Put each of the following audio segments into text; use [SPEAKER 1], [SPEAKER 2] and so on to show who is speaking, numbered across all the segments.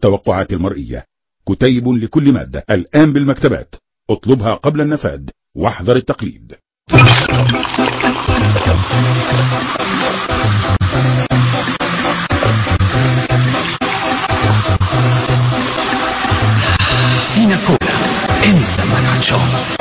[SPEAKER 1] التوقعات المرئية كتيب لكل مادة الآن بالمكتبات اطلبها قبل النفاد واحذر التقليد
[SPEAKER 2] سينا كولا انسى ما تشوف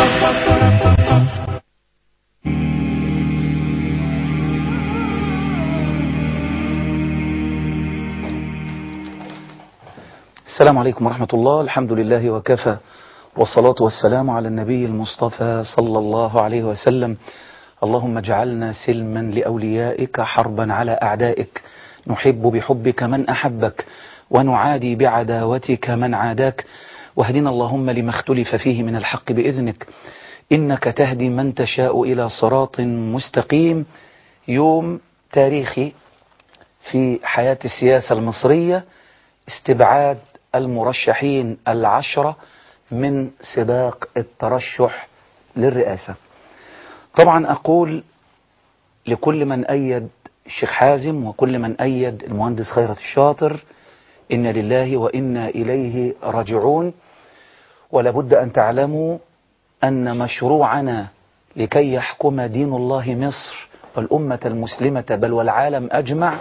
[SPEAKER 3] السلام عليكم ورحمة الله الحمد لله وكفى والصلاة والسلام على النبي المصطفى صلى الله عليه وسلم اللهم اجعلنا سلما لأوليائك حربا على أعدائك نحب بحبك من أحبك ونعادي بعداوتك من عاداك واهدنا اللهم لما اختلف فيه من الحق بإذنك إنك تهدي من تشاء إلى صراط مستقيم يوم تاريخي في حياة السياسة المصرية استبعاد المرشحين العشرة من سباق الترشح للرئاسة طبعا أقول لكل من أيد الشيخ حازم وكل من أيد المهندس خيرت الشاطر إن لله وإنا إليه راجعون ولابد أن تعلموا أن مشروعنا لكي يحكم دين الله مصر والأمة المسلمة بل والعالم أجمع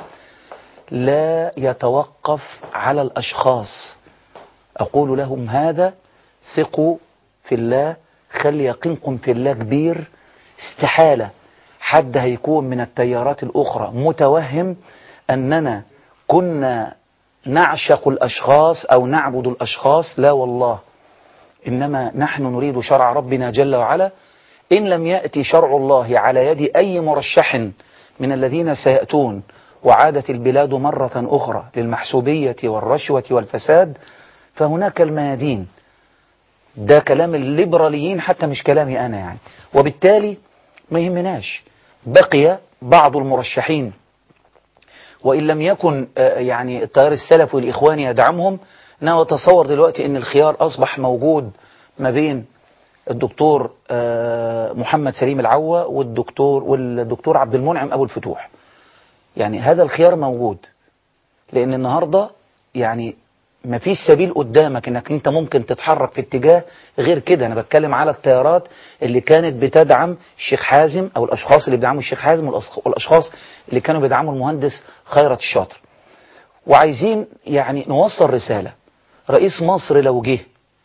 [SPEAKER 3] لا يتوقف على الأشخاص أقول لهم هذا ثقوا في الله خلي يقينكم في الله كبير استحالة حد هيكون من التيارات الأخرى متوهم أننا كنا نعشق الأشخاص أو نعبد الأشخاص لا والله إنما نحن نريد شرع ربنا جل وعلا إن لم يأتي شرع الله على يد أي مرشح من الذين سيأتون وعادت البلاد مرة أخرى للمحسوبية والرشوة والفساد فهناك الميادين ده كلام الليبراليين حتى مش كلامي أنا يعني وبالتالي ما يهمناش بقي بعض المرشحين وإن لم يكن يعني التيار السلفي والإخواني يدعمهم أنا أتصور دلوقتي أن الخيار أصبح موجود ما بين الدكتور محمد سليم العوة والدكتور والدكتور عبد المنعم أبو الفتوح يعني هذا الخيار موجود لأن النهاردة يعني ما فيش سبيل قدامك انك انت ممكن تتحرك في اتجاه غير كده انا بتكلم على التيارات اللي كانت بتدعم الشيخ حازم او الاشخاص اللي بيدعموا الشيخ حازم والاشخاص اللي كانوا بيدعموا المهندس خيرت الشاطر وعايزين يعني نوصل رسالة رئيس مصر لو جه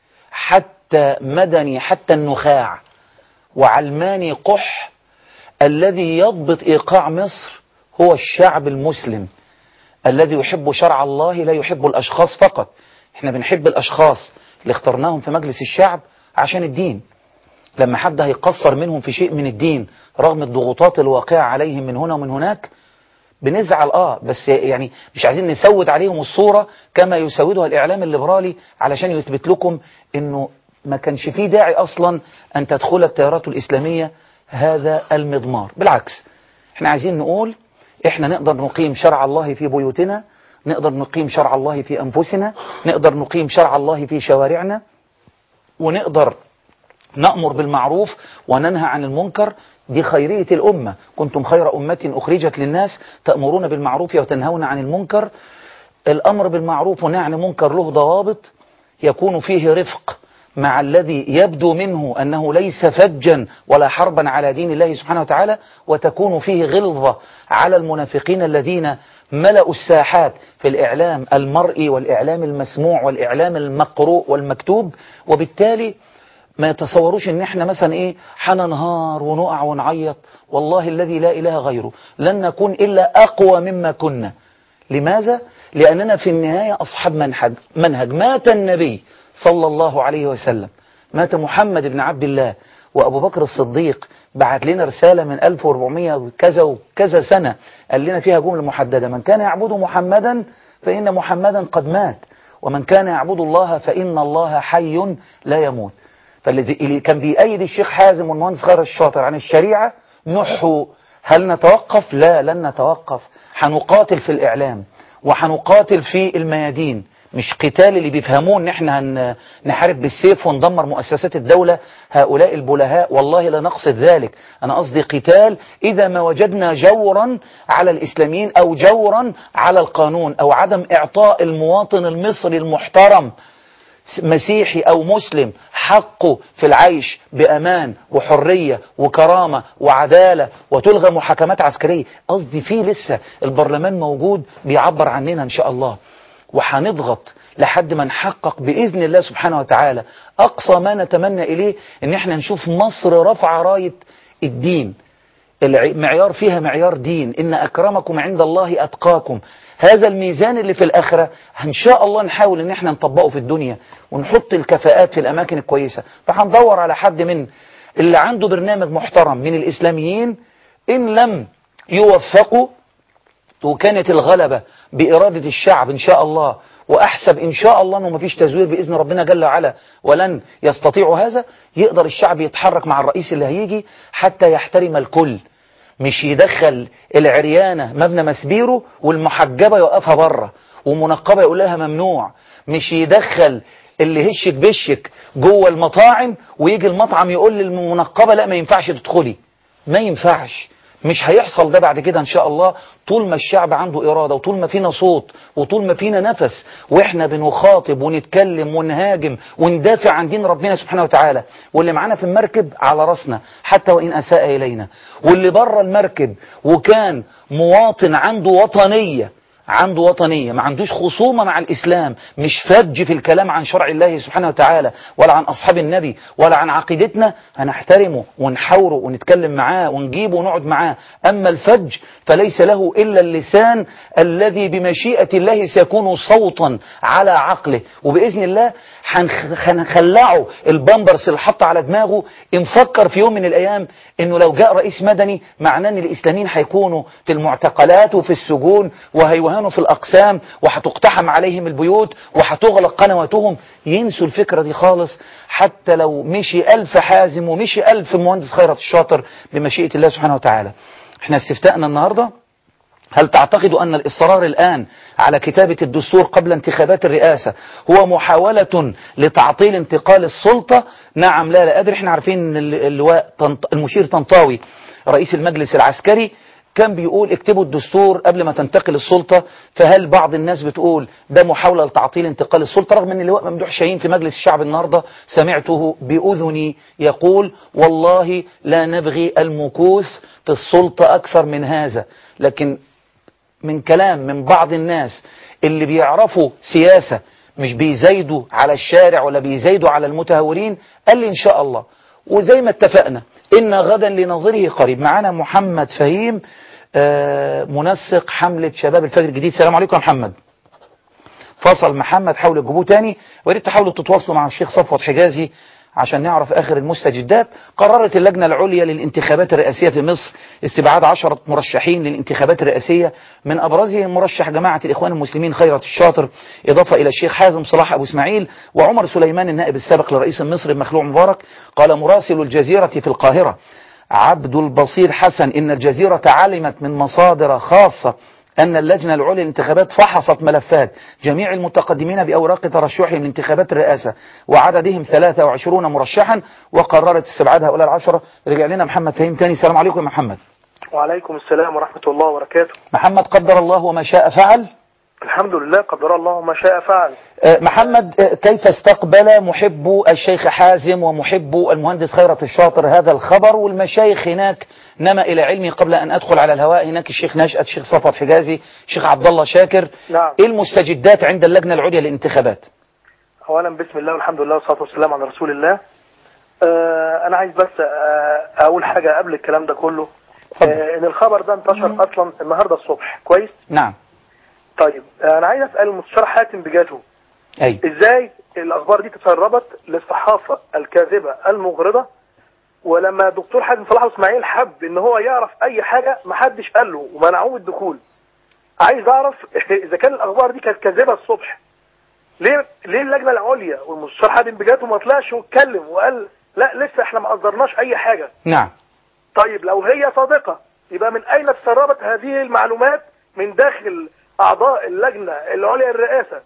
[SPEAKER 3] حتى مدني حتى النخاع وعلماني قح الذي يضبط ايقاع مصر هو الشعب المسلم الذي يحب شرع الله لا يحب الأشخاص فقط احنا بنحب الأشخاص اللي اخترناهم في مجلس الشعب عشان الدين لما حد هيقصر منهم في شيء من الدين رغم الضغوطات الواقعة عليهم من هنا ومن هناك بنزعل اه بس يعني مش عايزين نسود عليهم الصورة كما يسودها الإعلام الليبرالي علشان يثبت لكم انه ما كانش فيه داعي أصلا أن تدخل التيارات الإسلامية هذا المضمار بالعكس احنا عايزين نقول احنا نقدر نقيم شرع الله في بيوتنا نقدر نقيم شرع الله في أنفسنا نقدر نقيم شرع الله في شوارعنا ونقدر نأمر بالمعروف وننهى عن المنكر دي خيرية الأمة كنتم خير أمة أخرجت للناس تأمرون بالمعروف وتنهون عن المنكر الأمر بالمعروف ونهى عن المنكر له ضوابط يكون فيه رفق مع الذي يبدو منه أنه ليس فجا ولا حربا على دين الله سبحانه وتعالى وتكون فيه غلظة على المنافقين الذين ملأوا الساحات في الإعلام المرئي والإعلام المسموع والإعلام المقروء والمكتوب وبالتالي ما يتصوروش ان احنا مثلا ايه حننهار ونقع ونعيط والله الذي لا اله غيره لن نكون الا اقوى مما كنا لماذا؟ لاننا في النهاية اصحاب منهج منهج مات النبي صلى الله عليه وسلم مات محمد بن عبد الله وأبو بكر الصديق بعت لنا رسالة من 1400 وكذا وكذا سنة قال لنا فيها جملة محددة من كان يعبد محمدا فإن محمدا قد مات ومن كان يعبد الله فإن الله حي لا يموت فالذي كان بيأيد الشيخ حازم والمهندس خير الشاطر عن الشريعة نحو هل نتوقف؟ لا لن نتوقف حنقاتل في الإعلام وحنقاتل في الميادين مش قتال اللي بيفهموه ان احنا هن- نحارب بالسيف وندمر مؤسسات الدولة هؤلاء البلهاء والله لا نقصد ذلك انا قصدي قتال اذا ما وجدنا جورا على الاسلاميين او جورا على القانون او عدم اعطاء المواطن المصري المحترم مسيحي أو مسلم حقه في العيش بأمان وحرية وكرامة وعدالة وتلغى محاكمات عسكرية قصدي فيه لسه البرلمان موجود بيعبر عننا إن شاء الله وهنضغط لحد ما نحقق بإذن الله سبحانه وتعالى أقصى ما نتمنى إليه إن احنا نشوف مصر رفع راية الدين المعيار فيها معيار دين إن أكرمكم عند الله أتقاكم هذا الميزان اللي في الآخرة إن شاء الله نحاول إن احنا نطبقه في الدنيا ونحط الكفاءات في الأماكن الكويسة فهندور على حد من اللي عنده برنامج محترم من الإسلاميين إن لم يوفقوا وكانت الغلبة بإرادة الشعب إن شاء الله وأحسب إن شاء الله أنه مفيش تزوير بإذن ربنا جل وعلا ولن يستطيعوا هذا يقدر الشعب يتحرك مع الرئيس اللي هيجي حتى يحترم الكل مش يدخل العريانة مبنى مسبيره والمحجبة يوقفها بره ومنقبة يقول لها ممنوع مش يدخل اللي هشك بشك جوه المطاعم ويجي المطعم يقول للمنقبة لا ما ينفعش تدخلي ما ينفعش مش هيحصل ده بعد كده ان شاء الله طول ما الشعب عنده إرادة وطول ما فينا صوت وطول ما فينا نفس واحنا بنخاطب ونتكلم ونهاجم وندافع عن دين ربنا سبحانه وتعالى واللي معانا في المركب على راسنا حتى وإن أساء إلينا واللي بره المركب وكان مواطن عنده وطنية عنده وطنية ما عندوش خصومة مع الإسلام مش فج في الكلام عن شرع الله سبحانه وتعالى ولا عن أصحاب النبي ولا عن عقيدتنا هنحترمه ونحاوره ونتكلم معاه ونجيبه ونقعد معاه أما الفج فليس له إلا اللسان الذي بمشيئة الله سيكون صوتا على عقله وبإذن الله هنخلعه البامبرس اللي حط على دماغه نفكر في يوم من الأيام إنه لو جاء رئيس مدني معناه إن الإسلاميين هيكونوا في المعتقلات وفي السجون وهيوهنوا في الأقسام وهتقتحم عليهم البيوت وهتغلق قنواتهم ينسوا الفكرة دي خالص حتى لو مشي ألف حازم ومشي ألف مهندس خيرت الشاطر بمشيئة الله سبحانه وتعالى احنا استفتاءنا النهاردة هل تعتقد أن الإصرار الآن على كتابة الدستور قبل انتخابات الرئاسة هو محاولة لتعطيل انتقال السلطة نعم لا لا أدري احنا عارفين ان اللواء طنط- المشير طنطاوي رئيس المجلس العسكري كان بيقول اكتبوا الدستور قبل ما تنتقل السلطة فهل بعض الناس بتقول ده محاولة لتعطيل انتقال السلطة رغم ان اللواء ممدوح شاهين في مجلس الشعب النهاردة سمعته بأذني يقول والله لا نبغي المكوث في السلطة أكثر من هذا لكن من كلام من بعض الناس اللي بيعرفوا سياسة مش بيزايدوا على الشارع ولا بيزايدوا على المتهورين قال لي إن شاء الله وزي ما اتفقنا إن غدا لنظره قريب معانا محمد فهيم آه، منسق حملة شباب الفجر الجديد السلام عليكم يا محمد فصل محمد حاولوا تجيبوه تاني وياريت تحاولوا تتواصلوا مع الشيخ صفوت حجازي عشان نعرف آخر المستجدات قررت اللجنة العليا للانتخابات الرئاسية في مصر استبعاد عشرة مرشحين للانتخابات الرئاسية من أبرزهم مرشح جماعة الإخوان المسلمين خيرت الشاطر إضافة إلى الشيخ حازم صلاح أبو إسماعيل وعمر سليمان النائب السابق لرئيس مصر مخلوع مبارك قال مراسل الجزيرة في القاهرة عبد البصير حسن إن الجزيرة علمت من مصادر خاصة أن اللجنة العليا للانتخابات فحصت ملفات جميع المتقدمين بأوراق ترشحهم لانتخابات الرئاسة وعددهم 23 مرشحا وقررت استبعاد هؤلاء العشرة رجع لنا محمد فهيم تاني السلام عليكم يا محمد
[SPEAKER 4] وعليكم السلام ورحمة الله وبركاته
[SPEAKER 3] محمد قدر الله وما شاء فعل
[SPEAKER 4] الحمد لله قدر الله ما شاء فعل
[SPEAKER 3] آه، محمد آه، كيف استقبل محب الشيخ حازم ومحب المهندس خيرت الشاطر هذا الخبر والمشايخ هناك نما إلى علمي قبل أن أدخل على الهواء هناك الشيخ نشأت الشيخ صفوت حجازي الشيخ عبد الله شاكر
[SPEAKER 4] نعم.
[SPEAKER 3] إيه المستجدات عند اللجنة العليا للانتخابات
[SPEAKER 4] أولا بسم الله والحمد لله والصلاة والسلام على رسول الله آه أنا عايز بس آه أقول حاجة قبل الكلام ده كله
[SPEAKER 3] اتفضل.
[SPEAKER 4] آه إن الخبر ده انتشر أصلا النهاردة الصبح كويس
[SPEAKER 3] نعم
[SPEAKER 4] طيب آه أنا عايز أسأل المستشار حاتم بجاته
[SPEAKER 3] أي
[SPEAKER 4] إزاي الأخبار دي تسربت للصحافة الكاذبة المغرضة ولما الدكتور حاتم صلاح اسماعيل حب ان هو يعرف اي حاجة محدش قال له ومنعوه من الدخول عايز اعرف اذا كان الاخبار دي كانت كاذبه الصبح ليه ليه اللجنه العليا والمستشار حاتم بجاته ما طلعش واتكلم وقال لا لسه احنا ما قدرناش اي حاجه
[SPEAKER 3] نعم
[SPEAKER 4] طيب لو هي صادقه يبقى من اين تسربت هذه المعلومات من داخل اعضاء اللجنه العليا الرئاسه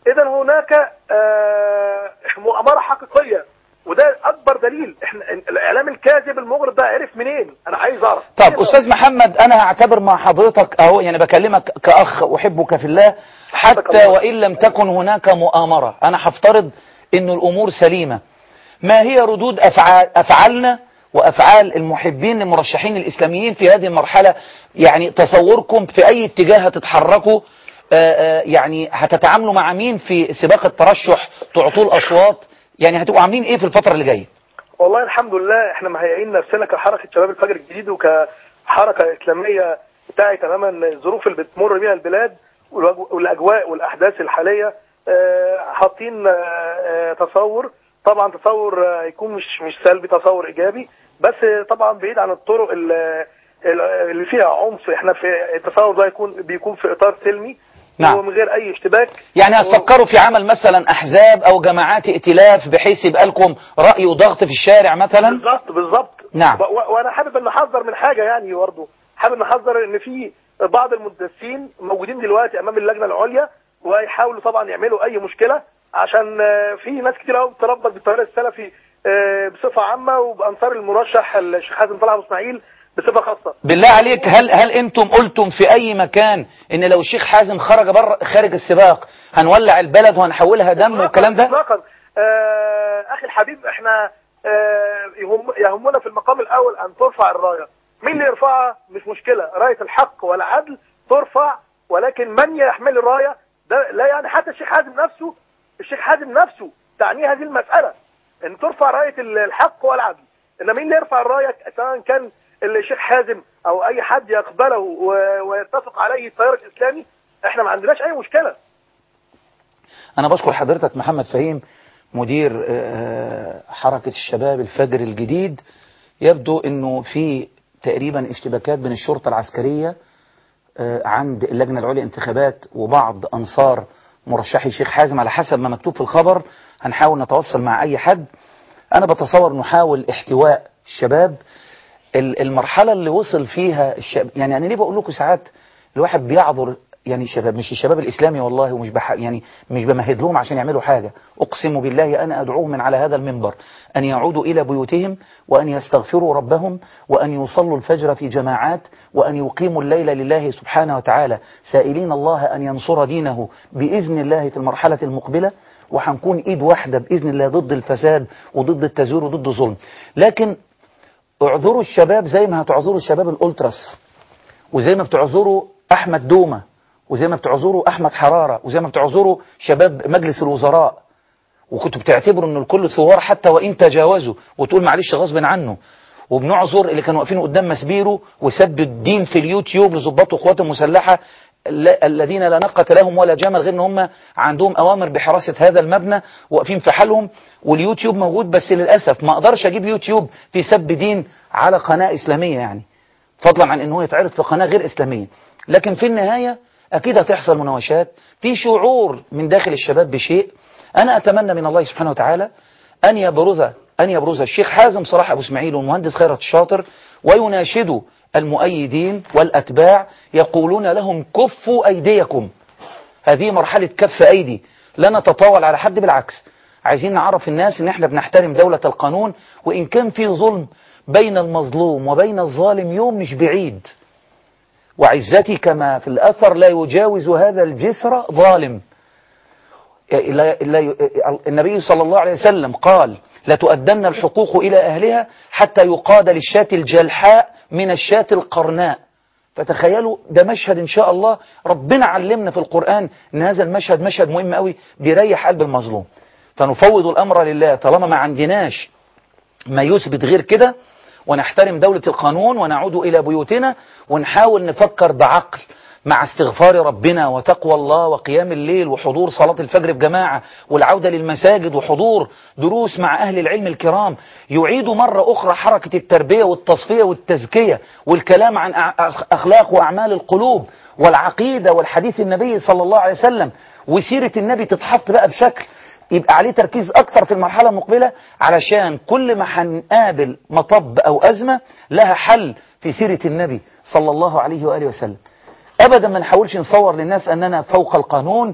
[SPEAKER 4] اذا هناك آه، مؤامره حقيقيه وده اكبر دليل احنا الاعلام الكاذب المغرض ده عرف منين انا عايز اعرف
[SPEAKER 3] طب استاذ محمد انا هعتبر مع حضرتك اهو يعني بكلمك كاخ احبك في الله حتى وان لم تكن هناك مؤامره انا هفترض ان الامور سليمه ما هي ردود افعال افعالنا وافعال المحبين للمرشحين الاسلاميين في هذه المرحله يعني تصوركم في اي اتجاه هتتحركوا آه، آه، يعني هتتعاملوا مع مين في سباق الترشح تعطوا الاصوات يعني هتبقوا عاملين ايه في الفتره اللي جايه
[SPEAKER 4] والله الحمد لله احنا مهيئين نفسنا كحركه شباب الفجر الجديد وكحركه اسلاميه بتاعي تماما الظروف اللي بتمر بيها البلاد والأج- والاجواء والاحداث الحاليه آه، حاطين آه، آه، تصور طبعا تصور آه، يكون مش مش سلبي تصور ايجابي بس آه، طبعا بعيد عن الطرق ال- ال- اللي فيها عنف احنا في التصور ده يكون بيكون في اطار سلمي
[SPEAKER 3] نعم.
[SPEAKER 4] ومن غير اي اشتباك
[SPEAKER 3] يعني هتفكروا في عمل مثلا احزاب او جماعات ائتلاف بحيث يبقى لكم راي وضغط في الشارع مثلا
[SPEAKER 4] بالظبط بالظبط
[SPEAKER 3] نعم.
[SPEAKER 4] و- و- وانا حابب ان نحذر من حاجه يعني برضه حابب نحذر ان في بعض المدسين موجودين دلوقتي امام اللجنه العليا ويحاولوا طبعا يعملوا اي مشكله عشان آه، في ناس كتير قوي بتربط بالتيار السلفي آه، بصفه عامه وبانصار المرشح الشيخ حازم طلعت ابو اسماعيل بصفه خاصه
[SPEAKER 3] بالله عليك هل هل انتم قلتم في اي مكان ان لو الشيخ حازم خرج بره خارج السباق هنولع البلد وهنحولها دم والكلام ده
[SPEAKER 4] اطلاقا آه، اخي الحبيب احنا آه، يهم يهمنا في المقام الاول ان ترفع الرايه مين اللي يرفعها مش مشكله رايه الحق والعدل ترفع ولكن من يحمل الرايه ده لا يعني حتى الشيخ حازم نفسه الشيخ حازم نفسه تعنيه هذه المساله ان ترفع رايه الحق والعدل ان مين اللي يرفع الرايه سواء كان الشيخ حازم او اي حد يقبله و- ويتفق عليه التيار الاسلامي احنا ما عندناش اي مشكله
[SPEAKER 3] انا بشكر حضرتك محمد فهيم مدير آه، حركة الشباب الفجر الجديد يبدو انه في تقريبا اشتباكات بين الشرطة العسكرية آه، عند اللجنة العليا انتخابات وبعض انصار مرشحي شيخ حازم على حسب ما مكتوب في الخبر هنحاول نتواصل مع اي حد انا بتصور نحاول احتواء الشباب ال- المرحلة اللي وصل فيها الشباب يعني أنا ليه بقول لكم ساعات الواحد بيعذر يعني شباب مش الشباب الإسلامي والله ومش بح يعني مش بمهد لهم عشان يعملوا حاجة أقسم بالله أنا أدعوهم من على هذا المنبر أن يعودوا إلى بيوتهم وأن يستغفروا ربهم وأن يصلوا الفجر في جماعات وأن يقيموا الليل لله سبحانه وتعالى سائلين الله أن ينصر دينه بإذن الله في المرحلة المقبلة وهنكون إيد واحدة بإذن الله ضد الفساد وضد التزوير وضد الظلم لكن اعذروا الشباب زي ما هتعذروا الشباب الالتراس وزي ما بتعذروا احمد دومه وزي ما بتعذروا احمد حراره وزي ما بتعذروا شباب مجلس الوزراء وكنتوا بتعتبروا ان الكل ثوار حتى وان تجاوزوا وتقول معلش غصب عنه وبنعذر اللي كانوا واقفين قدام مسبيرو وسبوا الدين في اليوتيوب لضباط القوات المسلحه ال- الذين لا نقة لهم ولا جمل غير ان هم عندهم اوامر بحراسة هذا المبنى واقفين في حالهم واليوتيوب موجود بس للاسف ما اقدرش اجيب يوتيوب في سب دين على قناة اسلامية يعني فضلا عن ان هو يتعرض في قناة غير اسلامية لكن في النهاية اكيد هتحصل مناوشات في شعور من داخل الشباب بشيء انا اتمنى من الله سبحانه وتعالى أن يبرز أن يبرز الشيخ حازم صلاح أبو إسماعيل والمهندس خيرت الشاطر ويناشدوا المؤيدين والأتباع يقولون لهم كفوا أيديكم هذه مرحلة كف أيدي لا نتطاول على حد بالعكس عايزين نعرف الناس ان احنا بنحترم دولة القانون وان كان في ظلم بين المظلوم وبين الظالم يوم مش بعيد وعزتي كما في الأثر لا يجاوز هذا الجسر ظالم لا لا النبي صلى الله عليه وسلم قال لتؤدن الحقوق إلى أهلها حتى يقاد للشاة الجلحاء من الشاة القرناء فتخيلوا ده مشهد إن شاء الله ربنا علمنا في القرآن إن هذا المشهد مشهد مهم قوي بيريح قلب المظلوم فنفوض الأمر لله طالما ما عندناش ما يثبت غير كده ونحترم دولة القانون ونعود إلى بيوتنا ونحاول نفكر بعقل مع استغفار ربنا وتقوى الله وقيام الليل وحضور صلاة الفجر بجماعة والعودة للمساجد وحضور دروس مع أهل العلم الكرام يعيد مرة أخرى حركة التربية والتصفية والتزكية والكلام عن أخلاق وأعمال القلوب والعقيدة والحديث النبي صلى الله عليه وسلم وسيرة النبي تتحط بقى بشكل يبقى عليه تركيز أكتر في المرحلة المقبلة علشان كل ما هنقابل مطب أو أزمة لها حل في سيرة النبي صلى الله عليه وآله وسلم أبدا ما نحاولش نصور للناس أننا فوق القانون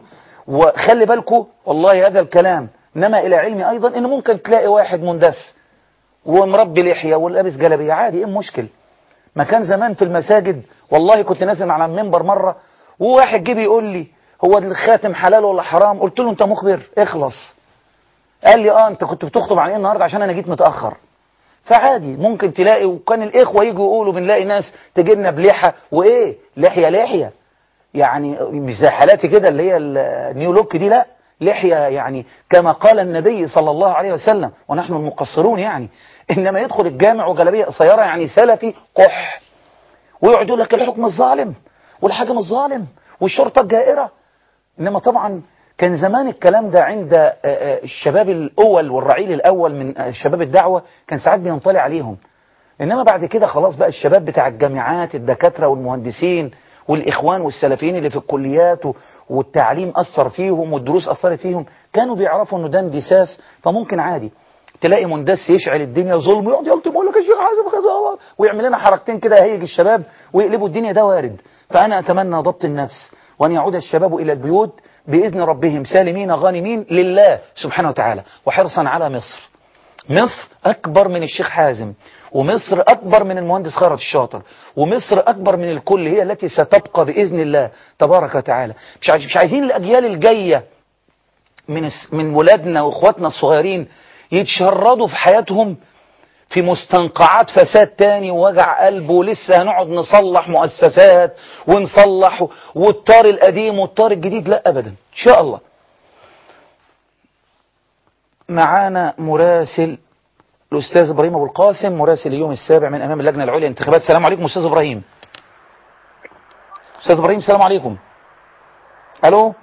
[SPEAKER 3] وخلي بالكم والله هذا الكلام نما إلى علمي أيضا إن ممكن تلاقي واحد مندس ومربي لحية ولابس جلابية عادي إيه المشكل ما كان زمان في المساجد والله كنت نازل على المنبر مرة وواحد جه بيقول لي هو الخاتم حلال ولا حرام قلت له انت مخبر اخلص قال لي اه انت كنت بتخطب عن ايه النهارده عشان انا جيت متاخر فعادي ممكن تلاقي وكان الاخوه يجوا يقولوا بنلاقي ناس تجي لنا بلحى وايه لحيه لحيه يعني مش زي حالاتي كده اللي هي النيو لوك دي لا لحيه يعني كما قال النبي صلى الله عليه وسلم ونحن المقصرون يعني انما يدخل الجامع وجلابيه قصيره يعني سلفي قح ويقعد يقول لك الحكم الظالم والحاكم الظالم والشرطه الجائره انما طبعا كان زمان الكلام ده عند آه، آه، الشباب الاول والرعيل الاول من آه، شباب الدعوه كان ساعات بينطلي عليهم انما بعد كده خلاص بقى الشباب بتاع الجامعات الدكاتره والمهندسين والاخوان والسلفيين اللي في الكليات و- والتعليم اثر فيهم والدروس اثرت فيهم كانوا بيعرفوا انه ده اندساس فممكن عادي تلاقي مندس يشعل الدنيا ظلم ويقعد يلطم يقول لك الشيخ حازم خزاوه ويعمل لنا حركتين كده يهيج الشباب ويقلبوا الدنيا ده وارد فانا اتمنى ضبط النفس وان يعود الشباب الى البيوت باذن ربهم سالمين غانمين لله سبحانه وتعالى وحرصا على مصر مصر أكبر من الشيخ حازم ومصر أكبر من المهندس خيرت الشاطر ومصر أكبر من الكل هي التي ستبقى بإذن الله تبارك وتعالى مش عايز- مش عايزين الأجيال الجاية من الس- من ولادنا وإخواتنا الصغيرين يتشردوا في حياتهم في مستنقعات فساد تاني ووجع قلب ولسه هنقعد نصلح مؤسسات ونصلح والطار القديم والطار الجديد لا أبدا إن شاء الله معانا مراسل الأستاذ إبراهيم أبو القاسم مراسل اليوم السابع من أمام اللجنة العليا للانتخابات السلام عليكم أستاذ إبراهيم أستاذ إبراهيم السلام عليكم ألو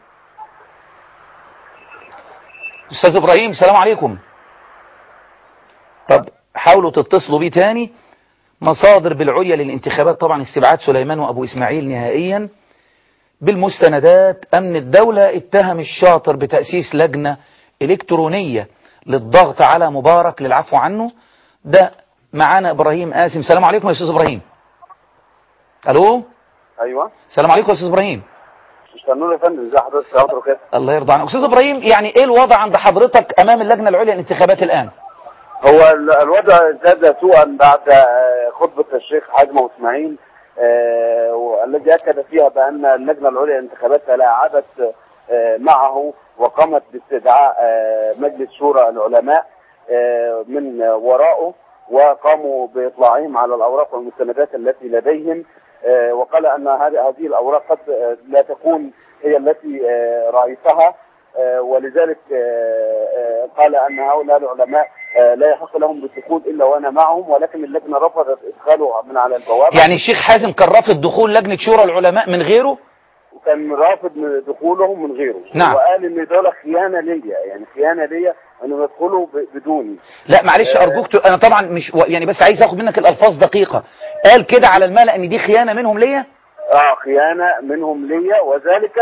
[SPEAKER 3] أستاذ إبراهيم السلام عليكم طب حاولوا تتصلوا بيه تاني مصادر بالعليا للانتخابات طبعا استبعاد سليمان وأبو إسماعيل نهائيا بالمستندات أمن الدولة اتهم الشاطر بتأسيس لجنة إلكترونية للضغط على مبارك للعفو عنه ده معانا إبراهيم قاسم سلام عليكم يا أستاذ إبراهيم ألو
[SPEAKER 5] ايوه
[SPEAKER 3] سلام عليكم يا أستاذ إبراهيم
[SPEAKER 5] استنوا يا فندم ازي حضرتك يا حضرتك كده
[SPEAKER 3] الله يرضى عنك أستاذ إبراهيم يعني إيه الوضع عند حضرتك أمام اللجنة العليا للانتخابات الآن
[SPEAKER 5] هو ال- الوضع ازداد سوءا بعد آه، خطبه الشيخ حازم أبو اسماعيل آه، والذي اكد فيها بان اللجنه العليا للانتخابات تلاعبت آه، معه وقامت باستدعاء آه، مجلس شورى العلماء آه، من ورائه وقاموا باطلاعهم على الاوراق والمستندات التي لديهم آه، وقال ان هذه هذه الاوراق قد آه، لا تكون هي التي آه، رايتها آه، ولذلك آه، آه، قال ان هؤلاء العلماء آه، لا يحق لهم بالدخول الا وانا معهم ولكن اللجنه رفضت ادخاله من على البوابه
[SPEAKER 3] يعني الشيخ حازم كان رافض دخول لجنة شورى العلماء من غيره
[SPEAKER 5] وكان رافض من دخولهم من غيره
[SPEAKER 3] نعم.
[SPEAKER 5] وقال ان دول خيانه ليا يعني خيانه ليا انهم يدخلوا ب- بدوني
[SPEAKER 3] لا معلش أرجوك ت- أنا طبعا مش و- يعني بس عايز أخد منك الألفاظ دقيقة قال كده على الملأ إن دي خيانة منهم ليا
[SPEAKER 5] اه خيانه منهم ليا وذلك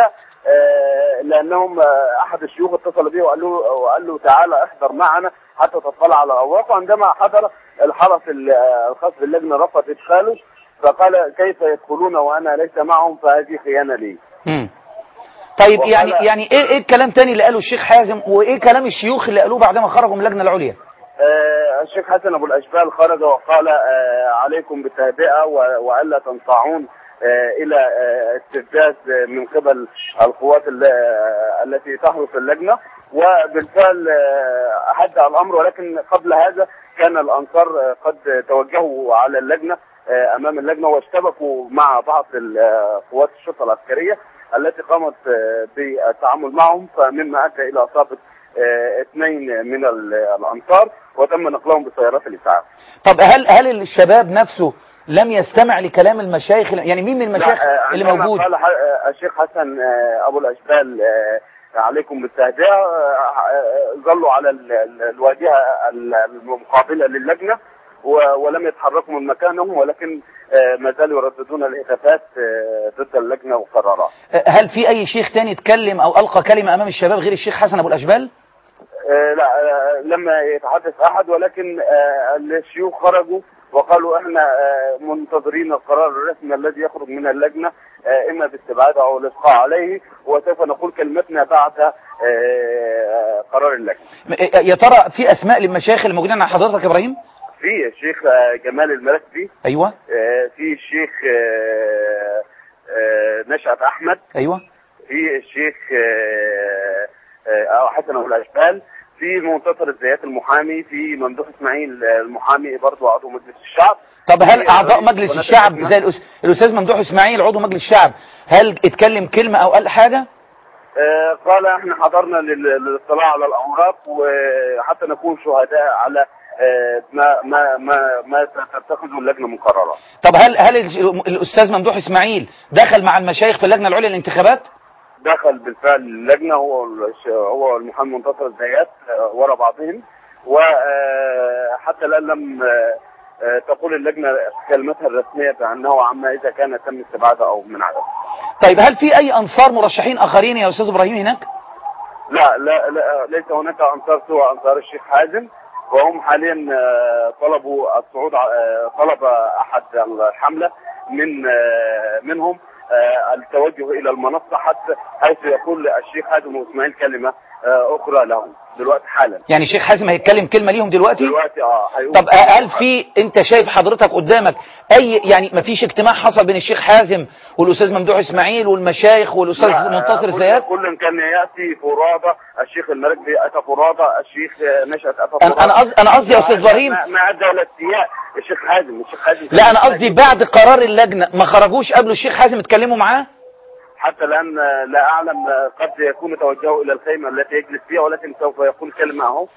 [SPEAKER 5] آه لانهم آه احد الشيوخ اتصل به وقال له وقال له تعالى احضر معنا حتى تطلع على الاوراق وعندما حضر الحرس ال- آه، الخاص باللجنه رفض ادخاله فقال كيف يدخلون وانا ليس معهم فهذه خيانه لي
[SPEAKER 3] مم. طيب
[SPEAKER 5] وقال-
[SPEAKER 3] يعني يعني ايه ايه الكلام تاني اللي قاله الشيخ حازم وايه كلام الشيوخ اللي قالوه بعد ما خرجوا من اللجنه العليا
[SPEAKER 5] آه، الشيخ حسن ابو الاشبال خرج وقال آه، عليكم بالتهدئه و- والا تنصاعون آه، الى آه، استفزاز آه، من قبل القوات ال- آه، التي تحرس اللجنه وبالفعل آه، هدأ الامر ولكن قبل هذا كان الانصار آه، قد توجهوا على اللجنه آه، امام اللجنه واشتبكوا مع بعض ال- آه، قوات الشرطه العسكريه التي قامت آه، بالتعامل معهم فمما ادى الى اصابه آه، اثنين من ال- الانصار وتم نقلهم بسيارات الاسعاف.
[SPEAKER 3] طب هل هل الشباب نفسه لم يستمع لكلام المشايخ يعني مين من المشايخ
[SPEAKER 5] لا، آه،
[SPEAKER 3] اللي
[SPEAKER 5] عندما
[SPEAKER 3] موجود
[SPEAKER 5] قال ح- آه، الشيخ حسن آه، ابو الاشبال آه، عليكم بالتهدئه آه، آه، ظلوا على ال- ال- الواجهه ال- المقابله للجنه و- ولم يتحركوا من مكانهم ولكن آه، ما زالوا يرددون الهتافات آه، ضد اللجنه وقرارات.
[SPEAKER 3] هل في اي شيخ تاني اتكلم او القى كلمه امام الشباب غير الشيخ حسن ابو الاشبال
[SPEAKER 5] آه، لا آه، لم يتحدث احد ولكن آه، الشيوخ خرجوا وقالوا احنا آه، منتظرين القرار الرسمي الذي يخرج من اللجنه آه، اما باستبعاده او الابقاء عليه وسوف نقول كلمتنا بعد آه، قرار اللجنه.
[SPEAKER 3] م- يا ترى في اسماء للمشايخ اللي موجودين مع حضرتك يا ابراهيم
[SPEAKER 5] في الشيخ آه، جمال المراكبي
[SPEAKER 3] ايوه
[SPEAKER 5] آه، في الشيخ آه، آه، نشأت احمد
[SPEAKER 3] ايوه
[SPEAKER 5] في الشيخ آه، آه، أو حسن ابو الاشبال في منتصر الزيات المحامي في ممدوح اسماعيل آه، المحامي برضه عضو مجلس الشعب
[SPEAKER 3] طب هل
[SPEAKER 5] في
[SPEAKER 3] اعضاء
[SPEAKER 5] رئيس
[SPEAKER 3] مجلس
[SPEAKER 5] قناة
[SPEAKER 3] الشعب
[SPEAKER 5] الحكمة.
[SPEAKER 3] زي الأس- الاستاذ ممدوح اسماعيل عضو مجلس الشعب هل اتكلم كلمه او قال حاجه
[SPEAKER 5] آه، قال احنا حضرنا لل- للاطلاع على الاوراق وحتى نكون شهداء على آه، ما ما ما ما تتخذه اللجنه من قرارات
[SPEAKER 3] طب هل هل ال- الاستاذ ممدوح اسماعيل دخل مع المشايخ في اللجنه العليا للانتخابات
[SPEAKER 5] دخل بالفعل اللجنه هو الش- هو المحامي منتصر الزيات آه، ورا بعضهم وحتى الان لم آه، آه، تقول اللجنه كلمتها الرسميه بانه عما اذا كان تم استبعاده او من عدمه.
[SPEAKER 3] طيب هل في اي انصار مرشحين اخرين يا استاذ ابراهيم هناك
[SPEAKER 5] لا لا, لا ليس هناك انصار سوى انصار الشيخ حازم وهم حاليا آه، طلبوا الصعود ع- آه، طلب احد الحمله من آه، منهم آه، التوجه الى المنصه حتى حيث يقول الشيخ حازم واسماعيل كلمه آه، اخرى لهم دلوقتي حالا
[SPEAKER 3] يعني الشيخ حازم هيتكلم كلمه ليهم دلوقتي
[SPEAKER 5] دلوقتي اه هيقول
[SPEAKER 3] طب هل في انت شايف حضرتك قدامك اي يعني ما فيش اجتماع حصل بين الشيخ حازم والاستاذ ممدوح اسماعيل والمشايخ والاستاذ
[SPEAKER 5] لا،
[SPEAKER 3] منتصر
[SPEAKER 5] كل-
[SPEAKER 3] الزيات
[SPEAKER 5] كل كان ياتي فرادى الشيخ المراكبي اتى فرادى الشيخ آه، نشأت اتى
[SPEAKER 3] انا انا قصدي انا قصدي يا استاذ ابراهيم
[SPEAKER 5] ما- ما ادى الى استياء الشيخ حازم الشيخ حازم
[SPEAKER 3] لا انا قصدي بعد قرار اللجنه ما خرجوش قبل الشيخ حازم اتكلموا معاه
[SPEAKER 5] حتى الآن آه، لا أعلم آه، قد يكون توجهوا إلى الخيمة التي يجلس فيها ولكن سوف يقول كلمة أهو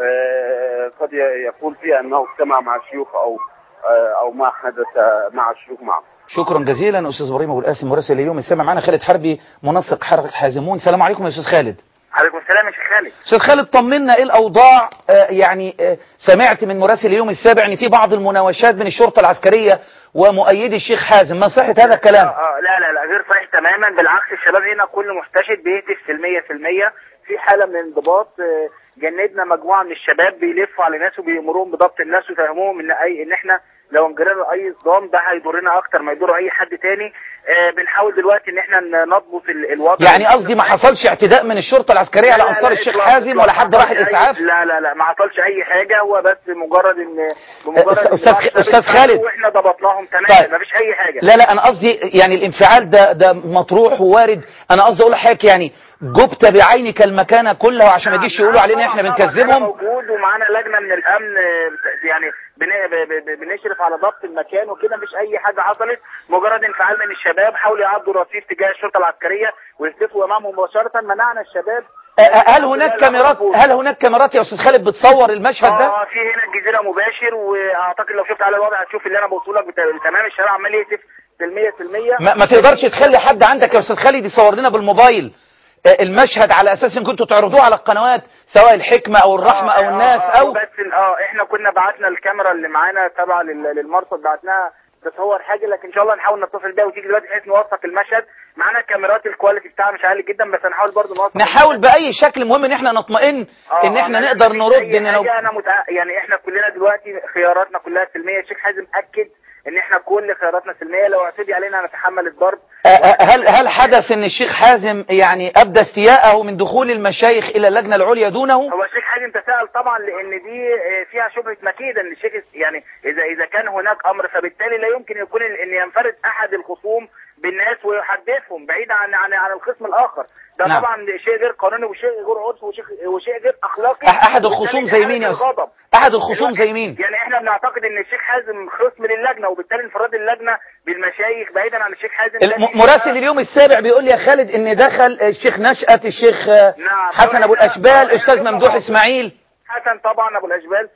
[SPEAKER 5] آه، قد ي- يقول فيها أنه اجتمع مع الشيوخ أو آه، أو ما حدث مع الشيوخ معه
[SPEAKER 3] شكرا جزيلا استاذ ابراهيم ابو القاسم مراسل اليوم السامع معنا خالد حربي منسق حركه حازمون السلام عليكم يا استاذ خالد
[SPEAKER 5] عليكم السلام يا شيخ خالد
[SPEAKER 3] استاذ خالد طمنا ايه الاوضاع آه يعني آه سمعت من مراسل اليوم السابع ان في بعض المناوشات بين الشرطه العسكريه ومؤيدي الشيخ حازم ما صحه هذا الكلام
[SPEAKER 6] اه لا لا لا غير صحيح تماما بالعكس الشباب هنا كل محتشد بيهتف في المية في المية في حالة من الانضباط آه، جندنا مجموعة من الشباب بيلفوا على ناس وبيأمروهم بضبط الناس ويفهموهم ان اي ان احنا لو انجرينا اي صدام ده هيضرنا اكتر ما يضر اي حد تاني آه، بنحاول دلوقتي ان احنا نضبط ال- الوضع
[SPEAKER 3] يعني قصدي ما حصلش اعتداء من الشرطه العسكريه على
[SPEAKER 6] لا، لا،
[SPEAKER 3] انصار
[SPEAKER 6] لا،
[SPEAKER 3] الشيخ
[SPEAKER 6] إطلاق-
[SPEAKER 3] حازم
[SPEAKER 6] إطلاق.
[SPEAKER 3] ولا حد
[SPEAKER 6] ما
[SPEAKER 3] راح
[SPEAKER 6] حصلش أي-
[SPEAKER 3] الاسعاف
[SPEAKER 6] لا لا لا ما حصلش اي حاجة هو بس مجرد ان بمجرد
[SPEAKER 3] أستاذ-
[SPEAKER 6] إن
[SPEAKER 3] أستاذ-
[SPEAKER 6] بعض الشباب
[SPEAKER 3] أستاذ
[SPEAKER 6] اتفقوا
[SPEAKER 3] خالد.
[SPEAKER 6] واحنا ضبطناهم
[SPEAKER 3] طيب.
[SPEAKER 6] تمام مفيش اي حاجة
[SPEAKER 3] لا لا انا قصدي يعني الانفعال ده ده مطروح ووارد انا قصدي اقول لحضرتك يعني جبت بعينك المكانه كلها وعشان ما يجيش يقولوا علينا احنا
[SPEAKER 6] طبعاً- طبعاً أنا
[SPEAKER 3] بنكذبهم
[SPEAKER 6] موجود ومعانا لجنه من الامن آه، يعني بن- ب- ب- بنشرف على ضبط المكان وكده مش اي حاجه حصلت مجرد انفعال من الشباب حاولوا يعدوا الرصيف تجاه الشرطه العسكريه ويهتفوا امامهم مباشره منعنا الشباب
[SPEAKER 3] أه، هل هناك كاميرات هل هناك كاميرات يا استاذ خالد بتصور المشهد ده
[SPEAKER 6] اه في هنا الجزيره مباشر واعتقد لو شفت على الوضع هتشوف اللي انا بوصلك بت- تمام الشارع عمال يهتف في المية في المية
[SPEAKER 3] ما, ما تقدرش تخلي حد عندك يا استاذ خالد يصور لنا بالموبايل آه، المشهد على اساس ان كنتوا تعرضوه على القنوات سواء الحكمه او الرحمه او
[SPEAKER 6] آه،
[SPEAKER 3] الناس
[SPEAKER 6] آه،
[SPEAKER 3] او
[SPEAKER 6] بس ال- اه احنا كنا بعتنا الكاميرا اللي معانا تبع لل- للمرصد بعتناها تصور حاجه لكن ان شاء الله نحاول نتصل بيها وتيجي دلوقتي بحيث نوثق المشهد معانا كاميرات الكواليتي بتاعها مش عالي جدا بس هنحاول برضه نوثق
[SPEAKER 3] نحاول باي شكل المهم ان احنا نطمئن
[SPEAKER 6] آه،
[SPEAKER 3] ان احنا
[SPEAKER 6] آه،
[SPEAKER 3] نقدر
[SPEAKER 6] مفيش
[SPEAKER 3] نرد
[SPEAKER 6] أي
[SPEAKER 3] ان لو
[SPEAKER 6] حاجة انا متع... يعني احنا كلنا دلوقتي خياراتنا كلها سلميه الشيخ حازم اكد ان احنا كل خياراتنا سلميه لو اعتدي علينا نتحمل الضرب
[SPEAKER 3] آه، آه، هل هل حدث ان الشيخ حازم يعني ابدى استياءه من دخول المشايخ الى اللجنه العليا دونه
[SPEAKER 6] هو الشيخ حازم تساءل طبعا لان دي آه، فيها شبهه مكيده ان الشيخ يعني اذا اذا كان هناك امر فبالتالي لا يمكن يكون ال- ان ينفرد احد الخصوم بالناس ويحدثهم بعيد عن عن عن الخصم الاخر ده
[SPEAKER 3] نعم.
[SPEAKER 6] طبعا شيء غير قانوني وشيء غير عرفي وشيء وشيء غير اخلاقي
[SPEAKER 3] أح- احد الخصوم زي مين يا
[SPEAKER 6] يا
[SPEAKER 3] استاذ
[SPEAKER 6] الغضب
[SPEAKER 3] احد الخصوم زي مين
[SPEAKER 6] يعني احنا بنعتقد ان الشيخ حازم خصم للجنه وبالتالي انفراد اللجنه بالمشايخ بعيدا عن الشيخ حازم ده
[SPEAKER 3] الم-
[SPEAKER 6] شيء-
[SPEAKER 3] مراسل اليوم السابع بيقول لي يا خالد ان دخل الشيخ نشأت الشيخ آه،
[SPEAKER 6] نعم.
[SPEAKER 3] حسن ابو الاشبال
[SPEAKER 6] آه،
[SPEAKER 3] استاذ
[SPEAKER 6] شفنا
[SPEAKER 3] ممدوح
[SPEAKER 6] بعض.
[SPEAKER 3] اسماعيل
[SPEAKER 6] حسن طبعا ابو الاشبال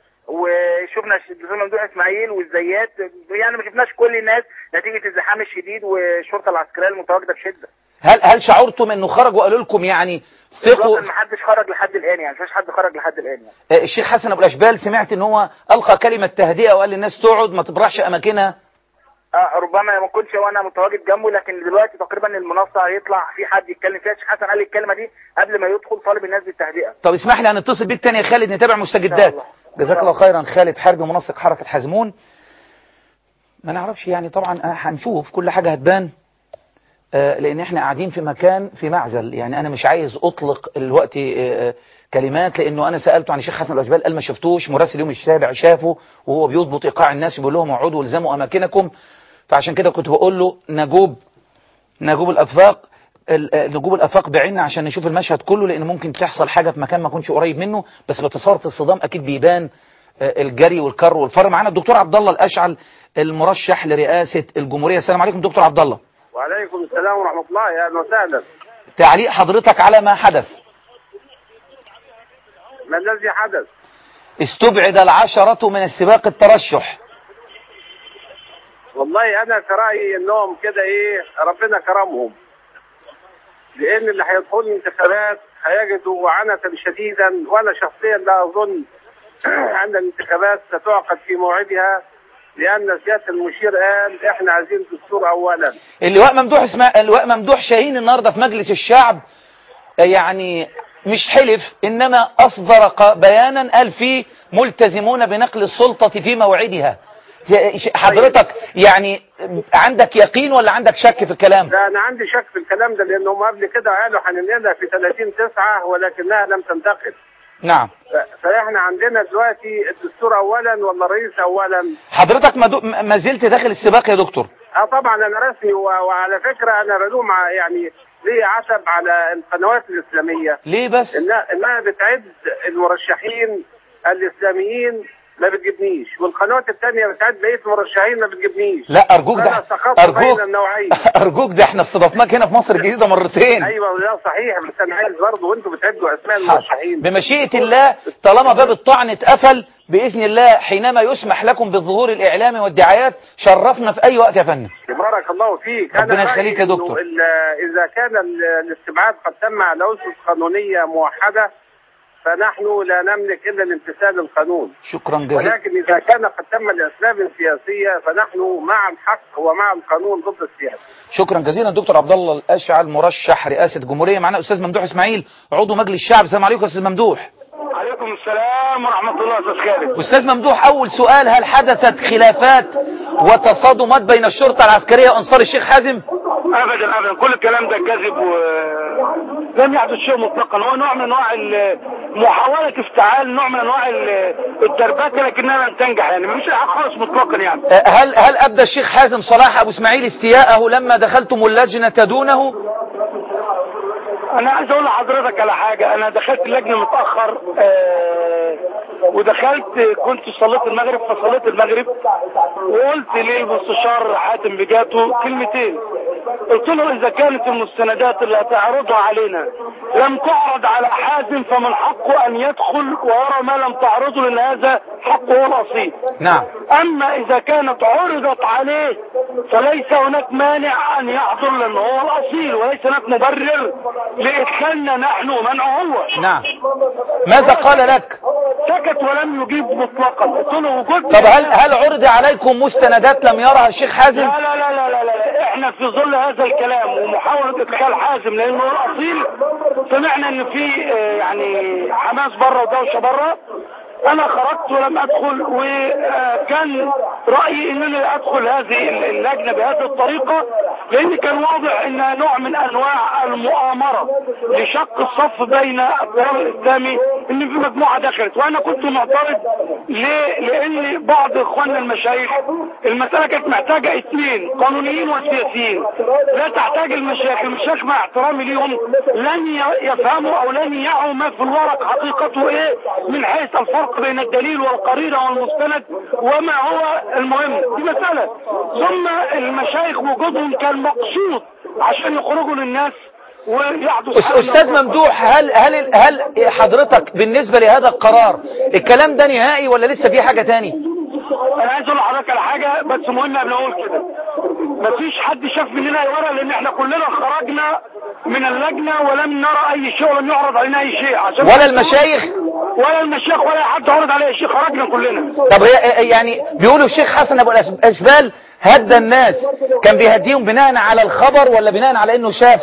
[SPEAKER 6] وشفنا الدكتور ممدوح اسماعيل والزيات يعني ما شفناش كل الناس نتيجه الزحام الشديد والشرطه العسكريه المتواجده بشده
[SPEAKER 3] هل هل شعرتم انه خرجوا وقالوا لكم يعني ثقوا
[SPEAKER 6] ما حدش خرج لحد الان يعني مفيش حد خرج لحد الان يعني
[SPEAKER 3] آه، الشيخ حسن ابو الاشبال سمعت ان هو القى كلمه تهدئه وقال للناس تقعد ما تبرحش اماكنها
[SPEAKER 6] آه ربما ما كنتش وانا متواجد جنبه لكن دلوقتي تقريبا المنصه هيطلع في حد يتكلم فيها الشيخ حسن قال لي الكلمه دي قبل ما يدخل طالب الناس بالتهدئه
[SPEAKER 3] طب اسمح لي هنتصل بيك تاني يا خالد نتابع مستجدات
[SPEAKER 6] الله.
[SPEAKER 3] جزاك الله خيرا خالد حرب منسق حركه حزمون ما نعرفش يعني طبعا آه، هنشوف كل حاجة هتبان آه، لان احنا قاعدين في مكان في معزل يعني انا مش عايز اطلق الوقت آه، آه، كلمات لانه انا سالته عن الشيخ حسن الاجبال قال ما شفتوش مراسل يوم السابع شافه وهو بيضبط ايقاع الناس بيقول لهم اقعدوا والزموا اماكنكم فعشان كده كنت بقول له نجوب نجوب الافاق ال- آه، نجوب الافاق بعيننا عشان نشوف المشهد كله لان ممكن تحصل حاجه في مكان ما اكونش قريب منه بس بتصرف الصدام اكيد بيبان آه، الجري والكر والفر معانا الدكتور عبد الله الاشعل المرشح لرئاسه الجمهوريه السلام عليكم دكتور عبد الله
[SPEAKER 5] وعليكم السلام ورحمة الله يا أهلا وسهلا
[SPEAKER 3] تعليق حضرتك على ما حدث
[SPEAKER 5] ما الذي حدث؟
[SPEAKER 3] استبعد العشرة من السباق الترشح
[SPEAKER 5] والله أنا في رأيي إنهم كده إيه ربنا كرمهم لأن اللي هيدخلوا الانتخابات هيجدوا عنة شديدا وأنا شخصيا لا أظن أن الانتخابات ستعقد في موعدها لأن سيادة المشير قال إحنا عايزين دستور أولا
[SPEAKER 3] اللواء ممدوح اسماء اللواء ممدوح شاهين النهارده في مجلس الشعب آه، يعني مش حلف انما اصدر ق- بيانا قال فيه ملتزمون بنقل السلطة في موعدها ش- حضرتك يعني عندك يقين ولا عندك شك في الكلام
[SPEAKER 5] لا أنا عندي شك في الكلام ده لأنهم قبل كده قالوا هننقلها في 30 تسعة ولكنها لم تنتقل
[SPEAKER 3] نعم
[SPEAKER 5] ف- فإحنا عندنا دلوقتي الدستور أولا ولا الرئيس أولا
[SPEAKER 3] حضرتك ما, دو- ما زلت داخل السباق يا دكتور
[SPEAKER 5] اه طبعا انا رسمي و- وعلى فكره انا بلوم ع- يعني ليه عتب على القنوات الاسلاميه
[SPEAKER 3] ليه بس
[SPEAKER 5] انها انها بتعد المرشحين الاسلاميين ما بتجيبنيش والقنوات الثانيه بتعد بقيه المرشحين ما بتجيبنيش
[SPEAKER 3] لا ارجوك ده
[SPEAKER 5] أنا سقطت
[SPEAKER 3] ارجوك
[SPEAKER 5] بين النوعين.
[SPEAKER 3] ارجوك ده احنا استضفناك هنا في مصر الجديدة مرتين
[SPEAKER 5] ايوه ده صحيح بس انا عايز برضه وانتم بتعدوا اسماء المرشحين
[SPEAKER 3] بمشيئة الله طالما باب الطعن اتقفل بإذن الله حينما يسمح لكم بالظهور الإعلامي والدعايات شرفنا في أي وقت يا فندم
[SPEAKER 5] بارك الله فيك
[SPEAKER 3] ربنا
[SPEAKER 5] أنا رأيي
[SPEAKER 3] يخليك يا
[SPEAKER 5] إنه
[SPEAKER 3] دكتور.
[SPEAKER 5] ال- اذا كان ال- الاستبعاد قد تم على اسس قانونيه موحده فنحن لا نملك الا الامتثال القانون
[SPEAKER 3] شكرا جزيلا
[SPEAKER 5] ولكن إذا كان قد تم لأسباب سياسية فنحن مع الحق ومع القانون ضد السياسة
[SPEAKER 3] شكرا جزيلا دكتور عبد الله الأشعل مرشح رئاسة الجمهورية معنا أستاذ ممدوح إسماعيل عضو مجلس الشعب السلام عليكم يا أستاذ ممدوح
[SPEAKER 5] عليكم السلام ورحمة الله أستاذ خالد
[SPEAKER 3] أستاذ ممدوح أول سؤال هل حدثت خلافات وتصادمات بين الشرطة العسكرية وأنصار الشيخ حازم
[SPEAKER 7] ابدا ابدا كل الكلام ده كذب و لم يحدث شيء مطلقا هو نوع من انواع ال- محاوله افتعال نوع من انواع ال- الدربكه لكنها لم تنجح يعني مش حاجه خالص مطلقا يعني
[SPEAKER 3] أه، هل هل أبدى الشيخ حازم صلاح أبو إسماعيل استياءه لما دخلتم اللجنة دونه
[SPEAKER 7] انا عايز اقول لحضرتك على حاجه انا دخلت اللجنه متاخر آه ودخلت كنت صليت المغرب فصليت المغرب وقلت للمستشار حاتم بجاته كلمتين قلت له اذا كانت المستندات اللي هتعرضها علينا لم تعرض على حازم فمن حقه ان يدخل ويرى ما لم تعرضه لان هذا حقه هو الاصيل
[SPEAKER 3] نعم
[SPEAKER 7] اما اذا كانت عرضت عليه فليس هناك مانع ان يحضر لانه هو الاصيل وليس هناك مبرر لادخالنا نحن ومنعه هو
[SPEAKER 3] نعم ماذا قال لك
[SPEAKER 7] سكت ولم يجيب مطلقا قلت له وجود
[SPEAKER 3] طب هل هل عرض عليكم مستندات لم يرها الشيخ حازم
[SPEAKER 7] لا لا لا لا لا, لا. احنا في ظل هذا الكلام ومحاولة ادخال حازم لانه هو الاصيل سمعنا ان في آه، يعني حماس بره ودوشة بره انا خرجت ولم ادخل وكان رايي انني ادخل هذه اللجنه بهذه الطريقه لان كان واضح انها نوع من انواع المؤامره لشق الصف بين التيار الاسلامي ان في مجموعه دخلت وانا كنت معترض ليه؟ لان بعض اخواننا المشايخ المساله كانت محتاجه اثنين قانونيين وسياسيين لا تحتاج المشايخ المشايخ مع احترامي ليهم لن ي- يفهموا او لن يعوا ما في الورق حقيقته ايه من حيث الفرق بين الدليل والقرينه والمستند وما هو المهم دي مساله ثم المشايخ وجودهم كان مقصود عشان يخرجوا للناس ويحدث
[SPEAKER 3] أس- استاذ ممدوح هل هل هل حضرتك بالنسبه لهذا القرار الكلام ده نهائي ولا لسه في حاجه تاني
[SPEAKER 7] انا عايز اقول لحضرتك على حاجه بس مهم قبل ما اقول كده مفيش حد شاف مننا ورا لان احنا كلنا خرجنا من اللجنه ولم نرى اي شيء ولم يعرض علينا اي شيء عشان
[SPEAKER 3] ولا المشايخ
[SPEAKER 7] ولا المشايخ ولا حد عرض عليه شيء خرجنا كلنا
[SPEAKER 3] طب هي يعني بيقولوا الشيخ حسن ابو الاشبال هدى الناس كان بيهديهم بناء على الخبر ولا بناء على انه شاف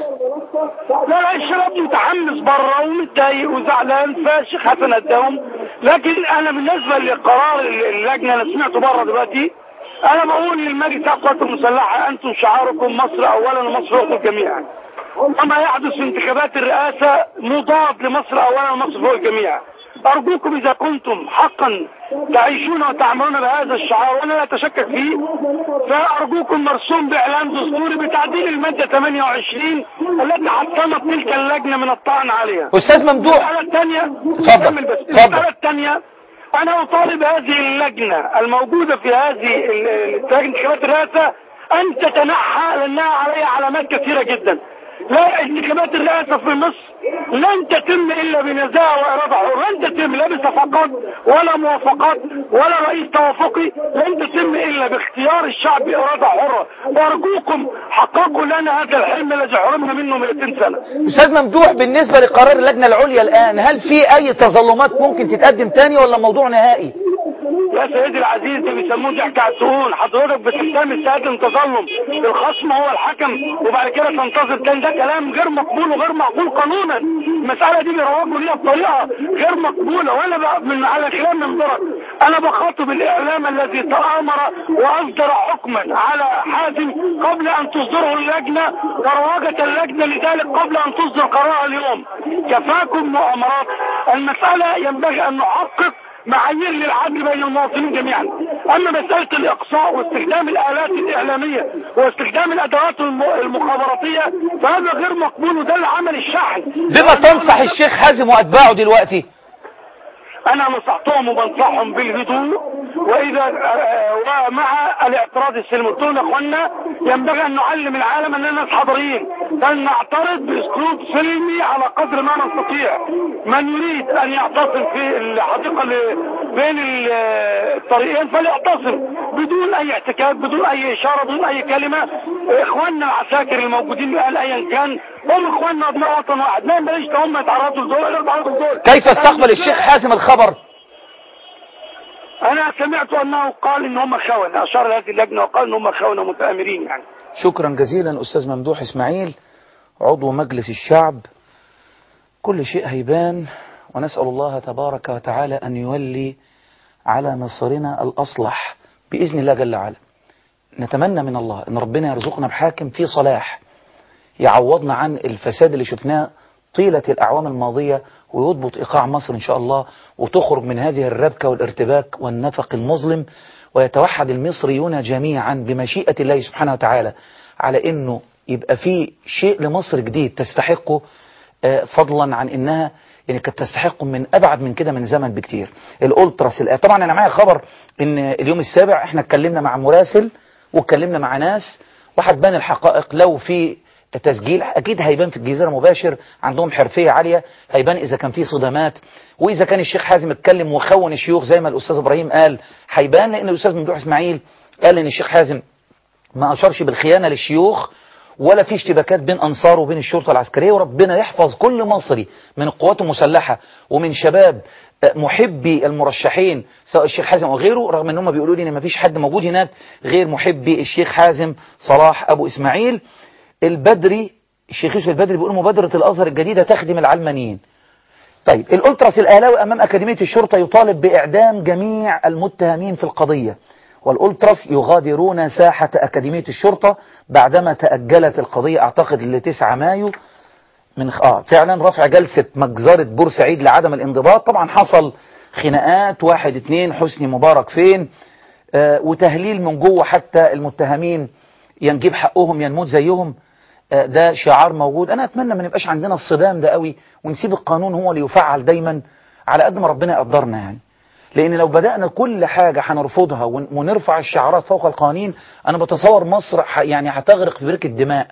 [SPEAKER 7] لا لا الشباب متحمس بره ومتضايق وزعلان فالشيخ حسن اداهم لكن انا بالنسبه لقرار اللجنه انا سمعته بره دلوقتي انا بقول للمجلس القوات المسلحه انتم شعاركم مصر اولا ومصر فوق الجميع وما يحدث في انتخابات الرئاسه مضاد لمصر اولا ومصر فوق الجميع ارجوكم اذا كنتم حقا تعيشون وتعملون بهذا الشعار وانا لا اتشكك فيه فارجوكم مرسوم باعلان دستوري بتعديل الماده 28 التي حطمت تلك اللجنه من الطعن عليها
[SPEAKER 3] استاذ ممدوح
[SPEAKER 7] المسألة الثانية
[SPEAKER 3] اتفضل،
[SPEAKER 7] كمل بس
[SPEAKER 3] اتفضل.
[SPEAKER 7] المسألة الثانية أنا أطالب هذه اللجنة الموجودة في هذه ال- ال- لجنة انتخابات الرئاسة أن تتنحى لأنها عليها علامات كثيرة جدا لا انتخابات الرئاسة في مصر لن تتم إلا بنزاهة وإرادة حرة لن تتم لا بصفقات ولا موافقات ولا رئيس توافقي لن تتم إلا باختيار الشعب بإرادة حرة وأرجوكم حققوا لنا هذا الحلم الذي حرمنا منه 200 سنة
[SPEAKER 3] استاذ ممدوح بالنسبة لقرار اللجنة العليا الآن هل في أي تظلمات ممكن تتقدم تاني ولا موضوع نهائي
[SPEAKER 7] يا سيدي العزيز ده بيسموه ضحك على الدهون حضرتك بتستعمل تقدم تظلم الخصم هو الحكم وبعد كده تنتظر تاني ده كلام غير مقبول وغير معقول قانونا المسألة دي بيروجوا ليها بطريقة غير مقبولة وانا بقى من على خلاف من درك انا بخاطب الاعلام الذي تآمر واصدر حكما على حازم قبل ان تصدره اللجنة وروجت اللجنة لذلك قبل ان تصدر قرارها اليوم كفاكم مؤامرات المسألة ينبغي ان نحقق معايير للعدل بين المواطنين جميعا اما مسألة الاقصاء واستخدام الالات الاعلامية واستخدام الادوات الم- المخابراتية فهذا غير مقبول وده اللي عمل الشحن
[SPEAKER 3] بما تنصح الشيخ حازم وأتباعه دلوقتي
[SPEAKER 7] انا نصحتهم وبنصحهم بالهدوء واذا آه، ومع الاعتراض السلمي قلت لهم يا اخوانا ينبغي ان نعلم العالم اننا ناس حضريين بل نعترض باسلوب سلمي على قدر ما نستطيع من يريد ان يعتصم في الحديقه اللي بين ال- الطريقين فليعتصم بدون اي احتكاك بدون اي اشاره بدون اي كلمه اخواننا العساكر الموجودين الان ايا كان هم اخواننا ابناء وطن واحد ما ينبغيش هم يتعرضوا لدول ولا يتعرضوا لدول
[SPEAKER 3] كيف استقبل الشيخ حازم الخبر
[SPEAKER 7] انا سمعت انه قال ان هم خونه اشار هذه اللجنه وقال ان هم خونه متآمرين يعني
[SPEAKER 3] شكرا جزيلا أستاذ ممدوح إسماعيل عضو مجلس الشعب كل شيء هيبان ونسأل الله تبارك وتعالى أن يولي على مصرنا الأصلح بإذن الله جل وعلا نتمنى من الله أن ربنا يرزقنا بحاكم في صلاح يعوضنا عن الفساد اللي شفناه طيلة الأعوام الماضية ويضبط إيقاع مصر إن شاء الله وتخرج من هذه الربكة والارتباك والنفق المظلم ويتوحد المصريون جميعا بمشيئة الله سبحانه وتعالى على أنه يبقى في شيء لمصر جديد تستحقه آه، فضلا عن أنها يعني كانت تستحق من أبعد من كده من زمن بكتير الأولتراس الآن طبعا أنا معايا خبر أن اليوم السابع احنا اتكلمنا مع مراسل واتكلمنا مع ناس وهتبان الحقائق لو في تسجيل اكيد هيبان في الجزيره مباشر عندهم حرفيه عاليه هيبان اذا كان في صدامات واذا كان الشيخ حازم اتكلم وخون الشيوخ زي ما الاستاذ ابراهيم قال هيبان لان الاستاذ ممدوح اسماعيل قال ان الشيخ حازم ما اشارش بالخيانه للشيوخ ولا في اشتباكات بين انصاره وبين الشرطه العسكريه وربنا يحفظ كل مصري من القوات المسلحه ومن شباب محبي المرشحين سواء الشيخ حازم او غيره رغم ان هم بيقولوا لي ان ما فيش حد موجود هناك غير محبي الشيخ حازم صلاح ابو اسماعيل البدري الشيخ يوسف البدري بيقول مبادره الازهر الجديده تخدم العلمانيين طيب الالتراس الاهلاوي امام اكاديميه الشرطه يطالب باعدام جميع المتهمين في القضيه والألتراس يغادرون ساحة أكاديمية الشرطة بعدما تأجلت القضية أعتقد ل 9 مايو من خ... آه فعلا رفع جلسة مجزرة بورسعيد لعدم الانضباط طبعا حصل خناقات واحد اتنين حسني مبارك فين آه وتهليل من جوه حتى المتهمين ينجيب حقهم ينموت زيهم آه ده شعار موجود أنا أتمنى ما نبقاش عندنا الصدام ده قوي ونسيب القانون هو اللي يفعل دايما على قد ما ربنا يقدرنا يعني لأن لو بدأنا كل حاجة هنرفضها ونرفع الشعارات فوق القوانين أنا بتصور مصر يعني هتغرق في بركة دماء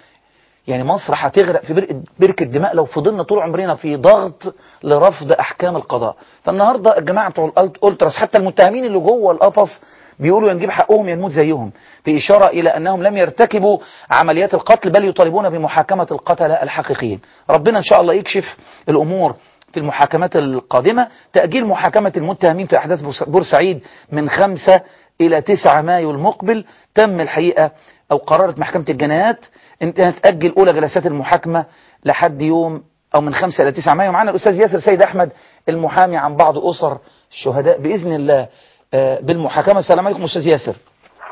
[SPEAKER 3] يعني مصر هتغرق في بركة دماء لو فضلنا طول عمرنا في ضغط لرفض أحكام القضاء فالنهاردة الجماعة بتوع الألتراس حتى المتهمين اللي جوه القفص بيقولوا ينجيب حقهم ينموت زيهم في إشارة إلى أنهم لم يرتكبوا عمليات القتل بل يطالبون بمحاكمة القتلة الحقيقيين ربنا إن شاء الله يكشف الأمور في المحاكمات القادمة تأجيل محاكمة المتهمين في أحداث بورسعيد من 5 إلى 9 مايو المقبل تم الحقيقة أو قررت محكمة الجنايات أنها تأجل أولى جلسات المحاكمة لحد يوم أو من 5 إلى 9 مايو معنا الأستاذ ياسر سيد أحمد المحامي عن بعض أسر الشهداء بإذن الله بالمحاكمة السلام عليكم أستاذ ياسر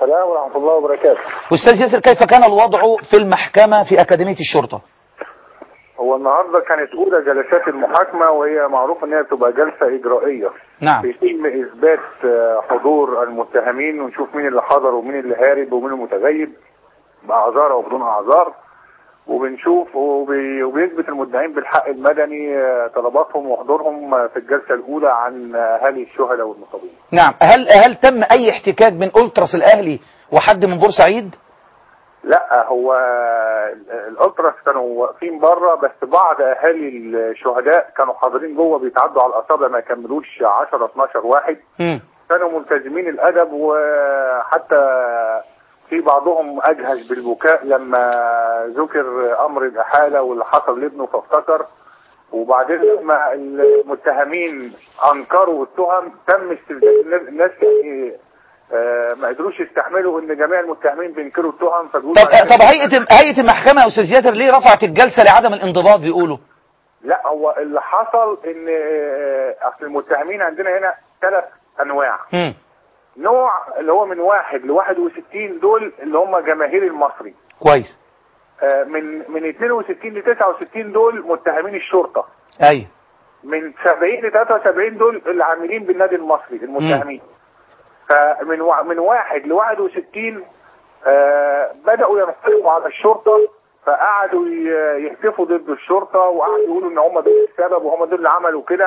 [SPEAKER 8] السلام ورحمة الله وبركاته
[SPEAKER 3] أستاذ ياسر كيف كان الوضع في المحكمة في أكاديمية الشرطة
[SPEAKER 8] هو النهارده كانت أولى جلسات المحاكمة وهي معروف إن هي بتبقى جلسة إجرائية
[SPEAKER 3] نعم
[SPEAKER 8] بيتم إثبات آه، حضور المتهمين ونشوف مين اللي حضر ومين اللي هارب ومين المتغيب بأعذار أو بدون أعذار وبنشوف وبي- وبيثبت المدعين بالحق المدني آه، طلباتهم وحضورهم آه، في الجلسة الأولى عن آه، أهالي الشهداء والمصابين
[SPEAKER 3] نعم هل هل تم أي احتكاك بين ألتراس الأهلي وحد من بورسعيد
[SPEAKER 8] لا هو الالتراس كانوا واقفين بره بس بعض اهالي الشهداء كانوا حاضرين جوه بيتعدوا على الاصابع ما يكملوش 10 12 واحد
[SPEAKER 3] مم.
[SPEAKER 8] كانوا ملتزمين الادب وحتى في بعضهم اجهز بالبكاء لما ذكر امر الاحاله واللي حصل لابنه فافتكر وبعدين لما المتهمين انكروا التهم تم استفزاز الناس- الناس يعني آه، ما قدروش يستحملوا ان جميع المتهمين بينكروا التهم فبيقولوا
[SPEAKER 3] طب طب هيئة هيئة المحكمة يا أستاذ ياسر ليه رفعت الجلسة لعدم الانضباط بيقولوا
[SPEAKER 8] لا هو اللي حصل ان آه، اصل المتهمين عندنا هنا ثلاث انواع
[SPEAKER 3] مم.
[SPEAKER 8] نوع اللي هو من واحد ل 61 دول اللي هم جماهير المصري
[SPEAKER 3] كويس
[SPEAKER 8] آه، من من 62 ل 69 دول متهمين الشرطه
[SPEAKER 3] أيوه
[SPEAKER 8] من 70 ل 73 دول اللي عاملين بالنادي المصري المتهمين فمن وا- من واحد ل 61 آه، بدأوا ينقلبوا على الشرطة فقعدوا ي- يهتفوا ضد الشرطة وقعدوا يقولوا ان هم دول السبب وهم دول اللي عملوا كده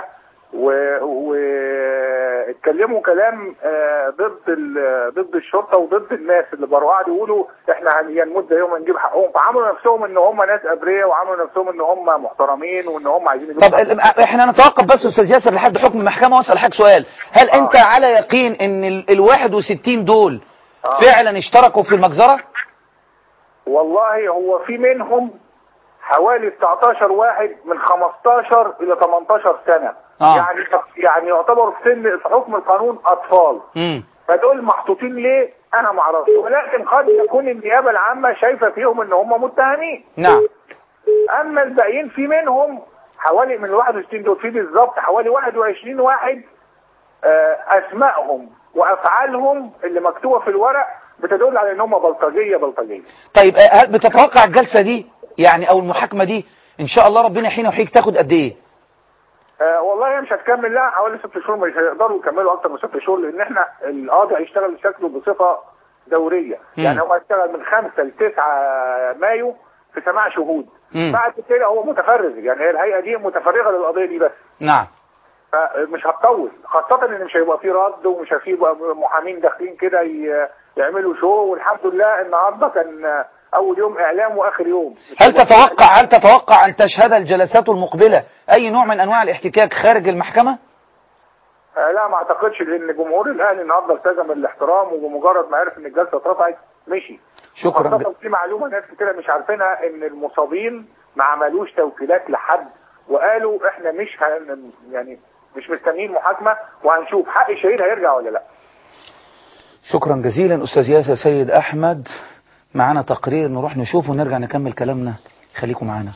[SPEAKER 8] واتكلموا كلام آه، ضد ال- ضد الشرطة وضد الناس اللي بره قعدوا يقولوا احنا هن- هنمد يوم نجيب حقهم فعملوا نفسهم ان هم ناس ابرياء وعملوا نفسهم ان هم محترمين وان هم عايزين يجيبوا
[SPEAKER 3] طب ال- احنا نتوقف بس أستاذ ياسر لحد حكم المحكمة وأسأل حضرتك سؤال هل أنت على يقين إن ال ال 61 دول
[SPEAKER 8] آه.
[SPEAKER 3] فعلا اشتركوا في المجزرة؟
[SPEAKER 8] والله هو في منهم حوالي 19 واحد من 15 الى 18 سنه
[SPEAKER 3] آه.
[SPEAKER 8] يعني يعني يعتبروا في سن في حكم القانون اطفال
[SPEAKER 3] مم.
[SPEAKER 8] فدول محطوطين ليه انا ما اعرفش ولكن قد تكون النيابه العامه شايفه فيهم ان هم متهمين
[SPEAKER 3] نعم
[SPEAKER 8] اما الباقيين في منهم حوالي من ال 61 دول في بالظبط حوالي 21 واحد آه، اسمائهم وافعالهم اللي مكتوبه في الورق بتدل على ان هم بلطجيه بلطجيه
[SPEAKER 3] طيب آه، هل بتتوقع الجلسة دي يعني أو المحاكمة دي إن شاء الله ربنا يحيينا ويحييك تاخد قد إيه؟
[SPEAKER 8] آه والله هي مش هتكمل لها حوالي ست شهور مش هيقدروا يكملوا اكتر من ست شهور لان احنا القاضي هيشتغل شكله بصفه دوريه
[SPEAKER 3] مم.
[SPEAKER 8] يعني هو هيشتغل من 5 ل 9 مايو في سماع شهود
[SPEAKER 3] مم.
[SPEAKER 8] بعد كده هو متفرغ يعني هي الهيئه دي متفرغه للقضيه دي بس
[SPEAKER 3] نعم
[SPEAKER 8] فمش هتطول خاصة ان مش هيبقى في رد ومش هيبقى محامين داخلين كده ي- يعملوا شو والحمد لله النهارده كان اول يوم اعلام واخر يوم
[SPEAKER 3] هل تتوقع هل تتوقع أن تشهد الجلسات المقبلة أي نوع من أنواع الاحتكاك خارج المحكمة؟
[SPEAKER 8] آه، لا ما اعتقدش لان جمهور الاهلي النهارده التزم الاحترام وبمجرد ما عرف ان الجلسه اترفعت مشي
[SPEAKER 3] شكرا
[SPEAKER 8] خاصة في معلومه ناس كتير مش عارفينها ان المصابين ما عملوش توكيلات لحد وقالوا احنا مش هن يعني مش مستنيين محاكمه وهنشوف حق الشهيد هيرجع ولا لا
[SPEAKER 3] شكرا جزيلا أستاذ ياسر سيد أحمد معانا تقرير نروح نشوفه ونرجع نكمل كلامنا خليكم معانا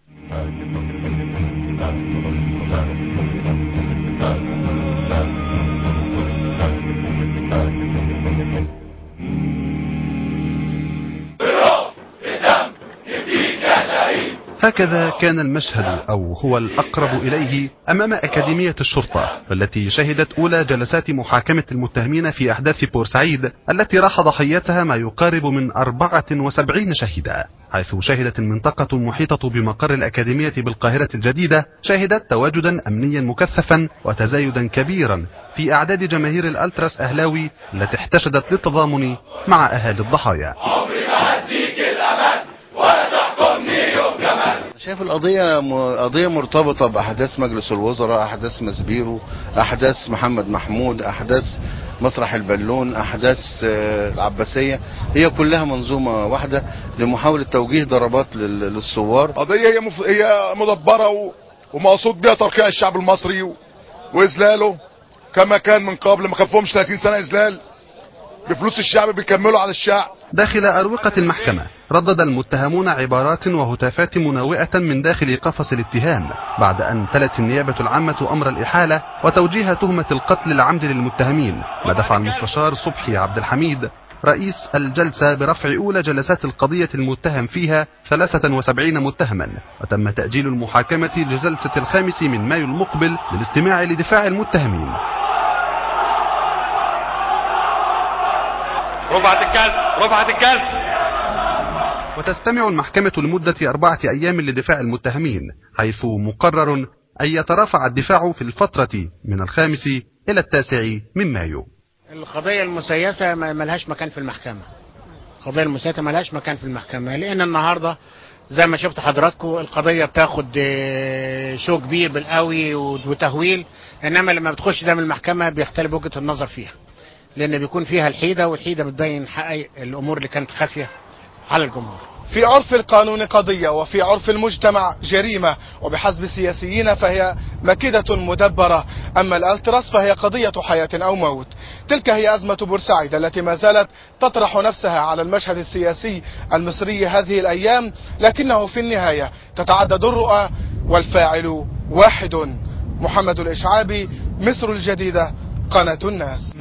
[SPEAKER 9] هكذا كان المشهد أو هو الأقرب إليه أمام أكاديمية الشرطة والتي شهدت أولى جلسات محاكمة المتهمين في أحداث بورسعيد التي راح ضحيتها ما يقارب من 74 شهيدا حيث شهدت المنطقة المحيطة بمقر الأكاديمية بالقاهرة الجديدة شهدت تواجدا أمنيا مكثفا وتزايدا كبيرا في أعداد جماهير الألتراس أهلاوي التي احتشدت للتضامن مع أهالي الضحايا
[SPEAKER 10] شايف القضية م- قضية مرتبطة بأحداث مجلس الوزراء أحداث مسبيرو أحداث محمد محمود أحداث مسرح البالون أحداث آه، العباسية هي كلها منظومة واحدة لمحاولة توجيه ضربات لل- للثوار
[SPEAKER 11] قضية هي مف... هي مدبرة و... ومقصود بها ترقيع الشعب المصري و... وإذلاله كما كان من قبل ما كفهمش 30 سنة إذلال بفلوس الشعب بيكملوا على الشعب
[SPEAKER 9] داخل أروقة المحكمة ردد المتهمون عبارات وهتافات منوئة من داخل قفص الاتهام بعد أن تلت النيابة العامة أمر الإحالة وتوجيه تهمة القتل العمد للمتهمين ما دفع المستشار صبحي عبد الحميد رئيس الجلسة برفع أولى جلسات القضية المتهم فيها 73 متهما وتم تأجيل المحاكمة لجلسة الخامس من مايو المقبل للاستماع لدفاع المتهمين
[SPEAKER 12] رفعت الكلب رفعت الكلب
[SPEAKER 9] وتستمع المحكمة لمدة أربعة أيام لدفاع المتهمين حيث مقرر أن يترافع الدفاع في الفترة من الخامس إلى التاسع من مايو
[SPEAKER 13] القضية المسيسة ما ملهاش مكان في المحكمة القضية المسيسة ملهاش مكان في المحكمة لأن النهاردة زي ما شفت حضراتكم القضية بتاخد آه، شو كبير بالقوي وتهويل إنما لما بتخش ده من المحكمة بيختلف وجهة النظر فيها لأن بيكون فيها الحيدة والحيدة بتبين حقائق الأمور اللي كانت خافية على الجمهور
[SPEAKER 14] في عرف القانون قضية وفي عرف المجتمع جريمة وبحسب السياسيين فهي مكيدة مدبرة أما الالتراس فهي قضية حياة أو موت تلك هي أزمة بورسعيد التي ما زالت تطرح نفسها على المشهد السياسي المصري هذه الأيام لكنه في النهاية تتعدد الرؤى والفاعل واحد محمد الإشعابي مصر الجديدة قناة الناس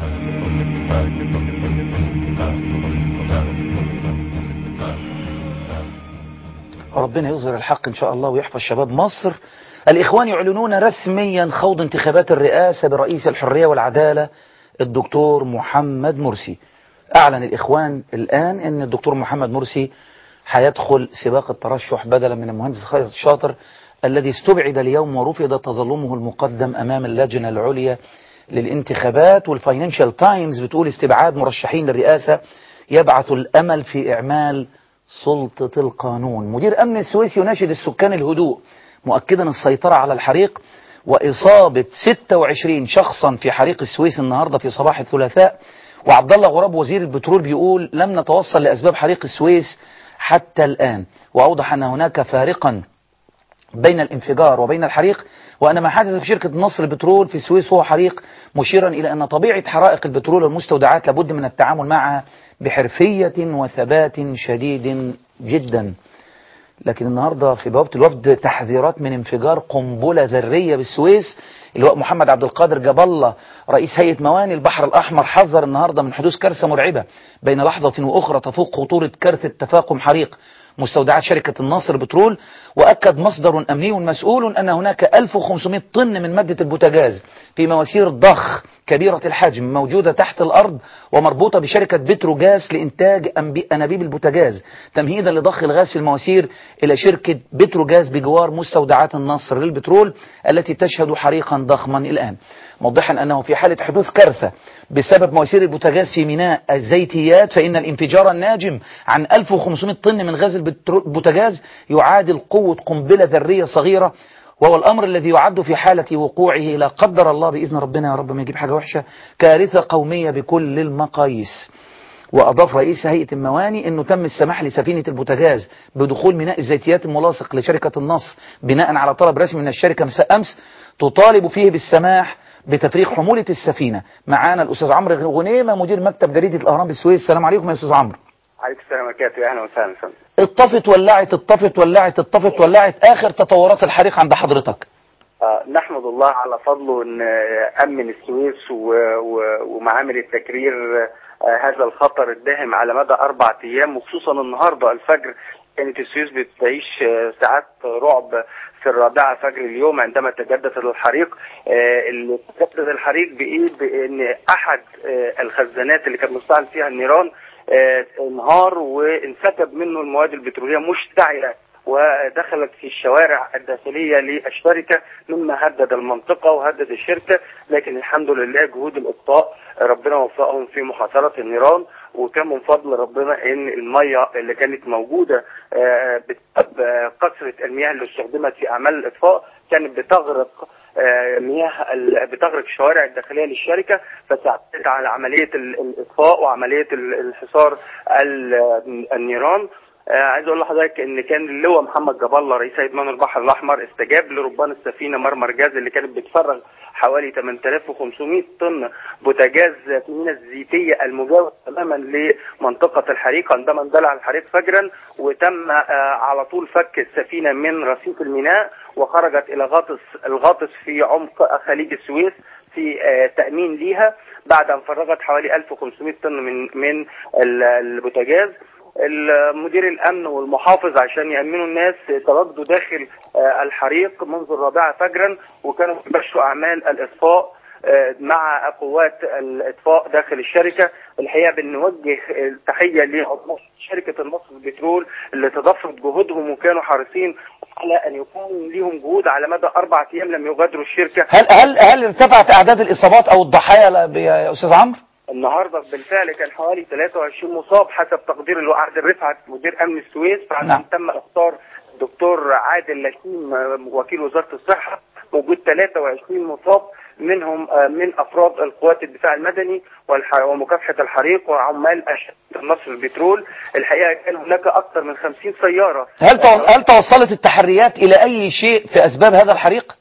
[SPEAKER 3] ربنا يظهر الحق إن شاء الله ويحفظ شباب مصر الإخوان يعلنون رسميا خوض انتخابات الرئاسة برئيس الحرية والعدالة الدكتور محمد مرسي أعلن الإخوان الآن أن الدكتور محمد مرسي هيدخل سباق الترشح بدلا من المهندس خالد الشاطر الذي استبعد اليوم ورفض تظلمه المقدم أمام اللجنة العليا للانتخابات والفاينانشال تايمز بتقول استبعاد مرشحين للرئاسة يبعث الأمل في إعمال سلطة القانون مدير أمن السويس يناشد السكان الهدوء مؤكدا السيطرة على الحريق وإصابة 26 شخصا في حريق السويس النهاردة في صباح الثلاثاء وعبد الله غراب وزير البترول بيقول لم نتوصل لأسباب حريق السويس حتى الآن وأوضح أن هناك فارقا بين الانفجار وبين الحريق وأن ما حدث في شركة نصر البترول في السويس هو حريق مشيرا إلى أن طبيعة حرائق البترول والمستودعات لابد من التعامل معها بحرفية وثبات شديد جدا لكن النهاردة في بوابة الوفد تحذيرات من انفجار قنبلة ذرية بالسويس اللواء محمد عبد القادر جاب الله رئيس هيئة مواني البحر الأحمر حذر النهاردة من حدوث كارثة مرعبة بين لحظة وأخرى تفوق خطورة كارثة تفاقم حريق مستودعات شركة الناصر بترول وأكد مصدر أمني مسؤول أن هناك 1500 طن من مادة البوتاجاز في مواسير ضخ كبيرة الحجم موجودة تحت الأرض ومربوطة بشركة بتروجاز لإنتاج أنبي- أنابيب البوتاجاز تمهيدا لضخ الغاز في المواسير إلى شركة بتروجاز بجوار مستودعات النصر للبترول التي تشهد حريقا ضخما الآن موضحا أنه في حالة حدوث كارثة بسبب مواسير البوتاجاز في ميناء الزيتيات فإن الانفجار الناجم عن 1500 طن من غاز البترو- البوتاجاز يعادل قوة قنبلة ذرية صغيرة وهو الأمر الذي يعد في حالة وقوعه لا قدر الله بإذن ربنا يا رب ما يجيب حاجة وحشة كارثة قومية بكل المقاييس وأضاف رئيس هيئة المواني أنه تم السماح لسفينة البوتاجاز بدخول ميناء الزيتيات الملاصق لشركة النصر بناء على طلب رسمي من الشركة مساء أمس تطالب فيه بالسماح بتفريغ حمولة السفينة معانا الأستاذ عمرو غنيمة مدير مكتب جريدة الأهرام بالسويس السلام عليكم يا أستاذ عمرو
[SPEAKER 15] عليكم السلام وبركاته اهلا وسهلا فندم
[SPEAKER 3] اتطفت ولعت اتطفت ولعت اتطفت ولعت آخر تطورات الحريق عند حضرتك
[SPEAKER 15] آه نحمد الله على فضله ان آه، امن السويس و... و... ومعامل التكرير آه هذا الخطر الداهم على مدى اربع ايام وخصوصا النهارده الفجر كانت السويس بتعيش آه، ساعات رعب في الرابعة فجر اليوم عندما تجدد الحريق آه، اللي تجدد الحريق بإيه بأن أحد آه، الخزانات اللي كان مستعمل فيها النيران آه، انهار وانسكب منه المواد البترولية مشتعلة ودخلت في الشوارع الداخلية للشركة مما هدد المنطقة وهدد الشركة لكن الحمد لله جهود الإطفاء ربنا وفقهم في محاصرة النيران وكان من فضل ربنا ان المية اللي كانت موجودة آه، بسبب آه، كثرة المياه اللي استخدمت في اعمال الاطفاء كانت بتغرق آه، مياه ال- بتغرق الشوارع الداخلية للشركة فساعدت على عملية ال- الاطفاء وعملية ال- الحصار ال- النيران آه، عايز اقول لحضرتك ان كان اللواء محمد جاب الله رئيس هيئه من البحر الاحمر استجاب لربان السفينه مرمر جاز اللي كانت بتفرغ حوالي 8500 طن بوتاجاز في الميناء الزيتيه المجاور تماما لمنطقه الحريق عندما اندلع الحريق فجرا وتم آه، على طول فك السفينه من رصيف الميناء وخرجت الى غاطس الغاطس في عمق خليج السويس في آه، تامين ليها بعد ان فرغت حوالي 1500 طن من من ال- البوتاجاز مدير الامن والمحافظ عشان يامنوا الناس تواجدوا داخل آه، الحريق منذ الرابعه فجرا وكانوا بيمشوا اعمال الاطفاء آه، مع قوات الاطفاء داخل الشركه الحقيقه بنوجه التحيه لعضو شركه المصري للبترول اللي تضافرت جهودهم وكانوا حريصين على ان يكون ليهم جهود على مدى اربع ايام لم يغادروا الشركه
[SPEAKER 3] هل هل هل ارتفعت اعداد الاصابات او الضحايا لا- يا استاذ عمرو
[SPEAKER 15] النهارده بالفعل كان حوالي 23 مصاب حسب تقدير الوعد رفعت مدير امن السويس بعد
[SPEAKER 3] نعم.
[SPEAKER 15] ان تم اختار الدكتور عادل لشيم آه، وكيل وزاره الصحه موجود 23 مصاب منهم آه، من افراد القوات الدفاع المدني والح- ومكافحه الحريق وعمال اشهر مصر البترول الحقيقه كان هناك اكثر من 50 سياره
[SPEAKER 3] هل تو- هل توصلت التحريات الى اي شيء في اسباب هذا الحريق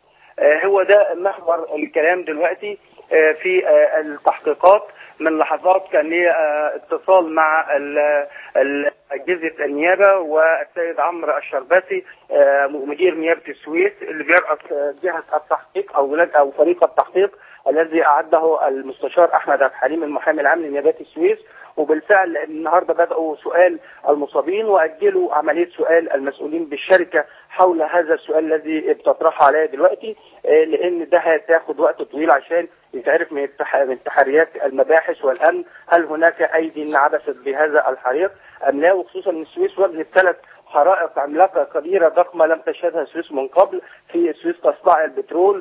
[SPEAKER 15] آه، هو ده محور الكلام دلوقتي آه، في آه، التحقيقات من لحظات كان لي آه، اتصال مع ال- ال- أجهزة النيابة والسيد عمرو الشرباتي آه، مدير نيابة السويس اللي بيرأس آه، جهة التحقيق أو ولاد- أو فريق التحقيق الذي أعده المستشار أحمد عبد الحليم المحامي العام لنيابات السويس وبالفعل النهارده بدأوا سؤال المصابين وأجلوا عملية سؤال المسؤولين بالشركة حول هذا السؤال الذي بتطرحه عليا دلوقتي آه، لأن ده هتاخد وقت طويل عشان يتعرف من التح- من تحريات المباحث والأمن هل هناك أيدي عبثت بهذا الحريق أم لا وخصوصا أن السويس واجهت ثلاث حرائق عملاقة كبيرة ضخمة لم تشهدها السويس من قبل في السويس تصنع البترول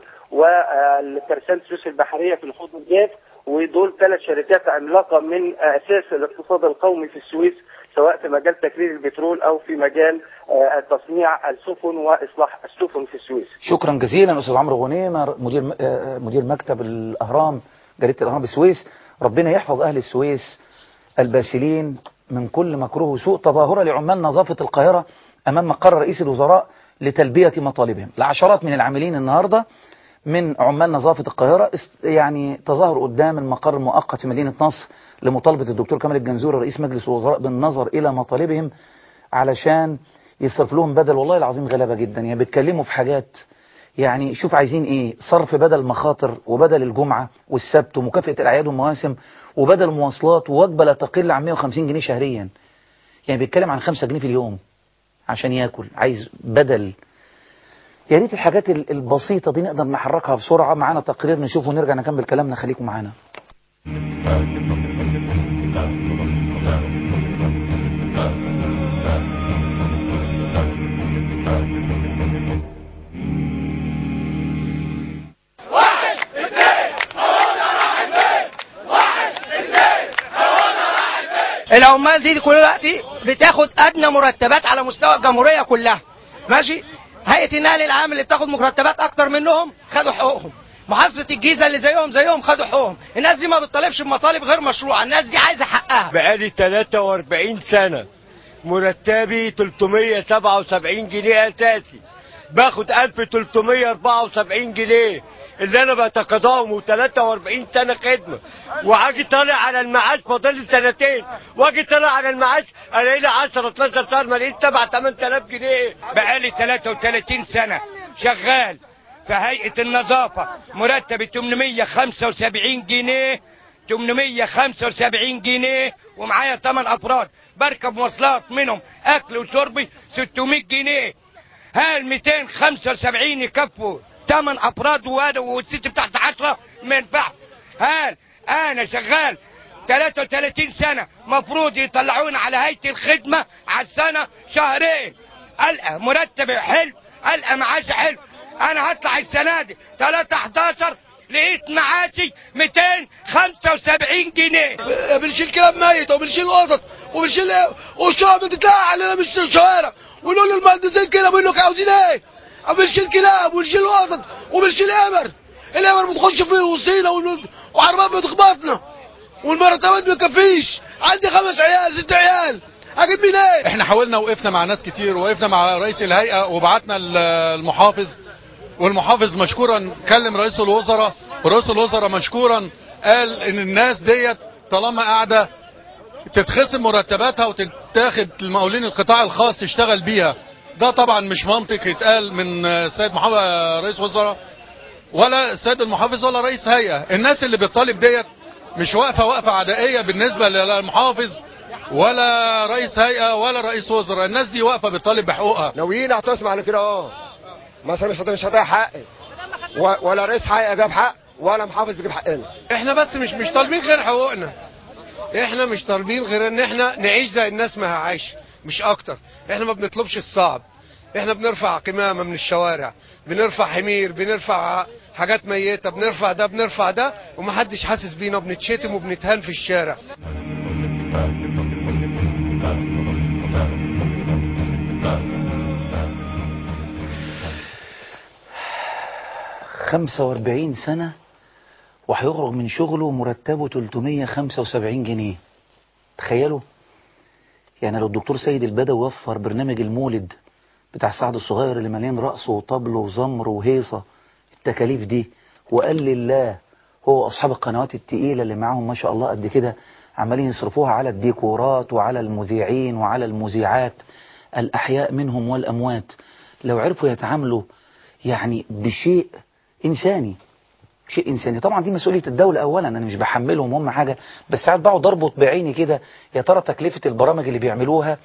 [SPEAKER 15] والترسانة السويس البحرية في الحوض الجاف ودول ثلاث شركات عملاقة من أساس الاقتصاد القومي في السويس سواء في مجال تكرير البترول أو في مجال آه، تصنيع السفن وإصلاح السفن في السويس
[SPEAKER 3] شكرا جزيلا استاذ عمرو غنيمه مدير م- آه، مدير مكتب الاهرام جريده الاهرام بالسويس ربنا يحفظ اهل السويس الباسلين من كل مكروه وسوء تظاهره لعمال نظافه القاهره امام مقر رئيس الوزراء لتلبيه مطالبهم العشرات من العاملين النهارده من عمال نظافة القاهرة است- يعني تظاهروا قدام المقر المؤقت في مدينة نصر لمطالبة الدكتور كمال الجنزوري رئيس مجلس الوزراء بالنظر إلى مطالبهم علشان يصرف لهم بدل والله العظيم غلبة جدا يعني بيتكلموا في حاجات يعني شوف عايزين ايه صرف بدل مخاطر وبدل الجمعة والسبت ومكافأة الأعياد والمواسم وبدل مواصلات ووجبة لا تقل عن 150 جنيه شهريا يعني بيتكلم عن 5 جنيه في اليوم عشان ياكل عايز بدل يا ريت الحاجات ال- البسيطة دي نقدر نحركها بسرعة معانا تقرير نشوفه ونرجع نكمل كلامنا خليكم معانا
[SPEAKER 16] العمال دي كل دلوقتي بتاخد ادنى مرتبات على مستوى الجمهوريه كلها ماشي هيئه النقل العام اللي بتاخد مرتبات اكتر منهم خدوا حقوقهم محافظه الجيزه اللي زيهم زيهم خدوا حقوقهم الناس دي ما بتطالبش بمطالب غير مشروعه الناس دي عايزه حقها
[SPEAKER 17] بقالي 43 سنة مرتبي 377 جنيه أساسي باخد 1374 جنيه اللي أنا بتقاضاهم و43 سنة خدمة وأجي طالع على المعاش فاضل لي سنتين وأجي طالع على المعاش ألاقي لي 10 12 شهر ما لقيت 7 8000 جنيه
[SPEAKER 18] بقالي 33 سنة شغال في هيئة النظافة مرتبي 875 جنيه 875 جنيه ومعايا 8 افراد بركب مواصلات منهم اكل وشربي 600 جنيه هل 275 يكفوا 8 افراد وانا والست بتاعت 10 ما ينفعش هل انا شغال 33 سنة مفروض يطلعونا على هيئة الخدمة على السنة شهرين ألقى مرتبي حلو ألقى معاشي حلو أنا هطلع السنة دي 3 11 لقيت معاشي 275 جنيه
[SPEAKER 19] بنشيل كلاب ميت وبنشيل قطط وبنشيل والشعب بتتلاقى علينا مش الشوارع ونقول للمهندسين كده بيقول لك عاوزين ايه؟ بنشيل كلاب ونشيل قطط وبنشيل امر الامر بتخش في وسطينا ون- وعربات بتخبطنا والمرتبات ما تكفيش عندي خمس عيال ست عيال اجيب مين ايه؟
[SPEAKER 20] احنا حاولنا وقفنا مع ناس كتير وقفنا مع رئيس الهيئه وبعتنا ال- المحافظ والمحافظ مشكورا كلم رئيس الوزراء ورئيس الوزراء مشكورا قال ان الناس ديت طالما قاعده تتخصم مرتباتها وتتاخد المقاولين القطاع الخاص تشتغل بيها ده طبعا مش منطق يتقال من السيد محافظ رئيس وزراء ولا السيد المحافظ ولا رئيس هيئه الناس اللي بتطالب ديت مش واقفه وقفه عدائيه بالنسبه للمحافظ ولا رئيس هيئه ولا رئيس وزراء الناس دي واقفه بتطالب بحقوقها
[SPEAKER 21] ناويين اعتصم على كده اه مثلا مش مش هضيع حقي و- ولا رئيس هيئه جاب حق ولا محافظ بيجيب حقنا
[SPEAKER 22] احنا بس مش مش طالبين غير حقوقنا احنا مش طالبين غير ان احنا نعيش زي الناس ما عايشه مش اكتر احنا ما بنطلبش الصعب احنا بنرفع قمامه من الشوارع بنرفع حمير بنرفع حاجات ميته بنرفع ده بنرفع ده ومحدش حاسس بينا وبنتشتم وبنتهان في الشارع
[SPEAKER 3] 45 سنة وهيخرج من شغله مرتبه 375 جنيه تخيلوا يعني لو الدكتور سيد البدوي وفر برنامج المولد بتاع سعد الصغير اللي مليان رقص وطبل وزمر وهيصة التكاليف دي وقال لله هو أصحاب القنوات التقيلة اللي معاهم ما شاء الله قد كده عمالين يصرفوها على الديكورات وعلى المذيعين وعلى المذيعات الأحياء منهم والأموات لو عرفوا يتعاملوا يعني بشيء إنساني شيء إنساني طبعا دي مسؤولية الدولة أولا أنا مش بحملهم هم حاجة بس ساعات بقعد أربط بعيني كده يا ترى تكلفة البرامج اللي بيعملوها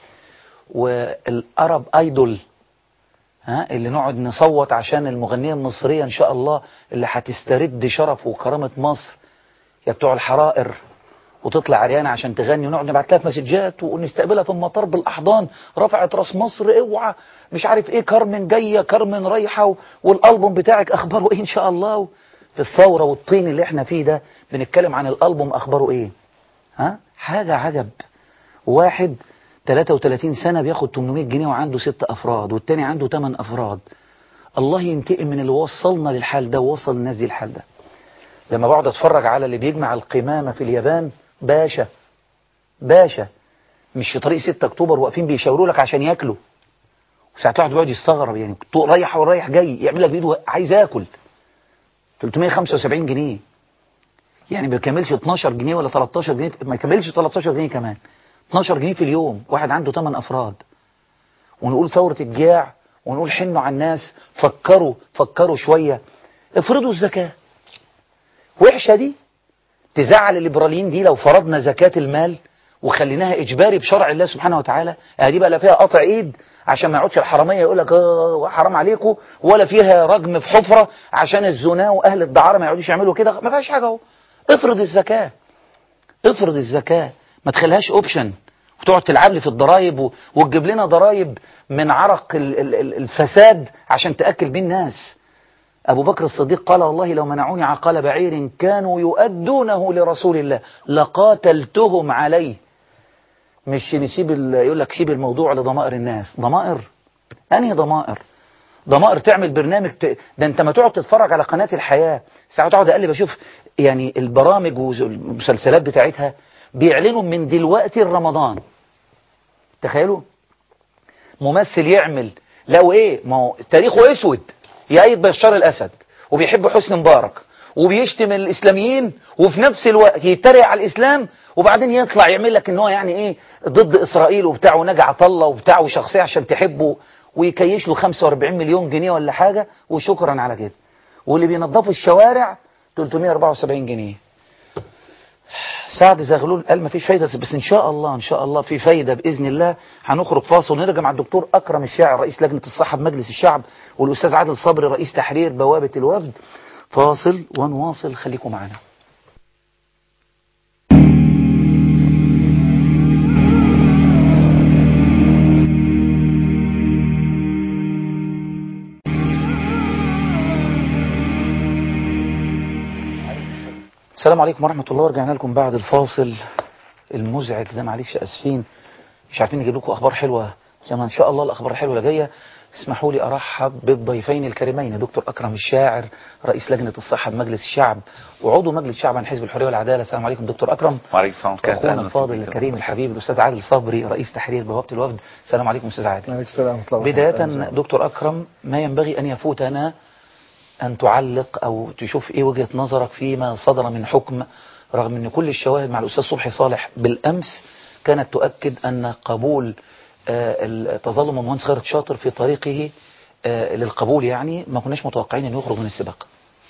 [SPEAKER 3] والأرب أيدول ها اللي نقعد نصوت عشان المغنية المصرية إن شاء الله اللي هتسترد شرف وكرامة مصر يا بتوع الحرائر وتطلع عريانة عشان تغني ونقعد نبعت لها في مسجات ونستقبلها في المطار بالأحضان رفعت راس مصر اوعى مش عارف ايه كارمن جاية كارمن رايحة و- والألبوم بتاعك أخباره ايه إن شاء الله في الثورة والطين اللي احنا فيه ده بنتكلم عن الألبوم أخباره ايه ها حاجة عجب واحد 33 سنة بياخد 800 جنيه وعنده ست أفراد والتاني عنده 8 أفراد الله ينتقم من اللي وصلنا للحال ده ووصل الناس دي الحال ده لما بقعد اتفرج على اللي بيجمع القمامة في اليابان باشا باشا مش في طريق 6 اكتوبر واقفين بيشاوروا لك عشان ياكلوا وساعات واحد بيقعد يستغرب يعني طوق رايح ورايح جاي يعمل لك بايده عايز اكل 375 جنيه يعني ما بيكملش 12 جنيه ولا 13 جنيه ما يكملش 13 جنيه كمان 12 جنيه في اليوم واحد عنده 8 افراد ونقول ثورة الجاع ونقول حنوا على الناس فكروا فكروا شوية افرضوا الزكاة وحشة دي تزعل الليبراليين دي لو فرضنا زكاة المال وخليناها إجباري بشرع الله سبحانه وتعالى اه دي بقى لا فيها قطع إيد عشان ما يقعدش الحرامية يقول لك اه حرام عليكم ولا فيها رجم في حفرة عشان الزنا وأهل الدعارة ما يقعدوش يعملوا كده ما فيهاش حاجة اهو افرض الزكاة افرض الزكاة ما تخليهاش اوبشن وتقعد تلعب لي في الضرايب و- وتجيب لنا ضرايب من عرق ال- ال- ال- الفساد عشان تأكل بيه الناس أبو بكر الصديق قال والله لو منعوني عقال بعير كانوا يؤدونه لرسول الله لقاتلتهم عليه مش نسيب ال- يقول لك سيب الموضوع لضمائر الناس ضمائر أنهي ضمائر ضمائر تعمل برنامج ت... ده انت ما تقعد تتفرج على قناة الحياة ساعات اقعد اقلب اشوف يعني البرامج والمسلسلات بتاعتها بيعلنوا من دلوقتي رمضان تخيلوا ممثل يعمل لو ايه ما هو تاريخه اسود يأيد بشار الاسد وبيحب حسني مبارك وبيشتم الاسلاميين وفي نفس الوقت يتريق على الاسلام وبعدين يطلع يعمل لك ان هو يعني ايه ضد اسرائيل وبتاع ونجع عطله وبتاع وشخصيه عشان تحبه ويكيش له 45 مليون جنيه ولا حاجه وشكرا على كده واللي بينظفوا الشوارع 374 جنيه سعد زغلول قال ما فيش فايدة بس إن شاء الله إن شاء الله في فايدة بإذن الله هنخرج فاصل ونرجع مع الدكتور أكرم الشاعر رئيس لجنة الصحة بمجلس الشعب والأستاذ عادل صبري رئيس تحرير بوابة الوفد فاصل ونواصل خليكم معنا السلام عليكم ورحمة الله ورجعنا لكم بعد الفاصل المزعج ده معلش اسفين مش عارفين نجيب لكم اخبار حلوة زي ما ان شاء الله الاخبار الحلوة اللي جايه اسمحوا لي ارحب بالضيفين الكريمين دكتور اكرم الشاعر رئيس لجنة الصحة بمجلس الشعب وعضو مجلس الشعب عن حزب الحرية والعدالة السلام عليكم دكتور اكرم
[SPEAKER 23] وعليكم السلام ورحمة الله
[SPEAKER 3] واخونا
[SPEAKER 23] أهلا
[SPEAKER 3] الفاضل
[SPEAKER 23] وسهلا.
[SPEAKER 3] الكريم الحبيب الاستاذ عادل صبري رئيس تحرير بوابة الوفد السلام عليكم استاذ عادل
[SPEAKER 24] عليكم السلام ورحمة الله وبركاته.
[SPEAKER 3] بداية دكتور أكرم ما ينبغي أن يفوتنا أن تعلق أو تشوف إيه وجهة نظرك فيما صدر من حكم رغم أن كل الشواهد مع الأستاذ صبحي صالح بالأمس كانت تؤكد أن قبول آه، تظلم المهندس خيرت شاطر في طريقه آه، للقبول يعني ما كناش متوقعين أن يخرج من السباق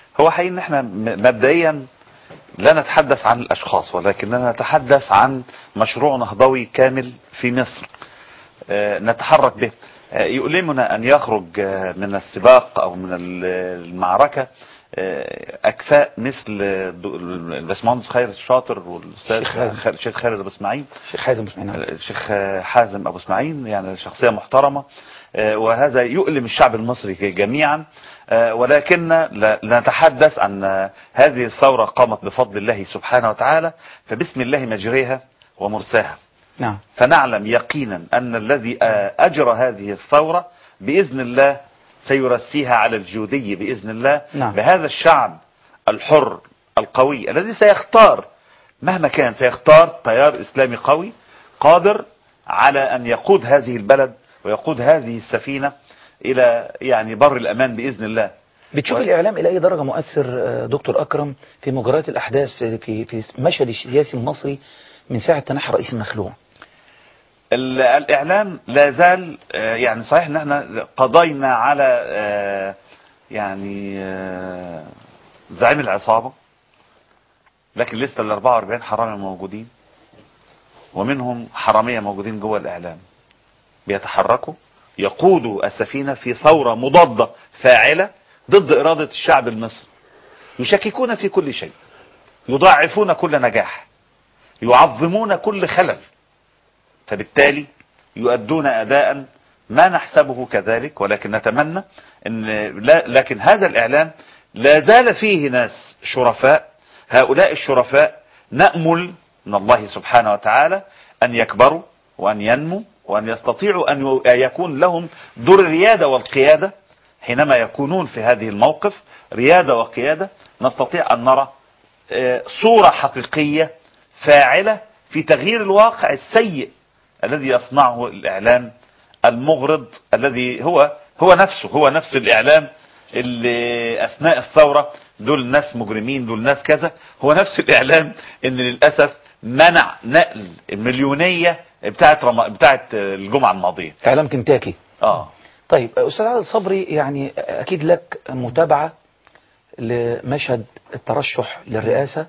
[SPEAKER 1] هو حقيقي ان احنا م- مبدئيا لا نتحدث عن الاشخاص ولكننا نتحدث عن مشروع نهضوي كامل في مصر آه، نتحرك به آه، يؤلمنا ان يخرج آه، من السباق او من ال- المعركة آه، اكفاء مثل دو- الباشمهندس خير الشاطر والاستاذ
[SPEAKER 3] الشيخ حازم.
[SPEAKER 1] خ- الشيخ خالد ابو اسماعيل
[SPEAKER 3] الشيخ حازم اسماعيل
[SPEAKER 1] الشيخ حازم ابو اسماعيل يعني شخصيه محترمه آه، وهذا يؤلم الشعب المصري جميعا آه، ولكن لا- نتحدث عن آه، هذه الثوره قامت بفضل الله سبحانه وتعالى فبسم الله مجريها ومرساها
[SPEAKER 3] نعم
[SPEAKER 1] فنعلم يقينا ان الذي آه، اجرى هذه الثوره باذن الله سيرسيها على الجودي باذن الله
[SPEAKER 3] نعم.
[SPEAKER 1] بهذا الشعب الحر القوي الذي سيختار مهما كان سيختار تيار اسلامي قوي قادر على ان يقود هذه البلد ويقود هذه السفينه الى يعني بر الامان باذن الله
[SPEAKER 3] بتشوف
[SPEAKER 1] و-
[SPEAKER 3] الإعلام إلى أي درجة مؤثر آه، دكتور أكرم في مجريات الأحداث في في في المشهد السياسي المصري من ساعة تنحي رئيس المخلوع
[SPEAKER 1] ال- الاعلام لا زال آه، يعني صحيح ان احنا قضينا على آه، يعني آه، زعيم العصابة لكن لسه ال 44 حرامي موجودين ومنهم حرامية موجودين جوه الاعلام بيتحركوا يقودوا السفينة في ثورة مضادة فاعلة ضد إرادة الشعب المصري يشككون في كل شيء يضاعفون كل نجاح يعظمون كل خلل فبالتالي يؤدون أداء ما نحسبه كذلك ولكن نتمنى ان لا لكن هذا الاعلام لا زال فيه ناس شرفاء هؤلاء الشرفاء نأمل من الله سبحانه وتعالى ان يكبروا وان ينموا وان يستطيعوا ان يكون لهم دور الريادة والقيادة حينما يكونون في هذه الموقف ريادة وقيادة نستطيع ان نرى آه، صورة حقيقية فاعلة في تغيير الواقع السيء الذي يصنعه الاعلام المغرض الذي هو هو نفسه هو نفس الاعلام اللي اثناء الثورة دول ناس مجرمين دول ناس كذا هو نفس الاعلام ان للاسف منع نقل المليونية بتاعت رم... بتاعت الجمعة الماضية
[SPEAKER 3] إعلام كنتاكي
[SPEAKER 1] اه
[SPEAKER 3] طيب أستاذ عادل صبري يعني أكيد لك متابعة لمشهد الترشح للرئاسة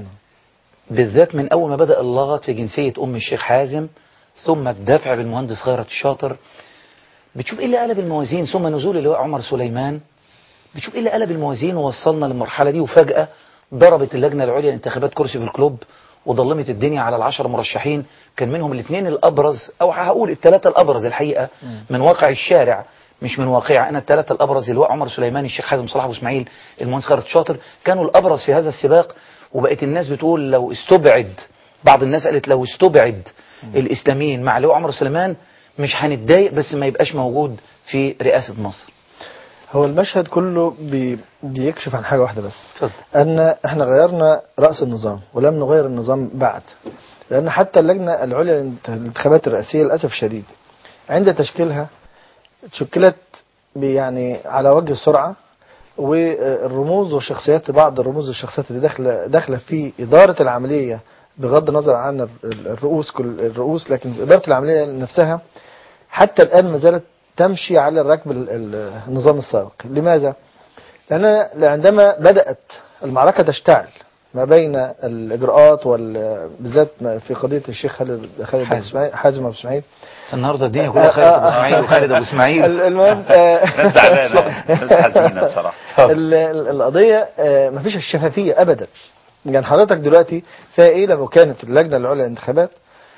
[SPEAKER 3] بالذات من أول ما بدأ اللغط في جنسية أم الشيخ حازم ثم الدفع بالمهندس خيرت الشاطر بتشوف إيه اللي قلب الموازين ثم نزول اللواء عمر سليمان بتشوف إيه اللي قلب الموازين ووصلنا للمرحلة دي وفجأة ضربت اللجنة العليا لانتخابات كرسي في الكلوب وضلمت الدنيا على العشر مرشحين كان منهم الاثنين الأبرز أو هقول الثلاثة الأبرز الحقيقة من واقع الشارع مش من واقع أنا الثلاثة الأبرز اللواء عمر سليمان الشيخ حازم صلاح أبو إسماعيل المهندس خيرت الشاطر كانوا الأبرز في هذا السباق وبقت الناس بتقول لو استبعد بعض الناس قالت لو استبعد الإسلاميين مع لواء عمر سليمان مش هنتضايق بس ما يبقاش موجود في رئاسة مصر
[SPEAKER 2] هو المشهد كله بي بيكشف عن حاجة واحدة بس
[SPEAKER 3] اتفضل.
[SPEAKER 2] أن احنا غيرنا رأس النظام ولم نغير النظام بعد لأن حتى اللجنة العليا للانتخابات الرئاسية للأسف الشديد عند تشكيلها شكلت يعني على وجه السرعة والرموز والشخصيات بعض الرموز والشخصيات اللي داخله داخله في إدارة العملية بغض النظر عن ال- الرؤوس كل الرؤوس لكن إدارة العملية نفسها حتى الآن ما زالت تمشي على الركب ال- ال- النظام السابق لماذا؟ لأن عندما بدأت المعركة تشتعل ما بين الإجراءات وال بالذات ما في قضية الشيخ خالد خالد أبو
[SPEAKER 3] حازم.
[SPEAKER 2] إسماعيل حازم أبو إسماعيل
[SPEAKER 3] النهارده الدنيا كلها خالد أبو إسماعيل وخالد أبو إسماعيل
[SPEAKER 2] ال- المهم آه،
[SPEAKER 1] ناس زعلانة ناس حزينة بصراحة
[SPEAKER 2] ال- ال- القضية آه، مفيش الشفافية أبدا يعني حضرتك دلوقتي فيها إيه لما كانت اللجنة العليا للانتخابات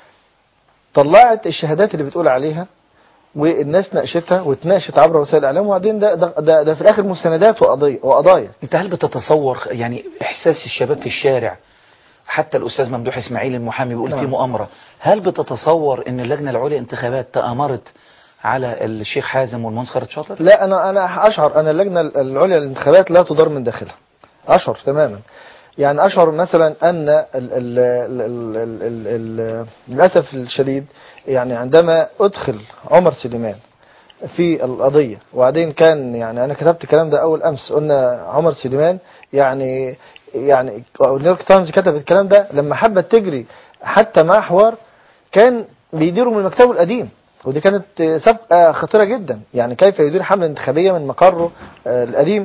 [SPEAKER 2] طلعت الشهادات اللي بتقول عليها والناس ناقشتها واتناقشت عبر وسائل الاعلام وبعدين ده ده, ده, ده في الاخر مستندات وقضايا وقضايا
[SPEAKER 3] انت هل بتتصور يعني احساس الشباب في الشارع حتى الاستاذ ممدوح اسماعيل المحامي بيقول
[SPEAKER 2] نعم.
[SPEAKER 3] في مؤامره هل بتتصور ان اللجنه العليا انتخابات تامرت على الشيخ حازم والمهندس خالد شاطر
[SPEAKER 2] لا انا انا اشعر ان اللجنه العليا للانتخابات لا تدار من داخلها اشعر تماما يعني اشعر مثلا ان ال ال ال ال ال ال ال للاسف الشديد يعني عندما ادخل عمر سليمان في القضيه وبعدين كان يعني انا كتبت الكلام ده اول امس قلنا عمر سليمان يعني يعني نيويورك تايمز كتب الكلام ده لما حبت تجري حتى مع حوار كان بيديروا من مكتبه القديم ودي كانت سابقه خطيره جدا يعني كيف يدير حمله انتخابيه من مقره آه، القديم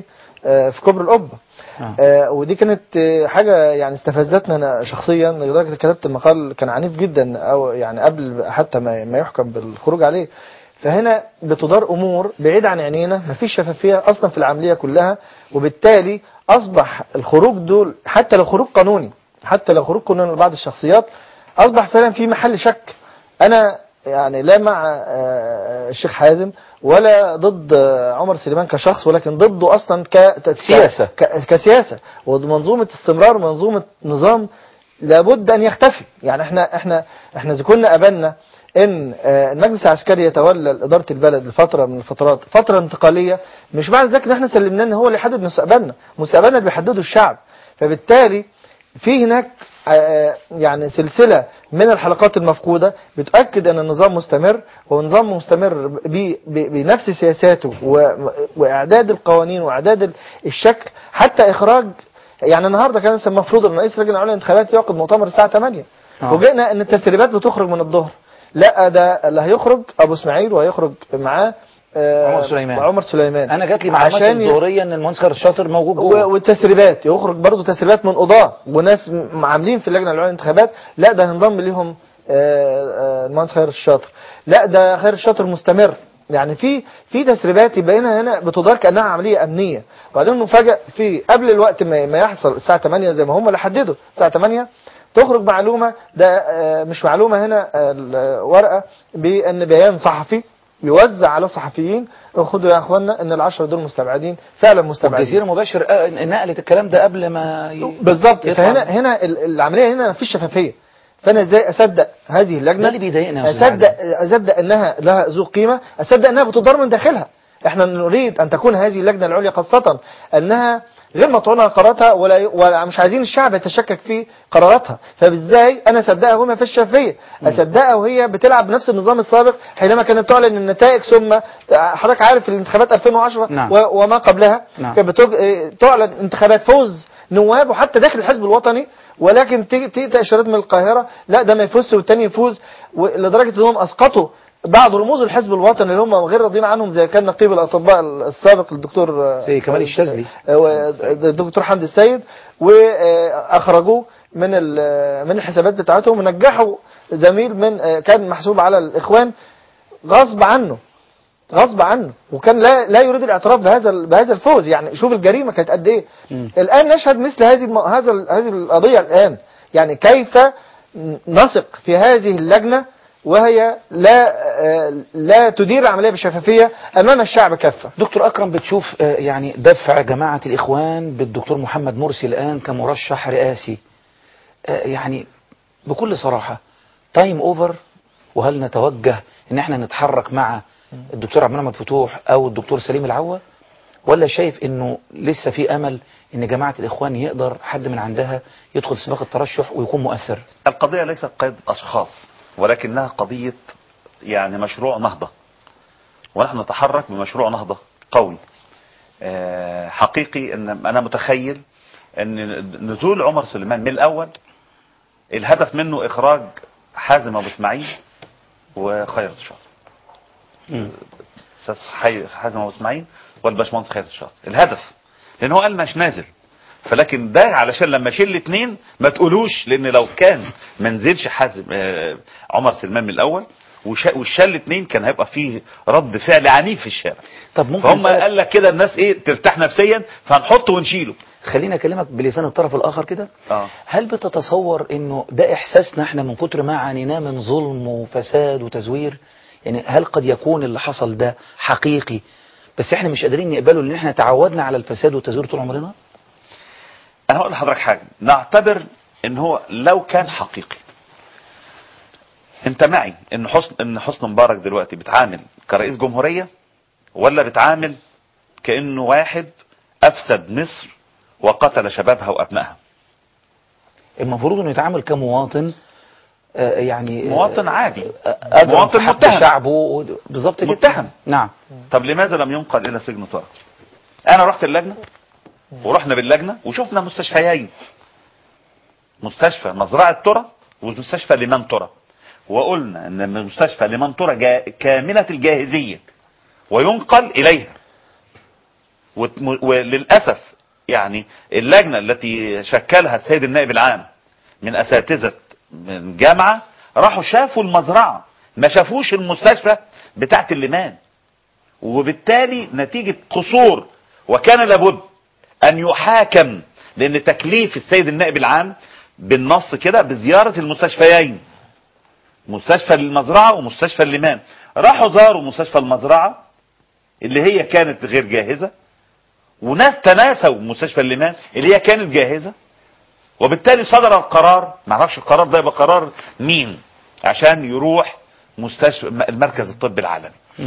[SPEAKER 2] آه، في كبر القبه آه، ودي كانت آه، حاجه يعني استفزتنا انا شخصيا لدرجه كتبت مقال كان عنيف جدا او يعني قبل حتى ما ما يحكم بالخروج عليه فهنا بتدار امور بعيد عن عينينا مفيش شفافيه اصلا في العمليه كلها وبالتالي اصبح الخروج دول حتى لو خروج قانوني حتى لو خروج قانوني لبعض الشخصيات اصبح فعلا في محل شك انا يعني لا مع آه، الشيخ حازم ولا ضد آه، عمر سليمان كشخص ولكن ضده اصلا
[SPEAKER 3] سياسة.
[SPEAKER 2] ك- كسياسه ومنظومه استمرار ومنظومه نظام لابد ان يختفي يعني احنا احنا احنا اذا كنا قبلنا ان آه، المجلس العسكري يتولى اداره البلد لفتره من الفترات فتره انتقاليه مش معنى ذلك ان احنا سلمناه ان هو اللي يحدد مستقبلنا مستقبلنا اللي بيحدده الشعب فبالتالي في هناك آه، يعني سلسلة من الحلقات المفقودة بتؤكد أن النظام مستمر ونظام مستمر ب- ب- بنفس سياساته و- وإعداد القوانين وإعداد ال- الشكل حتى إخراج يعني النهارده كان لسه المفروض ان رئيس لجنه العليا للانتخابات يعقد مؤتمر الساعه 8
[SPEAKER 3] آه.
[SPEAKER 2] وجئنا ان التسريبات بتخرج من الظهر لا ده اللي هيخرج ابو اسماعيل وهيخرج معاه آه،
[SPEAKER 3] عمر سليمان.
[SPEAKER 2] عمر سليمان
[SPEAKER 3] انا جات لي معلومات
[SPEAKER 2] عشان ي-
[SPEAKER 3] الظهوريه ان المهندس خير الشاطر موجود
[SPEAKER 2] و-
[SPEAKER 3] جوه
[SPEAKER 2] والتسريبات يخرج برضو تسريبات من قضاة وناس م- عاملين في اللجنة العليا للانتخابات لا ده هينضم ليهم آه، آه، المهندس خير الشاطر لا ده خير الشاطر مستمر يعني في في تسريبات يبقى هنا هنا بتدار كانها عمليه امنيه وبعدين نفاجئ في قبل الوقت ما ما يحصل الساعه 8 زي ما هم اللي حددوا الساعه 8 تخرج معلومه ده آه، مش معلومه هنا آه، الورقه بان بيان صحفي يوزع على صحفيين خدوا يا اخوانا ان العشرة دول مستبعدين فعلا مستبعدين
[SPEAKER 3] والجزيره مباشر آه، نقلت الكلام ده قبل ما ي...
[SPEAKER 2] بالظبط
[SPEAKER 3] يطلع.
[SPEAKER 2] فهنا هنا ال- العمليه هنا مفيش شفافيه فانا ازاي اصدق هذه اللجنه
[SPEAKER 3] ده اللي بيضايقنا يا أستاذ
[SPEAKER 2] اصدق اصدق انها لها ذو قيمه اصدق انها بتدار من داخلها احنا نريد ان تكون هذه اللجنه العليا خاصه انها غير مطعونه على قراراتها ولا ي- ولا مش عايزين الشعب يتشكك في قراراتها فازاي انا اصدقها وهي ما فيش شفافيه اصدقها وهي بتلعب بنفس النظام السابق حينما كانت تعلن النتائج ثم حضرتك عارف الانتخابات 2010
[SPEAKER 3] نعم.
[SPEAKER 2] و- وما قبلها
[SPEAKER 3] نعم.
[SPEAKER 2] كانت بتج- اه، تعلن انتخابات فوز نواب وحتى داخل الحزب الوطني ولكن تيجي تيجي تأشيرات من القاهرة لا ده ما يفوزش والتاني يفوز لدرجة انهم اسقطوا بعض رموز الحزب الوطني اللي هم غير راضيين عنهم زي كان نقيب الاطباء السابق الدكتور اه،
[SPEAKER 3] زي كمال الشاذلي
[SPEAKER 2] اه، الدكتور حمدي السيد واخرجوه من ال- من الحسابات بتاعتهم ونجحوا زميل من اه، كان محسوب على الاخوان غصب عنه غصب عنه وكان لا لا يريد الاعتراف بهذا ال- بهذا الفوز يعني شوف الجريمه كانت قد ايه الان نشهد مثل هذه الم... هذا ال- هذه القضيه الان يعني كيف نثق في هذه اللجنه وهي لا آه، لا تدير العمليه بشفافيه امام الشعب كافه
[SPEAKER 3] دكتور اكرم بتشوف آه، يعني دفع جماعه الاخوان بالدكتور محمد مرسي الان كمرشح رئاسي آه، يعني بكل صراحه تايم اوفر وهل نتوجه ان احنا نتحرك مع الدكتور عبد المنعم فتوح او الدكتور سليم العوة ولا شايف انه لسه في امل ان جماعه الاخوان يقدر حد من عندها يدخل سباق الترشح ويكون مؤثر
[SPEAKER 1] القضية ليست قيد أشخاص ولكنها قضية يعني مشروع نهضة ونحن نتحرك بمشروع نهضة قوي آه، حقيقي ان انا متخيل ان نزول عمر سليمان من الاول الهدف منه اخراج حازم ابو اسماعيل وخير الشاطر استاذ حي- حازم ابو اسماعيل والباشمهندس خير الشاطر الهدف لان هو قال مش نازل فلكن ده علشان لما اشيل الاثنين ما تقولوش لان لو كان ما نزلش حازم آه، عمر سلمان من الاول وشا- وشال الاثنين كان هيبقى فيه رد فعل عنيف في الشارع
[SPEAKER 3] طب ممكن
[SPEAKER 1] فهم
[SPEAKER 3] أسألك-
[SPEAKER 1] قال لك كده الناس ايه ترتاح نفسيا فهنحطه ونشيله
[SPEAKER 3] خليني اكلمك بلسان الطرف الاخر كده
[SPEAKER 1] اه
[SPEAKER 3] هل بتتصور انه ده احساسنا احنا من كتر ما عانيناه من ظلم وفساد وتزوير يعني هل قد يكون اللي حصل ده حقيقي بس احنا مش قادرين نقبله لان احنا تعودنا على الفساد والتزوير طول عمرنا
[SPEAKER 1] انا هقول لحضرتك حاجه نعتبر ان هو لو كان حقيقي انت معي ان حسن ان حسن مبارك دلوقتي بيتعامل كرئيس جمهوريه ولا بيتعامل كانه واحد افسد مصر وقتل شبابها وابنائها
[SPEAKER 3] المفروض انه يتعامل كمواطن آه، يعني آه،
[SPEAKER 1] مواطن عادي
[SPEAKER 3] أدرى
[SPEAKER 1] مواطن
[SPEAKER 3] في حق
[SPEAKER 1] متهم.
[SPEAKER 3] شعبه و- بالظبط كده
[SPEAKER 1] متهم
[SPEAKER 3] نعم
[SPEAKER 1] طب لماذا لم ينقل الى سجن طارق انا رحت اللجنه ورحنا باللجنه وشفنا مستشفيين مستشفى مزرعه ترى ومستشفى لمن ترى وقلنا ان المستشفى لمن ترى جا كامله الجاهزيه وينقل اليها وت- م- وللاسف يعني اللجنه التي شكلها السيد النائب العام من اساتذه من جامعه راحوا شافوا المزرعه ما شافوش المستشفى بتاعت الليمان وبالتالي نتيجه قصور وكان لابد ان يحاكم لان تكليف السيد النائب العام بالنص كده بزياره المستشفيين مستشفى المزرعه ومستشفى الليمان راحوا زاروا مستشفى المزرعه اللي هي كانت غير جاهزه وناس تناسوا مستشفى الليمان اللي هي كانت جاهزه وبالتالي صدر القرار ما اعرفش القرار ده يبقى قرار مين عشان يروح مستشفى المركز الطبي العالمي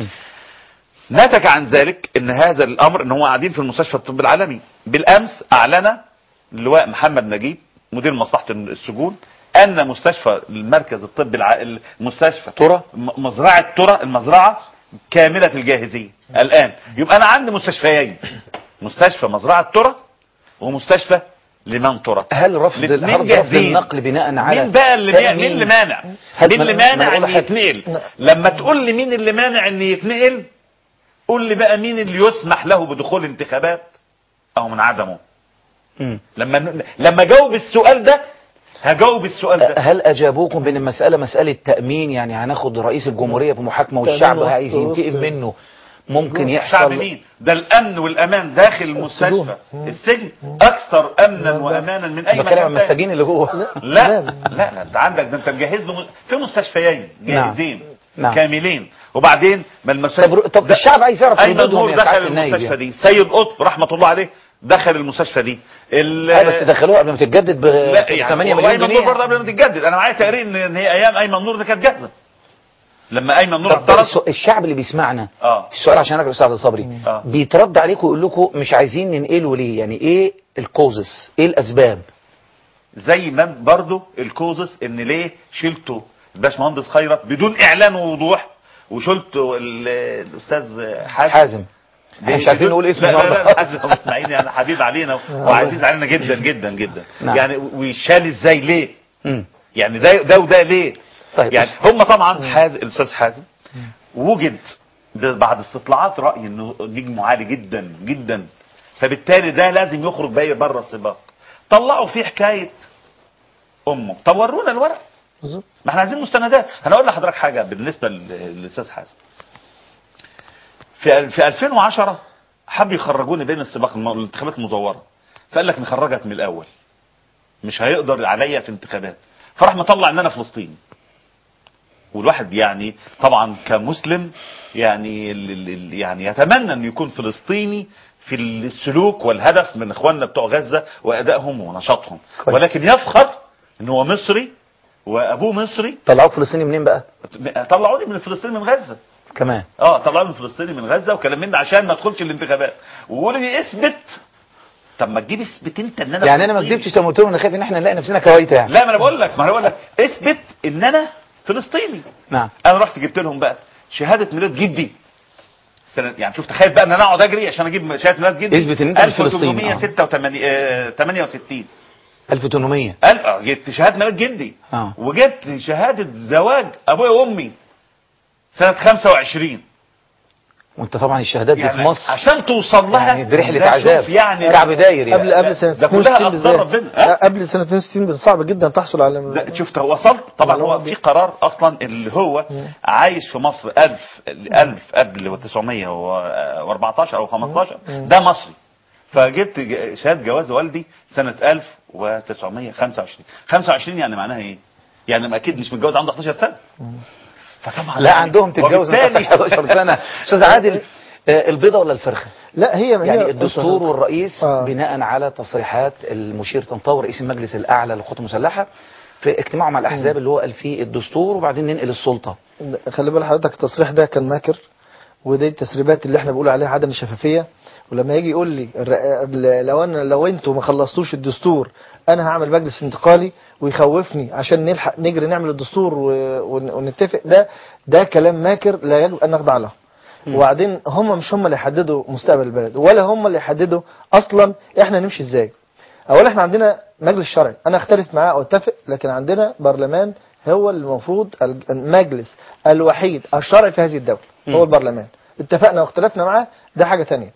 [SPEAKER 1] نتج عن ذلك ان هذا الامر ان هو قاعدين في المستشفى الطبي العالمي بالامس اعلن اللواء محمد نجيب مدير مصلحه السجون ان مستشفى المركز الطبي الع... المستشفى
[SPEAKER 3] ترى
[SPEAKER 1] م- مزرعه ترى المزرعه كامله الجاهزيه الان يبقى انا عندي مستشفيين مستشفى مزرعه ترى ومستشفى لمن ترى
[SPEAKER 3] هل رفض
[SPEAKER 1] الاتنين
[SPEAKER 3] هل رفض
[SPEAKER 1] جاهزين.
[SPEAKER 3] النقل بناء على
[SPEAKER 1] مين بقى اللي
[SPEAKER 3] تأمين؟
[SPEAKER 1] مين اللي مانع
[SPEAKER 3] هل-
[SPEAKER 1] مين اللي
[SPEAKER 3] ما- ما
[SPEAKER 1] مانع
[SPEAKER 3] أقول
[SPEAKER 1] ان
[SPEAKER 3] حاجة.
[SPEAKER 1] يتنقل لما تقول لي مين اللي مانع ان يتنقل قول لي بقى مين اللي يسمح له بدخول انتخابات او من عدمه
[SPEAKER 3] مم.
[SPEAKER 1] لما لما جاوب السؤال ده هجاوب السؤال ده
[SPEAKER 3] هل اجابوكم بان المساله مساله تامين يعني هناخد رئيس الجمهوريه في محاكمه والشعب
[SPEAKER 1] تأمين
[SPEAKER 3] عايز
[SPEAKER 1] وسط-
[SPEAKER 3] ينتقم
[SPEAKER 1] وسط-
[SPEAKER 3] منه ممكن
[SPEAKER 1] شعب
[SPEAKER 3] يحصل
[SPEAKER 1] مين ده الامن والامان داخل المستشفى السجن اكثر امنا وامانا من اي
[SPEAKER 3] بتكلم
[SPEAKER 1] مكان
[SPEAKER 3] عن
[SPEAKER 1] تاني.
[SPEAKER 3] المساجين اللي جوه
[SPEAKER 1] لا لا لا انت عندك ده انت مجهز له في مستشفيين جاهزين
[SPEAKER 3] نعم.
[SPEAKER 1] كاملين وبعدين ما المستشفى
[SPEAKER 3] طب, طب الشعب عايز يعرف
[SPEAKER 1] ايمن
[SPEAKER 3] ردودهم
[SPEAKER 1] نور
[SPEAKER 3] يا
[SPEAKER 1] دخل
[SPEAKER 3] سعاده النايب
[SPEAKER 1] المستشفى
[SPEAKER 3] يعني.
[SPEAKER 1] دي سيد قطب رحمه الله عليه دخل المستشفى دي ال-
[SPEAKER 3] أيوة بس دخلوها قبل ما تتجدد ب
[SPEAKER 1] لا يعني
[SPEAKER 3] 8
[SPEAKER 1] هو
[SPEAKER 3] مليون
[SPEAKER 1] ايمن
[SPEAKER 3] جنيه
[SPEAKER 1] نور برضه قبل ما تتجدد انا معايا تقرير ان إن هي ايام ايمن نور دي كانت جاهزه لما ايمن نور
[SPEAKER 3] طب
[SPEAKER 1] اعترض
[SPEAKER 3] الس- الشعب اللي بيسمعنا
[SPEAKER 1] اه
[SPEAKER 3] السؤال عشان ارجع استاذ صبري
[SPEAKER 1] آه.
[SPEAKER 3] بيترد عليكم ويقول لكم مش عايزين ننقله ليه يعني ايه الكوزس ايه الاسباب
[SPEAKER 1] زي ما برضه الكوزس ان ليه شلته الباشمهندس خيرت بدون اعلان ووضوح وشلته ال- الاستاذ حازم
[SPEAKER 3] حازم احنا مش عارفين نقول اسمه
[SPEAKER 1] لا لا لا
[SPEAKER 3] النهارده.
[SPEAKER 1] حازم ابو اسماعيل يعني حبيب علينا وعزيز علينا جدا جدا جدا
[SPEAKER 3] نعم.
[SPEAKER 1] يعني ويشال ازاي ليه
[SPEAKER 3] مم.
[SPEAKER 1] يعني ده ده وده ليه
[SPEAKER 3] طيب
[SPEAKER 1] يعني هم طبعا حازم الاستاذ حازم وجد ب- بعد استطلاعات راي انه نجمه عالي جدا جدا فبالتالي ده لازم يخرج بقى بره السباق طلعوا فيه حكايه امه طب ورونا الورق
[SPEAKER 2] بالظبط
[SPEAKER 1] ما احنا عايزين مستندات انا اقول لحضرتك حاجه بالنسبه لل- للاستاذ حازم في في 2010 حب يخرجوني بين السباق الم- الانتخابات المزوره فقال لك نخرجك من الاول مش هيقدر عليا في انتخابات فراح مطلع ان انا فلسطيني والواحد يعني طبعا كمسلم يعني ال- ال- ال- يعني يتمنى انه يكون فلسطيني في السلوك والهدف من اخواننا بتوع غزه وادائهم ونشاطهم ولكن يفخر ان هو مصري وابوه مصري
[SPEAKER 3] طلعوك فلسطيني منين بقى
[SPEAKER 1] طلعوني من فلسطين من غزه
[SPEAKER 3] كمان
[SPEAKER 1] اه طلعوني من فلسطيني من غزه وكلام من ده عشان ما ادخلش الانتخابات وقولوا لي اثبت طب ما تجيب اثبت انت ان انا
[SPEAKER 3] يعني انا ما
[SPEAKER 1] فلسطيني.
[SPEAKER 3] كدبتش لما قلت لهم انا خايف ان احنا نلاقي نفسنا كويته يعني
[SPEAKER 1] لا ما انا بقول لك ما انا بقول لك اثبت ان انا فلسطيني
[SPEAKER 3] نعم
[SPEAKER 1] انا رحت جبت لهم بقى شهاده ميلاد جدي سنة يعني شوف تخيل بقى ان انا اقعد اجري عشان اجيب شهاده ميلاد جدي
[SPEAKER 3] اثبت إن أنت مش فلسطيني، آه.
[SPEAKER 1] 1868
[SPEAKER 3] 1800
[SPEAKER 1] قال اه جبت شهاده ميلاد جدي
[SPEAKER 3] اه
[SPEAKER 1] وجبت شهاده زواج ابويا وامي سنه 25
[SPEAKER 3] وانت طبعا الشهادات دي في
[SPEAKER 1] يعني
[SPEAKER 3] مصر
[SPEAKER 1] عشان توصل لها
[SPEAKER 3] يعني دي رحله
[SPEAKER 1] ده
[SPEAKER 3] عذاب
[SPEAKER 1] شوف يعني
[SPEAKER 3] كعب داير يعني
[SPEAKER 2] قبل قبل سنة
[SPEAKER 1] ده كلها
[SPEAKER 2] 62
[SPEAKER 1] اقدار
[SPEAKER 2] بالذات
[SPEAKER 1] ربنا
[SPEAKER 2] آه، قبل سنة 62 صعب جدا تحصل على
[SPEAKER 1] لا شفت هو وصلت طبعا هو في قرار اصلا اللي هو عايش في مصر 1000 1000 قبل 914 او 15 ده مصري فجبت ج- شهاده جواز والدي سنه 1925 25 يعني معناها ايه؟ يعني ما اكيد مش متجوز عنده 11 سنه فطبعا
[SPEAKER 3] لا عندهم تتجوز من
[SPEAKER 1] وبالتالي-
[SPEAKER 3] 11 سنه استاذ عادل آه، البيضه ولا الفرخه
[SPEAKER 2] لا هي هي
[SPEAKER 3] يعني الدستور
[SPEAKER 2] بص-
[SPEAKER 3] والرئيس
[SPEAKER 2] آه.
[SPEAKER 3] بناء على تصريحات المشير طنطاوي رئيس المجلس الاعلى للقوات المسلحه في اجتماعه مع الاحزاب اللي هو قال فيه الدستور وبعدين ننقل السلطه
[SPEAKER 2] خلي بال حضرتك التصريح ده كان ماكر ودي التسريبات اللي احنا بنقول عليها عدم الشفافيه ولما يجي يقول لي الر- ال- لو انا لو انتوا ما خلصتوش الدستور انا هعمل مجلس انتقالي ويخوفني عشان نلحق نجري نعمل الدستور و- ون- ونتفق ده ده كلام ماكر لا يجب ان نخضع له وبعدين هم مش هم اللي يحددوا مستقبل البلد ولا هم اللي يحددوا اصلا احنا نمشي ازاي اولا احنا عندنا مجلس شرعي انا اختلف معاه او اتفق لكن عندنا برلمان هو المفروض المجلس الوحيد الشرعي في هذه الدولة هو البرلمان اتفقنا واختلفنا معاه ده حاجة تانية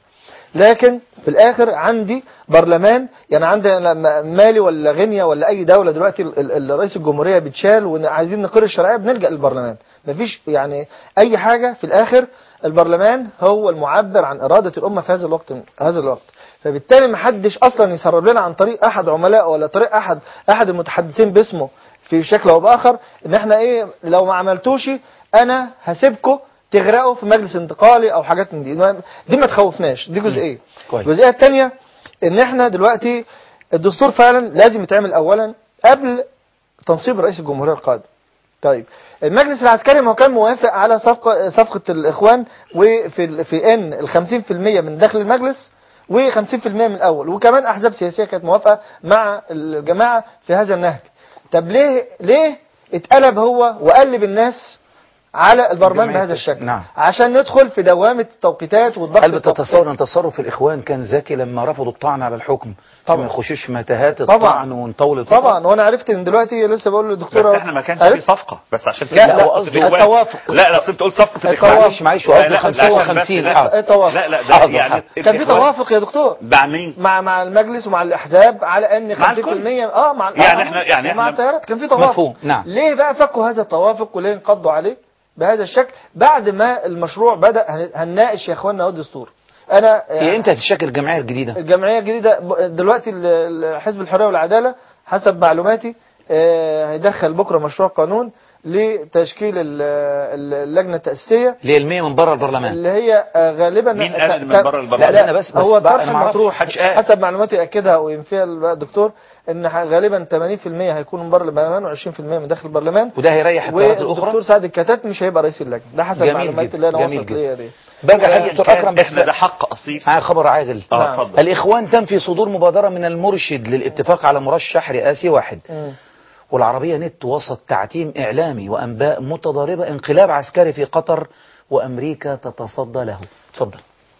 [SPEAKER 2] لكن في الاخر عندي برلمان يعني عندي أنا م- مالي ولا غينيا ولا اي دوله دلوقتي ال- ال- رئيس الجمهوريه بيتشال وعايزين نقر الشرعيه بنلجا للبرلمان مفيش يعني اي حاجه في الاخر البرلمان هو المعبر عن اراده الامه في هذا الوقت هذا الوقت فبالتالي ما حدش اصلا يسرب لنا عن طريق احد عملاء ولا طريق احد احد المتحدثين باسمه في شكل او باخر ان احنا ايه لو ما عملتوش انا هسيبكم تغرقوا في مجلس انتقالي او حاجات من دي ما- دي ما تخوفناش دي جزئيه
[SPEAKER 3] كويس.
[SPEAKER 2] الجزئيه الثانيه ان احنا دلوقتي الدستور فعلا لازم يتعمل اولا قبل تنصيب رئيس الجمهوريه القادم طيب المجلس العسكري ما هو كان موافق على صفقه صفقه الاخوان وفي ال- في ان ال 50% من داخل المجلس و50% من الاول وكمان احزاب سياسيه كانت موافقه مع الجماعه في هذا النهج طب ليه ليه اتقلب هو وقلب الناس على البرلمان
[SPEAKER 3] جمعية
[SPEAKER 2] بهذا الشكل
[SPEAKER 3] نعم.
[SPEAKER 2] عشان ندخل في دوامه التوقيتات والضغط
[SPEAKER 3] هل
[SPEAKER 2] التوقيتي.
[SPEAKER 3] بتتصور ان تصرف الاخوان كان ذكي لما رفضوا الطعن على الحكم طبعا ما يخشوش في متاهات
[SPEAKER 2] طبعا.
[SPEAKER 3] الطعن ونطول الفترة؟
[SPEAKER 2] طبعا وانا عرفت ان دلوقتي لسه بقول للدكتوره
[SPEAKER 1] بس احنا ما كانش
[SPEAKER 2] عرفت؟
[SPEAKER 1] في صفقه بس عشان
[SPEAKER 2] لا،
[SPEAKER 1] كده
[SPEAKER 2] لا،
[SPEAKER 1] صفقة
[SPEAKER 2] قصدي
[SPEAKER 1] الإخوان.
[SPEAKER 2] التوافق.
[SPEAKER 1] لا لا اصل انت قلت صفقه
[SPEAKER 2] التوافق.
[SPEAKER 1] الاخوان
[SPEAKER 2] معلش، معلش، وقصدي
[SPEAKER 1] لا، لا،
[SPEAKER 2] 55
[SPEAKER 1] عشان بس
[SPEAKER 2] لا. التوافق.
[SPEAKER 1] لا لا ده
[SPEAKER 2] حاضر،
[SPEAKER 1] يعني
[SPEAKER 2] حاضر. كان في
[SPEAKER 1] الإخوان-
[SPEAKER 2] توافق يا دكتور
[SPEAKER 1] مع مين؟
[SPEAKER 2] مع مع المجلس ومع الاحزاب على ان 50%
[SPEAKER 1] مع الكل.
[SPEAKER 2] اه مع
[SPEAKER 1] يعني إحنا- يعني
[SPEAKER 2] مع
[SPEAKER 1] إحنا-
[SPEAKER 2] التيارات كان في توافق
[SPEAKER 3] مفهوم، نعم.
[SPEAKER 2] ليه بقى فكوا هذا التوافق وليه انقضوا عليه بهذا الشكل بعد ما المشروع بدا هن- هنناقش يا اخوانا اهو الدستور انا
[SPEAKER 3] هي امتى هتتشكل الجمعيه الجديده؟
[SPEAKER 2] الجمعيه الجديده ب- دلوقتي ال- ال- حزب الحريه والعداله حسب معلوماتي آه، هيدخل بكره مشروع قانون لتشكيل ال- ال- اللجنه التاسيسيه
[SPEAKER 3] اللي هي المية من بره البرلمان
[SPEAKER 2] اللي هي آه، غالبا
[SPEAKER 1] مين
[SPEAKER 2] ك-
[SPEAKER 1] قال إن من
[SPEAKER 2] ك-
[SPEAKER 1] بره البرلمان؟
[SPEAKER 3] لا، أنا بس- بس
[SPEAKER 2] هو
[SPEAKER 3] بقى
[SPEAKER 2] الطرح
[SPEAKER 3] أنا ما أعرفش،
[SPEAKER 2] المطروح
[SPEAKER 1] محدش قال.
[SPEAKER 2] حسب معلوماتي ياكدها وينفيها الدكتور ان ح- غالبا 80% هيكون من بره البرلمان و20% من داخل البرلمان
[SPEAKER 3] وده هيريح الطيارات الاخرى
[SPEAKER 2] والدكتور سعد الكتات مش هيبقى رئيس اللجنه ده حسب
[SPEAKER 3] جميل
[SPEAKER 2] معلوماتي
[SPEAKER 3] جدا،
[SPEAKER 2] اللي انا
[SPEAKER 3] جميل
[SPEAKER 2] وصلت
[SPEAKER 3] جدا.
[SPEAKER 2] ليا دي
[SPEAKER 3] برجع
[SPEAKER 1] أيا
[SPEAKER 3] للدكتور
[SPEAKER 1] كان،
[SPEAKER 3] اكرم بس
[SPEAKER 1] احنا ده حق اصيل
[SPEAKER 3] معايا خبر عاجل
[SPEAKER 1] اه
[SPEAKER 2] نعم.
[SPEAKER 1] اتفضل
[SPEAKER 3] الاخوان تم في صدور مبادره من المرشد للاتفاق على مرشح رئاسي واحد
[SPEAKER 2] مم.
[SPEAKER 3] والعربيه نت وسط تعتيم اعلامي وانباء متضاربه انقلاب عسكري في قطر وامريكا تتصدى له اتفضل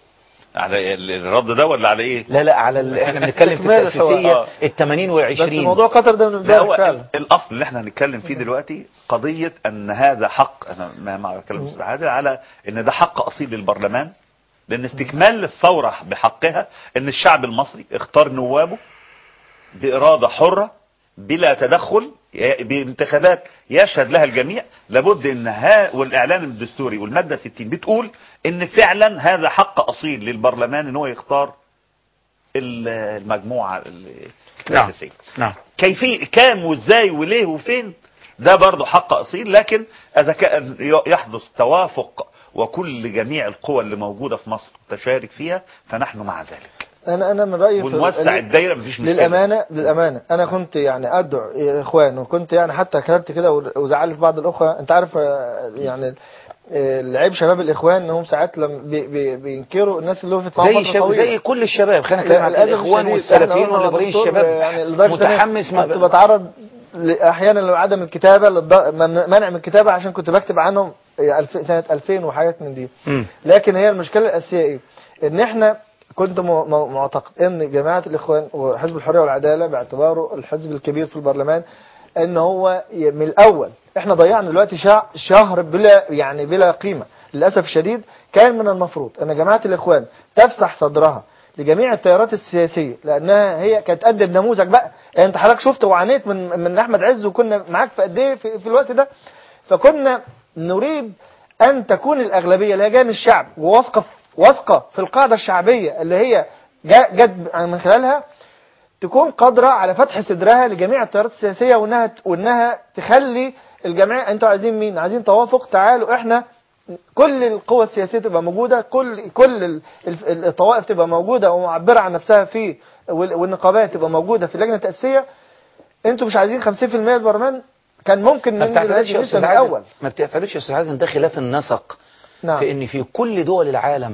[SPEAKER 1] على ال- الرد ده ولا على ايه؟
[SPEAKER 3] لا لا على ال... احنا بنتكلم في
[SPEAKER 2] استكمال سواء.
[SPEAKER 3] التاسيسيه
[SPEAKER 1] آه.
[SPEAKER 3] ال 80
[SPEAKER 2] بس
[SPEAKER 3] و20
[SPEAKER 2] موضوع قطر ده من
[SPEAKER 1] لا
[SPEAKER 2] امبارح
[SPEAKER 1] هو
[SPEAKER 2] فعلا
[SPEAKER 1] الاصل اللي احنا هنتكلم فيه دلوقتي قضيه ان هذا حق انا ما ما بتكلم استاذ عادل على ان ده حق اصيل للبرلمان لان استكمال الثوره بحقها ان الشعب المصري اختار نوابه باراده حره بلا تدخل ي- بانتخابات يشهد لها الجميع لابد ان ها والاعلان الدستوري والماده 60 بتقول ان فعلا هذا حق اصيل للبرلمان ان هو يختار ال- المجموعه ال-
[SPEAKER 3] نعم.
[SPEAKER 1] الاساسيه
[SPEAKER 3] نعم
[SPEAKER 1] كيفية كام وازاي وليه وفين ده برضه حق اصيل لكن اذا كان يحدث توافق وكل جميع القوى اللي موجوده في مصر تشارك فيها فنحن مع ذلك
[SPEAKER 2] انا انا من رايي في-
[SPEAKER 1] ونوسع الدايره مفيش مشكله
[SPEAKER 2] للامانه للامانه انا كنت يعني ادعو يا اخوان وكنت يعني حتى كتبت كده وزعلت بعض الاخوه انت عارف آه، يعني آه، العيب شباب الاخوان انهم ساعات لما بي بي بينكروا الناس اللي وقفت معاهم
[SPEAKER 3] زي
[SPEAKER 2] فترة
[SPEAKER 3] شاب
[SPEAKER 2] طويلة.
[SPEAKER 3] زي كل الشباب خلينا نتكلم عن
[SPEAKER 2] للأسف
[SPEAKER 3] الاخوان
[SPEAKER 2] الشديد
[SPEAKER 3] والسلفيين
[SPEAKER 2] إحنا قلنا
[SPEAKER 3] والليبراليين
[SPEAKER 2] دكتور،
[SPEAKER 3] الشباب
[SPEAKER 2] يعني لدرجة إن
[SPEAKER 3] متحمس
[SPEAKER 2] أنا
[SPEAKER 3] ما
[SPEAKER 2] كنت بتعرض ل- احيانا لعدم الكتابه للض- من- منع من الكتابه عشان كنت بكتب عنهم الف- سنه 2000 وحاجات من دي
[SPEAKER 3] مم.
[SPEAKER 2] لكن هي المشكله الاساسيه ايه؟ ان احنا كنت م- م- معتقد ان جماعه الاخوان وحزب الحريه والعداله باعتباره الحزب الكبير في البرلمان ان هو ي- من الاول احنا ضيعنا دلوقتي شع- شهر بلا يعني بلا قيمه للاسف الشديد كان من المفروض ان جماعه الاخوان تفسح صدرها لجميع التيارات السياسيه لانها هي كانت تقدم نموذج بقى يعني انت حضرتك شفت وعانيت من من احمد عز وكنا معاك في قد ايه في, في الوقت ده فكنا نريد ان تكون الاغلبيه اللي هي جايه من الشعب وواثقه واثقه في القاعده الشعبيه اللي هي جا- جت من خلالها تكون قادره على فتح صدرها لجميع التيارات السياسيه وانها وانها تخلي الجميع انتوا عايزين مين؟ عايزين توافق تعالوا احنا كل القوى السياسيه تبقى موجوده كل كل ال- ال- الطوائف تبقى موجوده ومعبره عن نفسها في وال- والنقابات تبقى موجوده في اللجنه التاسيسيه انتوا مش عايزين 50% من البرلمان كان ممكن
[SPEAKER 3] ما
[SPEAKER 2] ننزل
[SPEAKER 3] بتعترضش
[SPEAKER 2] هذه
[SPEAKER 3] يا
[SPEAKER 2] الليسته
[SPEAKER 3] استاذ
[SPEAKER 2] من
[SPEAKER 3] عادل
[SPEAKER 2] الاول
[SPEAKER 3] ما بتعترضش يا استاذ عادل إن ده خلاف النسق
[SPEAKER 2] نعم
[SPEAKER 3] في ان في كل دول العالم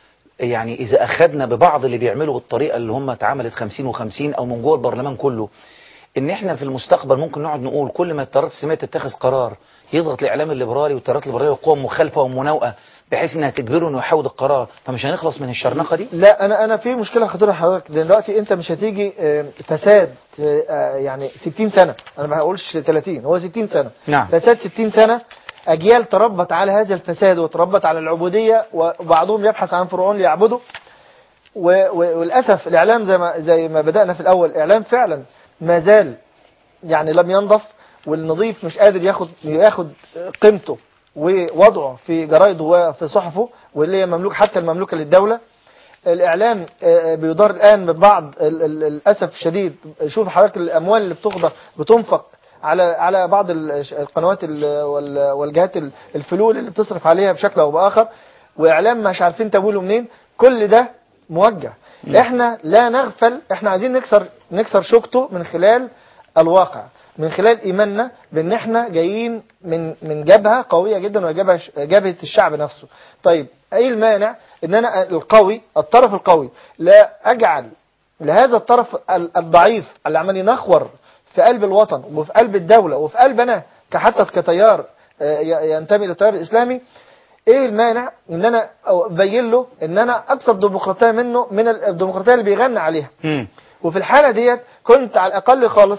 [SPEAKER 3] يعني اذا اخذنا ببعض اللي بيعملوا بالطريقه اللي هم اتعملت 50 و50 او من جوه البرلمان كله ان احنا في المستقبل ممكن نقعد نقول كل ما التيارات السلميه تتخذ قرار يضغط الاعلام الليبرالي والتيارات الليبراليه والقوى المخالفه والمناوئه بحيث انها تجبره انه يحاول القرار فمش هنخلص من الشرنقه دي
[SPEAKER 2] لا انا انا في مشكله خطيره حضرتك دلوقتي انت مش هتيجي آه، فساد آه، يعني 60 سنه انا ما هقولش 30 هو 60 سنه
[SPEAKER 3] نعم.
[SPEAKER 2] فساد 60 سنه اجيال تربت على هذا الفساد وتربت على العبوديه وبعضهم يبحث عن فرعون ليعبده و- و- وللاسف الاعلام زي ما زي ما بدانا في الاول اعلام فعلا ما زال يعني لم ينضف والنظيف مش قادر ياخد ياخد قيمته ووضعه في جرايده وفي صحفه واللي هي مملوك حتى المملوكه للدوله الاعلام آه، بيدار الان ببعض ال- ال- للاسف الشديد شوف حضرتك الاموال اللي بتخضع بتنفق على على بعض ال- القنوات ال- وال- والجهات ال- الفلول اللي بتصرف عليها بشكل او باخر واعلام مش عارفين تبوله منين كل ده موجه احنا لا نغفل احنا عايزين نكسر نكسر شوكته من خلال الواقع من خلال ايماننا بان احنا جايين من من جبهه قويه جدا وهي جبهه جبهه الشعب نفسه طيب ايه المانع ان انا القوي الطرف القوي لا اجعل لهذا الطرف ال- الضعيف اللي عمال ينخور في قلب الوطن وفي قلب الدوله وفي قلب انا كحتى كتيار آه، ي- ينتمي للتيار الاسلامي ايه المانع ان انا ابين له ان انا اكثر ديمقراطيه منه من الديمقراطيه اللي بيغني عليها وفي الحالة ديت كنت على الأقل خالص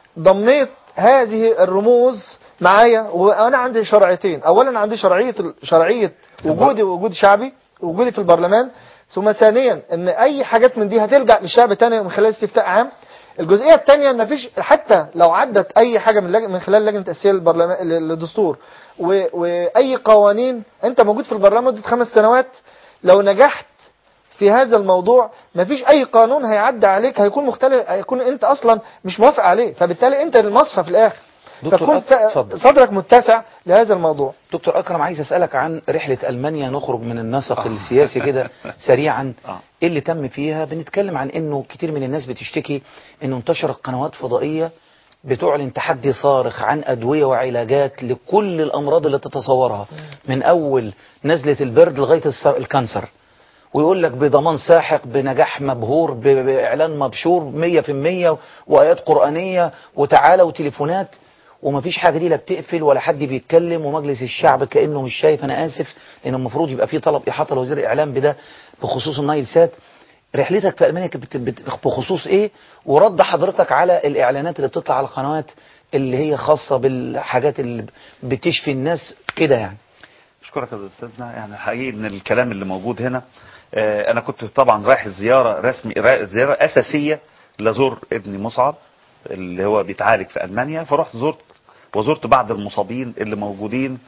[SPEAKER 2] ضميت هذه الرموز معايا وأنا عندي شرعيتين أولا عندي شرعية شرعية وجودي ووجود شعبي وجودي في البرلمان ثم ثانيا ان اي حاجات من دي هترجع للشعب تاني من خلال استفتاء عام الجزئيه الثانيه ان مفيش حتى لو عدت اي حاجه من لج... من خلال لجنه تاسيس البرلمان للدستور و... واي قوانين انت موجود في البرلمان مده خمس سنوات لو نجحت في هذا الموضوع مفيش اي قانون هيعدي عليك هيكون مختلف هيكون انت اصلا مش موافق عليه فبالتالي انت المصفى في الاخر
[SPEAKER 3] دكتور
[SPEAKER 2] فتكون
[SPEAKER 3] أك- اتفضل.
[SPEAKER 2] صدرك متسع لهذا الموضوع
[SPEAKER 3] دكتور أكرم عايز أسألك عن رحلة ألمانيا نخرج من النسق السياسي كده سريعا إيه اللي تم فيها بنتكلم عن إنه كتير من الناس بتشتكي إنه انتشرت قنوات فضائية بتعلن تحدي صارخ عن أدوية وعلاجات لكل الأمراض اللي تتصورها من أول نزلة البرد لغاية الس- الكانسر ويقول لك بضمان ساحق بنجاح مبهور ب- بإعلان مبشور مية في المية وآيات قرآنية وتعالى وتليفونات ومفيش حاجة دي لا بتقفل ولا حد بيتكلم ومجلس الشعب كأنه مش شايف أنا آسف لأن المفروض يبقى في طلب إحاطة لوزير الإعلام بده بخصوص النايل سات رحلتك في ألمانيا كانت بت- بت- بخصوص إيه ورد حضرتك على الإعلانات اللي بتطلع على القنوات اللي هي خاصة بالحاجات اللي بتشفي الناس كده يعني
[SPEAKER 1] اشكرك يا استاذنا يعني حقيقي ان الكلام اللي موجود هنا آه، انا كنت طبعا رايح زياره رسمي را- زياره اساسيه لزور ابني مصعب اللي هو بيتعالج في المانيا فرحت زرت وزرت بعض المصابين اللي موجودين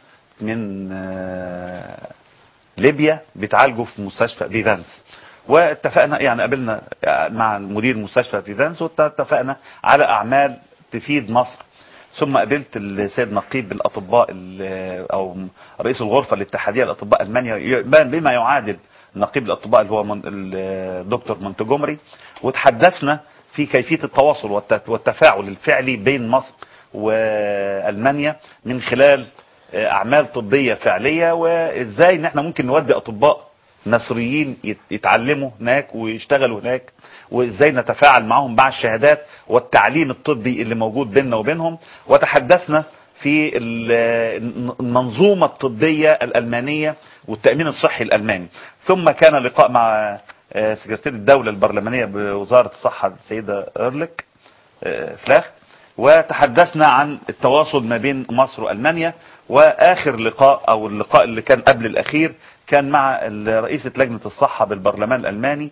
[SPEAKER 1] من آه، ليبيا بيتعالجوا في مستشفى فيفانس واتفقنا يعني قابلنا مع مدير مستشفى فيفانس واتفقنا على اعمال تفيد مصر ثم قابلت السيد نقيب الاطباء ال- او رئيس الغرفه الاتحاديه لاطباء المانيا ي- بما يعادل نقيب الاطباء اللي هو من- الدكتور مونتجومري وتحدثنا في كيفيه التواصل والت- والتفاعل الفعلي بين مصر والمانيا من خلال اعمال طبيه فعليه وازاي ان احنا ممكن نودي اطباء مصريين يت- يتعلموا هناك ويشتغلوا هناك وازاي نتفاعل معهم مع الشهادات والتعليم الطبي اللي موجود بيننا وبينهم وتحدثنا في ال- المنظومة الطبية الألمانية والتأمين الصحي الألماني ثم كان لقاء مع آه، سكرتير الدولة البرلمانية بوزارة الصحة السيدة إرلك آه، فلاخ وتحدثنا عن التواصل ما بين مصر وألمانيا وآخر لقاء أو اللقاء اللي كان قبل الأخير كان مع ال- رئيسة لجنة الصحة بالبرلمان الألماني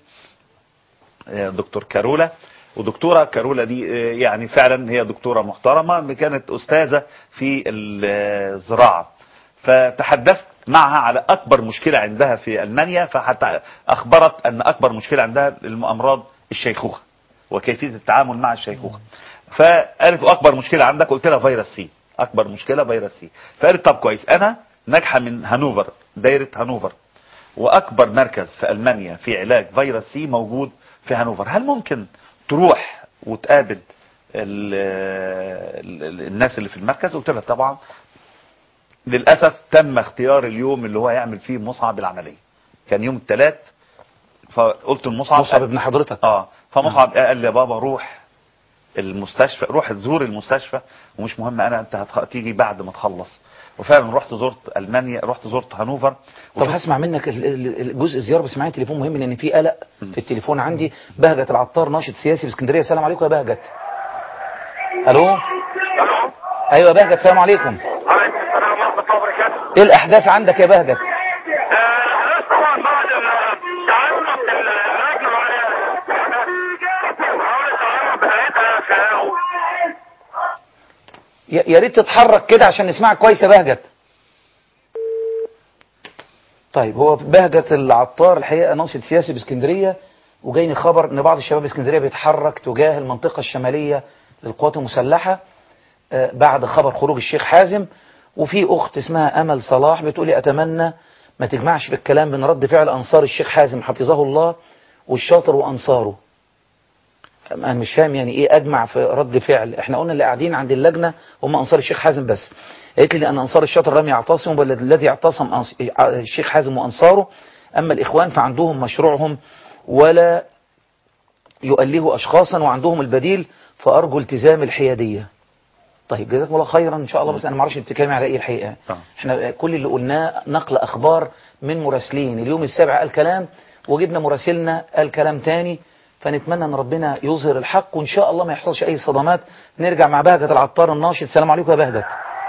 [SPEAKER 1] آه، دكتور كارولا ودكتورة كارولا دي آه، يعني فعلا هي دكتورة محترمة كانت أستاذة في الزراعة فتحدثت معها على أكبر مشكلة عندها في ألمانيا فحتى أخبرت أن أكبر مشكلة عندها الأمراض الشيخوخة وكيفية التعامل مع الشيخوخة فقالت أكبر مشكلة عندك قلت لها فيروس سي أكبر مشكلة فيروس سي فقالت طب كويس أنا ناجحة من هانوفر دايرة هانوفر واكبر مركز في المانيا في علاج فيروس سي موجود في هانوفر هل ممكن تروح وتقابل ال ال الناس اللي في المركز قلت لها طبعا للاسف تم اختيار اليوم اللي هو هيعمل فيه مصعب العمليه كان يوم الثلاث فقلت لمصعب
[SPEAKER 3] مصعب ابن حضرتك
[SPEAKER 1] اه فمصعب قال لي يا بابا روح المستشفى روح تزور المستشفى ومش مهم انا انت هتخ... تيجي بعد ما تخلص وفعلا رحت زرت المانيا رحت زرت هانوفر
[SPEAKER 3] طب هسمع منك ال- ال- الجزء الزيارة بس معايا تليفون مهم لان في قلق في التليفون عندي بهجت العطار ناشط سياسي في اسكندريه السلام عليكم يا بهجت الو ايوه يا بهجت السلام عليكم
[SPEAKER 12] عليكم السلام ورحمة الله وبركاته.
[SPEAKER 3] ايه الاحداث عندك يا بهجت
[SPEAKER 12] آه، طبعا بعد تعلق اللجنة والخلاء و...
[SPEAKER 3] يا يا ريت تتحرك كده عشان نسمعك كويس يا بهجت طيب هو بهجت العطار الحقيقة ناشط سياسي باسكندرية وجايني خبر ان بعض الشباب اسكندرية بيتحرك تجاه المنطقة الشمالية للقوات المسلحة آه، بعد خبر خروج الشيخ حازم وفي اخت اسمها امل صلاح بتقولي اتمنى ما تجمعش في الكلام بين رد فعل انصار الشيخ حازم حفظه الله والشاطر وانصاره انا مش فاهم يعني ايه اجمع في رد فعل احنا قلنا اللي قاعدين عند اللجنه هم انصار الشيخ حازم بس قالت لي ان انصار الشاطر لم يعتصموا بل الذي اعتصم أنص- الشيخ حازم وانصاره اما الاخوان فعندهم مشروعهم ولا يؤلهوا اشخاصا وعندهم البديل فارجو التزام الحياديه طيب جزاكم الله خيرا ان شاء الله بس انا ما اعرفش بتتكلمي على ايه الحقيقه احنا كل اللي قلناه نقل اخبار من مراسلين اليوم السابع قال كلام وجبنا مراسلنا قال كلام تاني فنتمنى ان ربنا يظهر الحق وان شاء الله ما يحصلش اي صدمات نرجع مع بهجت العطار الناشط السلام عليكم يا بهجت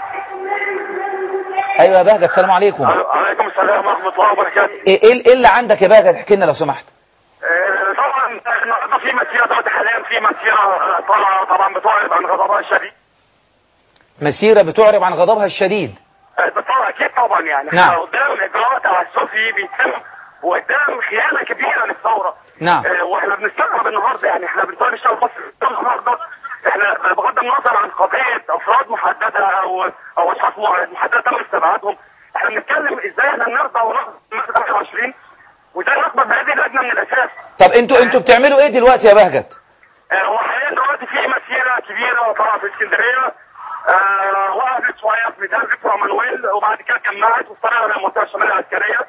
[SPEAKER 3] ايوه يا بهجت السلام عليكم
[SPEAKER 12] عليكم السلام ورحمة الله وبركاته
[SPEAKER 3] ايه ايه إيه اللي عندك يا بهجت احكي لنا لو سمحت
[SPEAKER 12] آه، طبعا النهارده في مسيرة دلوقتي حاليا في مسيرة آه، طالعة طبعا بتعرض عن غضبها الشديد
[SPEAKER 3] مسيره بتعرب عن غضبها الشديد
[SPEAKER 12] آه، بالطبع اكيد طبعا يعني
[SPEAKER 3] نعم.
[SPEAKER 12] احنا قدام اجراء تعسفي بيتم وقدام خيانة كبيرة للثورة
[SPEAKER 3] نعم.
[SPEAKER 12] آه، واحنا بنستغرب النهارده يعني احنا بنطالب الشعب المصري النهارده احنا بغض النظر عن قضية افراد محددة او او اشخاص محددة تم استبعادهم احنا بنتكلم ازاي احنا نرضى ونرضى المادة 28 وازاي نقبل بهذه اللجنة من الاساس
[SPEAKER 3] طب انتوا انتوا بتعملوا ايه دلوقتي يا بهجت
[SPEAKER 12] آه، وحاليا دلوقتي في مسيره كبيره طالعه في اسكندريه آه، وقفت شويه في ميدان فيكتور مانويل وبعد كده كملت وطلعنا من المنطقه الشماليه العسكريه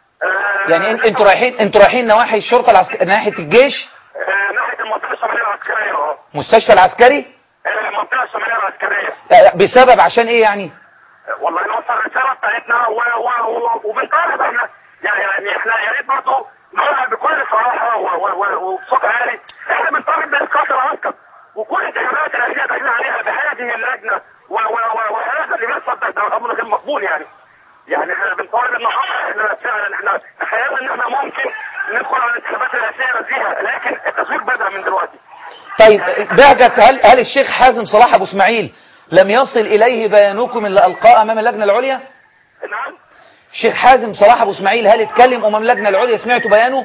[SPEAKER 12] آه،
[SPEAKER 3] يعني ان- انتوا رايحين انتوا رايحين نواحي الشرطه العسكريه ناحيه الجيش
[SPEAKER 12] آه، ناحيه المنطقه الشماليه العسكريه اه
[SPEAKER 3] مستشفى العسكري
[SPEAKER 12] آه، المنطقه الشماليه العسكريه
[SPEAKER 3] لا، بسبب عشان ايه يعني
[SPEAKER 12] آه، والله نوصل الرساله بتاعتنا و- و- و- وبنطالب احنا يعني يعني احنا يا ريت برضه نقولها بكل صراحه و- و- و- وبصوت عالي احنا بنطالب باسقاط العسكر وكل التهمات اللي احنا داخلين عليها بهذه اللجنه و- و- و- وهذا اللي بيحصل ده ده امر غير مقبول يعني يعني احنا بنطالب النهارده احنا فعلا احنا تخيلنا ان احنا ممكن ندخل على الانتخابات الرئاسيه فيها لكن التصوير بدا من دلوقتي
[SPEAKER 3] طيب بهجت هل هل الشيخ حازم صلاح ابو اسماعيل لم يصل اليه بيانكم اللي القاه امام اللجنه العليا
[SPEAKER 12] نعم
[SPEAKER 3] الشيخ حازم صلاح ابو اسماعيل هل اتكلم امام اللجنه العليا سمعتوا بيانه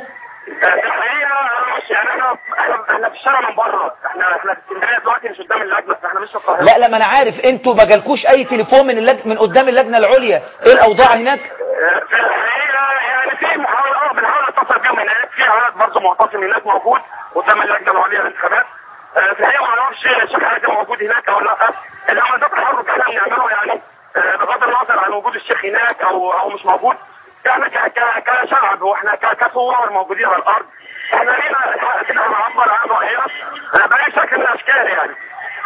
[SPEAKER 12] الحقيقه انا مش يعني احنا احنا احنا في الشارع من بره احنا احنا في اسكندريه دلوقتي مش قدام اللجنه احنا مش في القاهره
[SPEAKER 3] لا لا ما انا عارف انتوا ما جالكوش اي تليفون من اللج... من قدام اللجنه العليا ايه الاوضاع هناك
[SPEAKER 12] في الحقيقه يعني في محاوله اه بنحاول نتصل بيهم هناك في عدد برضه معتصم هناك موجود قدام اللجنه العليا للانتخابات آه، في الحقيقه ما اعرفش الشيخ حازم موجود هناك او لا انما ده تحرك احنا بنعمله يعني آه، بغض النظر عن وجود الشيخ هناك او او مش موجود احنا ك- ك- كشعب واحنا ك- كثوار موجودين على الارض احنا لينا الحق ان احنا نعبر عن راينا آه، باي شكل من الاشكال يعني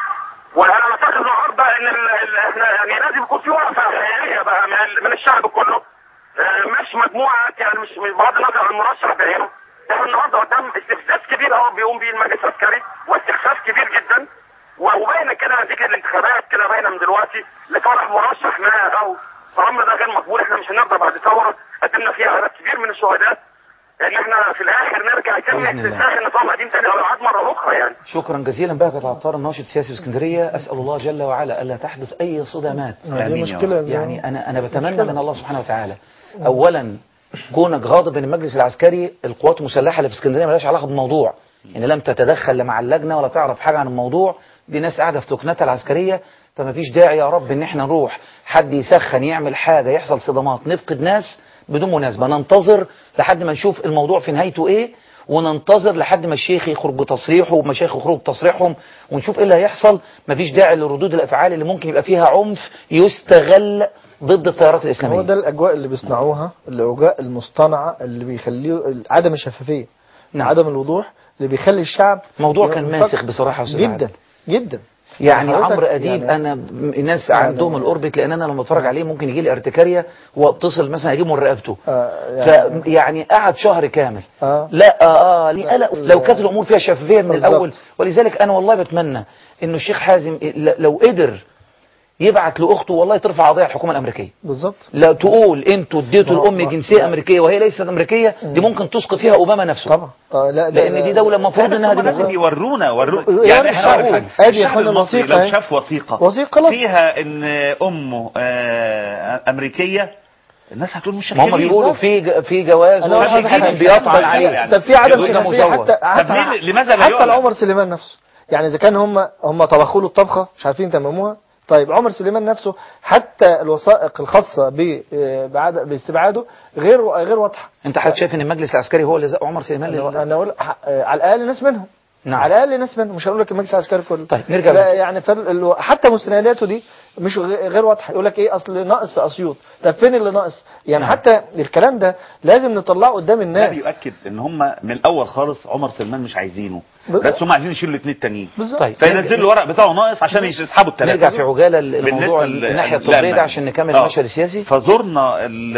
[SPEAKER 12] وانا اعتقد النهارده ان ال... ال... احنا يعني لازم يكون في وقفه حقيقيه بقى من, ال... من الشعب كله آه، مش مجموعه يعني مش مش بغض النظر عن المرشح بعينه احنا النهارده قدام استفزاز كبير قوي بيقوم بيه المجلس العسكري واستخفاف كبير جدا و- وباينه كده نتيجه الانتخابات كده باينه من دلوقتي لصالح مرشح ما او الامر ده غير مقبول احنا مش هنرضى بعد ثوره قدمنا فيها عدد كبير من الشهداء ان احنا في الاخر نرجع كلمه
[SPEAKER 3] بإذن الله.
[SPEAKER 12] استنساخ النظام القديم تاني او العاد مره اخرى يعني
[SPEAKER 3] شكرا جزيلا بهجت عطار الناشط السياسي في اسكندريه اسال الله جل وعلا الا تحدث اي صدمات
[SPEAKER 2] ما دي مشكلة
[SPEAKER 3] يعني انا انا بتمنى من الله سبحانه وتعالى اولا كونك غاضب من المجلس العسكري القوات المسلحه اللي في اسكندريه مالهاش علاقه بالموضوع ان لم تتدخل لا مع اللجنه ولا تعرف حاجه عن الموضوع دي ناس قاعده في تكنتها العسكريه فما فيش داعي يا رب ان احنا نروح حد يسخن يعمل حاجه يحصل صدمات نفقد ناس بدون مناسبه ننتظر لحد ما نشوف الموضوع في نهايته ايه وننتظر لحد ما الشيخ يخرج بتصريحه ومشايخ يخرجوا بتصريحهم ونشوف ايه اللي هيحصل مفيش داعي لردود الافعال اللي ممكن يبقى فيها عنف يستغل ضد التيارات
[SPEAKER 2] هو
[SPEAKER 3] الاسلاميه
[SPEAKER 2] ده الاجواء اللي بيصنعوها الاجواء المصطنعه اللي بيخليه عدم الشفافيه
[SPEAKER 3] نعم.
[SPEAKER 2] عدم الوضوح اللي بيخلي الشعب
[SPEAKER 3] موضوع كان
[SPEAKER 2] يفكر-
[SPEAKER 3] ماسخ بصراحه يا أستاذ عادل.
[SPEAKER 2] جدا جدا
[SPEAKER 3] يعني
[SPEAKER 2] حضرتك
[SPEAKER 3] عمرو اديب
[SPEAKER 2] يعني-
[SPEAKER 3] انا م- الناس عندهم الاوربت لان انا لما اتفرج عليه ممكن يجي لي ارتكاريه واتصل مثلا اجيبه من رقبته
[SPEAKER 2] آه
[SPEAKER 3] فيعني قعد شهر كامل
[SPEAKER 2] آه.
[SPEAKER 3] لا اه اه ليه قلق لو كانت الامور فيها شفافيه من
[SPEAKER 2] بالظبط.
[SPEAKER 3] الاول ولذلك انا والله بتمنى انه الشيخ حازم ل- لو قدر يبعت لاخته والله ترفع قضيه على الحكومه الامريكيه
[SPEAKER 2] بالظبط
[SPEAKER 3] لا تقول انتوا اديتوا
[SPEAKER 2] ما-
[SPEAKER 3] الام
[SPEAKER 2] ما-
[SPEAKER 3] جنسيه امريكيه وهي ليست امريكيه دي ممكن تسقط فيها اوباما نفسه
[SPEAKER 2] طبعا آه لا ده-
[SPEAKER 3] لان دي دوله المفروض
[SPEAKER 1] لا، بس
[SPEAKER 3] انها
[SPEAKER 1] هم لازم
[SPEAKER 3] ديمقراطيه
[SPEAKER 1] يورونا ورونا
[SPEAKER 2] يوري
[SPEAKER 1] يعني احنا
[SPEAKER 2] الشعب.
[SPEAKER 1] أقول حاجة.
[SPEAKER 2] ادي يا
[SPEAKER 1] الشعب
[SPEAKER 2] اخوانا
[SPEAKER 1] المصري
[SPEAKER 2] الوثيقة
[SPEAKER 1] لو
[SPEAKER 2] اهي.
[SPEAKER 1] شاف وثيقه
[SPEAKER 2] وثيقة خلاص.
[SPEAKER 1] فيها ان امه آه، امريكيه الناس هتقول مش
[SPEAKER 3] ما هم بيقولوا في ج- في جواز
[SPEAKER 2] أنا أقول
[SPEAKER 3] وفي
[SPEAKER 2] لك حاجة.
[SPEAKER 3] حد بيطعن عليه
[SPEAKER 2] يعني طب في عدم
[SPEAKER 3] يقول ده
[SPEAKER 2] شفافية
[SPEAKER 3] مزور.
[SPEAKER 2] حتى
[SPEAKER 1] طب ليه-
[SPEAKER 2] حتى
[SPEAKER 1] لماذا لا
[SPEAKER 2] حتى
[SPEAKER 1] يعلن؟
[SPEAKER 2] لعمر سليمان نفسه يعني اذا كان هم هم طبخوا له الطبخه مش عارفين تمموها طيب عمر سليمان نفسه حتى الوثائق الخاصه ب- آه، بعد- باستبعاده غير غير واضحه
[SPEAKER 3] انت حضرتك شايف ان المجلس العسكري هو اللي زق عمر سليمان لل-
[SPEAKER 2] انا اقول ح- آه، على الاقل ناس منهم
[SPEAKER 3] نعم.
[SPEAKER 2] على الاقل ناس منهم مش هقول لك المجلس العسكري كله
[SPEAKER 3] طيب نرجع
[SPEAKER 2] لا يعني فال... حتى مستنداته دي مش غ- غير واضحه يقول لك ايه اصل ناقص في اسيوط طب فين اللي ناقص يعني
[SPEAKER 1] نعم.
[SPEAKER 2] حتى الكلام ده لازم نطلعه قدام
[SPEAKER 1] ده
[SPEAKER 2] الناس
[SPEAKER 1] بيؤكد ان هم من الاول خالص عمر سلمان مش عايزينه
[SPEAKER 2] بالظبط.
[SPEAKER 1] بس هم عايزين يشيلوا الاثنين التانيين
[SPEAKER 2] بالظبط.
[SPEAKER 3] طيب
[SPEAKER 1] فينزلوا الورق بتاعه ناقص عشان يسحبوا الثلاثه
[SPEAKER 3] نرجع في عجاله للموضوع
[SPEAKER 1] بالنسبة
[SPEAKER 3] الناحيه
[SPEAKER 1] ل-
[SPEAKER 3] الطبيه ده
[SPEAKER 1] لألمانيا.
[SPEAKER 3] عشان نكمل
[SPEAKER 1] آه.
[SPEAKER 3] المشهد السياسي
[SPEAKER 1] فزرنا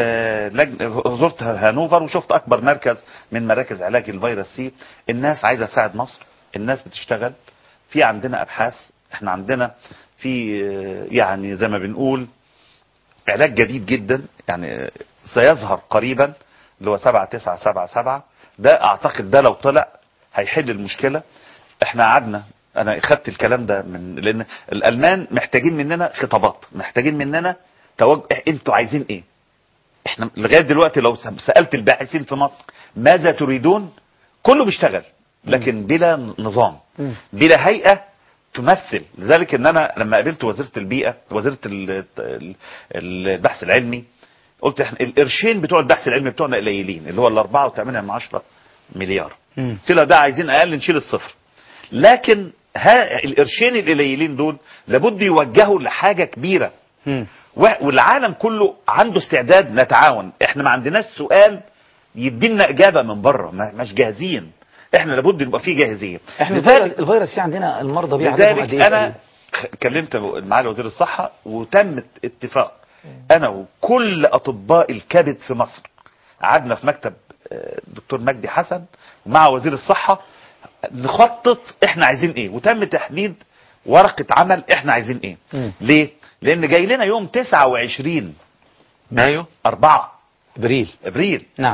[SPEAKER 1] اللجنة زرت هانوفر وشفت اكبر مركز من مراكز علاج الفيروس سي الناس عايزه تساعد مصر الناس بتشتغل في عندنا ابحاث احنا عندنا في آه، يعني زي ما بنقول علاج جديد جدا يعني آه، سيظهر قريبا اللي هو 7977 ده اعتقد ده لو طلع هيحل المشكله احنا قعدنا انا خدت الكلام ده من لان الالمان محتاجين مننا خطابات محتاجين مننا توجه انتوا عايزين ايه احنا لغايه دلوقتي لو سالت الباحثين في مصر ماذا تريدون كله بيشتغل لكن بلا نظام بلا هيئه تمثل لذلك ان انا لما قابلت وزيره البيئه وزيره ال- ال- البحث العلمي قلت احنا القرشين بتوع البحث العلمي بتوعنا قليلين اللي هو ال 4.8 من عشرة مليار قلت لها ده عايزين اقل نشيل الصفر لكن ها القرشين القليلين دول لابد يوجهوا لحاجه كبيره و- والعالم كله عنده استعداد نتعاون احنا ما عندناش سؤال يدينا اجابه من بره ما- مش جاهزين احنا لابد نبقى فيه جاهزيه
[SPEAKER 3] احنا
[SPEAKER 1] لذلك
[SPEAKER 3] الفيروس الفيروس سي عندنا المرضى بيه عددهم قد
[SPEAKER 1] لذلك
[SPEAKER 3] ايه
[SPEAKER 1] انا
[SPEAKER 3] تقريباً؟
[SPEAKER 1] خ- كلمت معالي وزير الصحه وتم اتفاق انا وكل اطباء الكبد في مصر قعدنا في مكتب آه، دكتور مجدي حسن مع وزير الصحه نخطط احنا عايزين ايه وتم تحديد ورقه عمل احنا عايزين ايه
[SPEAKER 3] مم.
[SPEAKER 1] ليه لان جاي لنا يوم 29
[SPEAKER 3] مايو
[SPEAKER 1] 4
[SPEAKER 3] ابريل
[SPEAKER 1] ابريل
[SPEAKER 3] نعم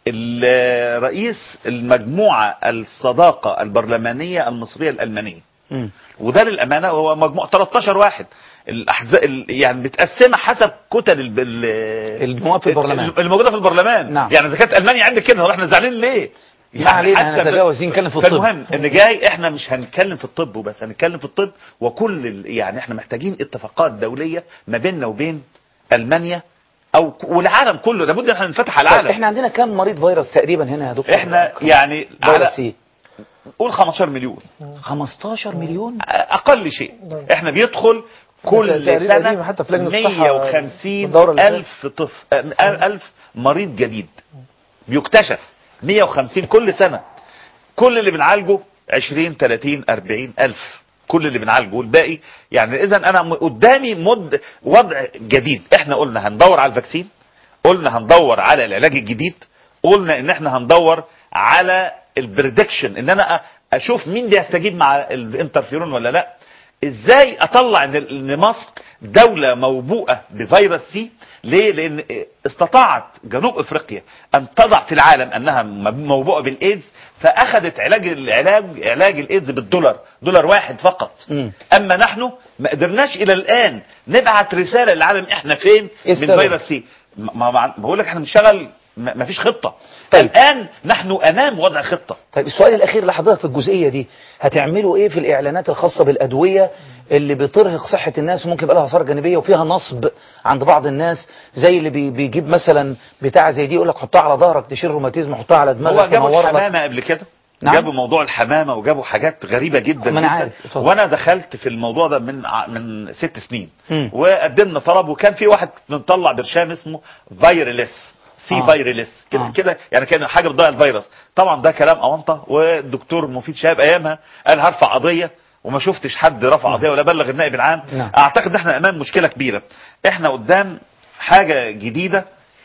[SPEAKER 1] ال- رئيس المجموعه الصداقه البرلمانيه المصريه الالمانيه
[SPEAKER 3] مم.
[SPEAKER 1] وده للامانه هو مجموع 13 واحد الاحزاب ال- يعني متقسمه حسب كتل ال- ال-
[SPEAKER 3] النواب في البرلمان.
[SPEAKER 1] الموجوده في البرلمان
[SPEAKER 3] نعم.
[SPEAKER 1] يعني اذا كانت المانيا عندك كده هو احنا زعلانين ليه؟
[SPEAKER 3] ما علينا
[SPEAKER 1] حتى
[SPEAKER 3] هنتجاوز دي نتكلم في الطب.
[SPEAKER 1] فالمهم ان جاي احنا مش هنتكلم في الطب وبس هنتكلم في الطب وكل ال- يعني احنا محتاجين اتفاقات دوليه ما بيننا وبين المانيا او ك- والعالم كله لابد ان احنا ننفتح على
[SPEAKER 3] طيب
[SPEAKER 1] العالم
[SPEAKER 3] احنا عندنا كام مريض فيروس تقريبا هنا يا دكتور
[SPEAKER 1] احنا يعني
[SPEAKER 3] فيروس
[SPEAKER 1] على
[SPEAKER 3] سي
[SPEAKER 1] قول 15 مليون
[SPEAKER 3] 15 مليون
[SPEAKER 1] اقل شيء احنا بيدخل كل
[SPEAKER 2] تقريبا قديم
[SPEAKER 1] سنه
[SPEAKER 2] حتى في لجنة الصحة
[SPEAKER 1] 150
[SPEAKER 2] الدورة اللي
[SPEAKER 1] الف طفل آه، الف مريض جديد بيكتشف 150 كل سنه كل اللي بنعالجه 20 30 40 الف كل اللي بنعالجه والباقي يعني اذا انا م- قدامي مد وضع جديد احنا قلنا هندور على الفاكسين قلنا هندور على العلاج الجديد قلنا ان احنا هندور على البريدكشن ان انا أ- اشوف مين بيستجيب مع الانترفيرون ولا لا ازاي اطلع ان ان مصر دوله موبوءه بفيروس سي ليه لان استطاعت جنوب افريقيا ان تضع في العالم انها موبوءه بالايدز فاخذت علاج العلاج علاج الايدز بالدولار دولار واحد فقط اما نحن ما قدرناش الى الان نبعت رساله للعالم احنا فين
[SPEAKER 3] إيه
[SPEAKER 1] من
[SPEAKER 3] السبب؟
[SPEAKER 1] فيروس سي ما ما- بقول لك احنا بنشتغل ما ما فيش خطه طيب. الان نحن امام وضع خطه
[SPEAKER 3] طيب السؤال الاخير لحضرتك في الجزئيه دي هتعملوا ايه في الاعلانات الخاصه بالادويه اللي بترهق صحه الناس وممكن يبقى لها اثار جانبيه وفيها نصب عند بعض الناس زي اللي بي- بيجيب مثلا بتاع زي دي يقول لك حطها على ظهرك تشيل روماتيزم حطها على
[SPEAKER 1] هو
[SPEAKER 3] دماغك
[SPEAKER 1] جابوا
[SPEAKER 3] تنور لك
[SPEAKER 1] الحمامه قبل كده
[SPEAKER 3] نعم.
[SPEAKER 1] جابوا موضوع الحمامه وجابوا حاجات غريبه جدا
[SPEAKER 3] ما أنا
[SPEAKER 1] جدا
[SPEAKER 3] عارف، اتفضل.
[SPEAKER 1] وانا دخلت في الموضوع ده من ع- من ست سنين
[SPEAKER 3] مم.
[SPEAKER 1] وقدمنا طلب وكان في واحد مطلع برشام اسمه فايرلس سي
[SPEAKER 3] آه.
[SPEAKER 1] آه. فايرلس كده
[SPEAKER 3] آه.
[SPEAKER 1] كده يعني كان حاجه بتضيع الفيروس طبعا ده كلام اونطه والدكتور مفيد شهاب ايامها قال هرفع قضيه وما شفتش حد رفع قضيه ولا بلغ النائب العام
[SPEAKER 3] نعم.
[SPEAKER 1] اعتقد ان احنا امام مشكله كبيره احنا قدام حاجه جديده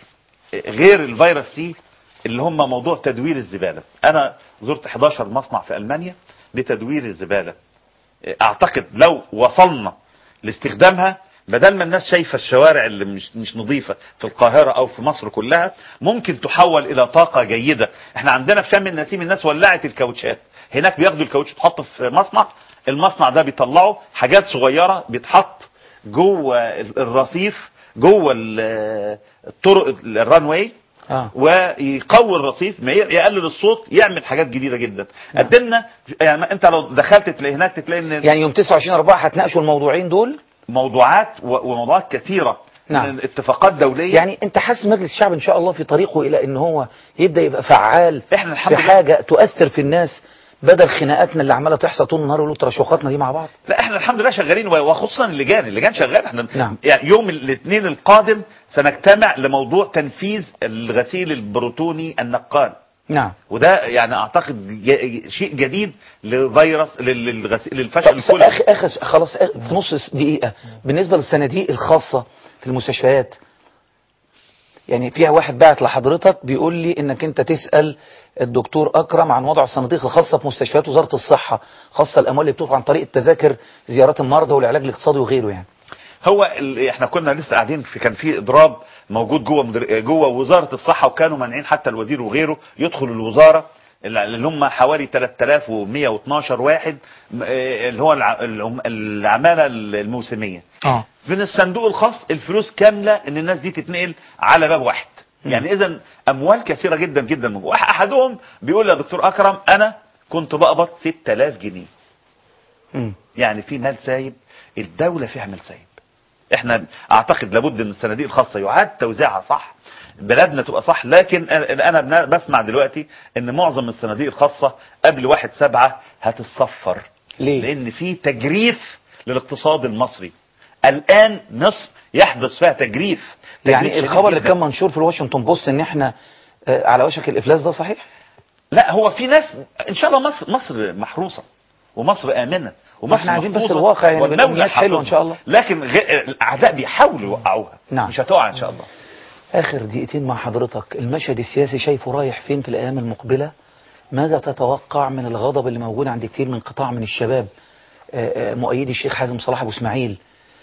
[SPEAKER 1] غير الفيروس سي اللي هم موضوع تدوير الزبالة انا زرت 11 مصنع في المانيا لتدوير الزبالة اعتقد لو وصلنا لاستخدامها بدل ما الناس شايفه الشوارع اللي مش مش نظيفه في القاهره او في مصر كلها ممكن تحول الى طاقه جيده احنا عندنا في شم النسيم الناس ولعت الكاوتشات هناك بياخدوا الكاوتش تحطه في مصنع المصنع ده بيطلعوا حاجات صغيره بيتحط جوه الرصيف جوه ال- الطرق الران واي
[SPEAKER 3] اه
[SPEAKER 1] ويقوي الرصيف ما ي- يقلل الصوت يعمل حاجات جديده جدا قدمنا يعني انت لو دخلت تلاقي هناك تلاقي ان
[SPEAKER 3] يعني يوم 29 4 هتناقشوا الموضوعين دول
[SPEAKER 1] موضوعات و- وموضوعات كثيره
[SPEAKER 3] نعم.
[SPEAKER 1] من اتفاقات دوليه
[SPEAKER 3] يعني انت حاسس مجلس الشعب ان شاء الله في طريقه الى ان هو يبدا يبقى فعال
[SPEAKER 1] احنا الحمد
[SPEAKER 3] في
[SPEAKER 1] لله.
[SPEAKER 3] حاجه تؤثر في الناس بدل خناقاتنا اللي عماله تحصل طول النهار ولو تراشقاتنا دي مع بعض
[SPEAKER 1] لا احنا الحمد لله شغالين و- وخصوصا اللجان اللجان شغال احنا
[SPEAKER 3] نعم.
[SPEAKER 1] يعني يوم الاثنين القادم سنجتمع لموضوع تنفيذ الغسيل البروتوني النقال
[SPEAKER 3] نعم
[SPEAKER 1] وده يعني اعتقد ج- شيء جديد لفيروس لل- للغسيل للفشل
[SPEAKER 3] طب
[SPEAKER 1] الكلي
[SPEAKER 3] اخ اخ خلاص آخ- في نص دقيقه بالنسبه للصناديق الخاصه في المستشفيات يعني فيها واحد بعت لحضرتك بيقول لي انك انت تسال الدكتور اكرم عن وضع الصناديق الخاصه في مستشفيات وزاره الصحه خاصه الاموال اللي بتدفع عن طريق التذاكر زيارات المرضى والعلاج الاقتصادي وغيره يعني
[SPEAKER 1] هو ال- احنا كنا لسه قاعدين في كان في اضراب موجود جوه مدر... جوه وزاره الصحه وكانوا مانعين حتى الوزير وغيره يدخل الوزاره اللي هم حوالي 3112 واحد م- آه، اللي هو الع- العم- العماله الموسميه
[SPEAKER 3] اه
[SPEAKER 1] من الصندوق الخاص الفلوس كامله ان الناس دي تتنقل على باب واحد يعني اذا اموال كثيره جدا جدا من جوه. احدهم بيقول يا دكتور اكرم انا كنت بقبض 6000 جنيه
[SPEAKER 3] مم.
[SPEAKER 1] يعني في مال سايب الدولة فيها مال سايب احنا اعتقد لابد ان الصناديق الخاصة يعاد توزيعها صح بلدنا تبقى صح لكن انا أنا بنا- بسمع دلوقتي ان معظم الصناديق الخاصة قبل واحد سبعة هتتصفر
[SPEAKER 3] ليه؟
[SPEAKER 1] لان في تجريف للاقتصاد المصري الان مصر يحدث فيها تجريف تجريف
[SPEAKER 3] يعني
[SPEAKER 1] شديد
[SPEAKER 3] الخبر اللي
[SPEAKER 1] جداً.
[SPEAKER 3] كان منشور في الواشنطن بوست ان احنا آه، على وشك الافلاس ده صحيح
[SPEAKER 1] لا هو في ناس ان شاء الله مصر مصر محروسه ومصر امنه ومصر
[SPEAKER 3] احنا عايزين بس
[SPEAKER 1] محفوظة
[SPEAKER 3] الواقع يعني
[SPEAKER 1] والدولة
[SPEAKER 3] بالأمنيات حلوة إن
[SPEAKER 1] حافظها.
[SPEAKER 3] شاء الله.
[SPEAKER 1] لكن غ- الاعداء بيحاولوا يوقعوها
[SPEAKER 3] نعم.
[SPEAKER 1] مش هتقع ان شاء الله
[SPEAKER 3] آخر دقيقتين مع حضرتك المشهد السياسي شايفه رايح فين في الأيام المقبلة ماذا تتوقع من الغضب اللي موجود عند كتير من قطاع من الشباب آه، آه، مؤيدي الشيخ حازم صلاح أبو إسماعيل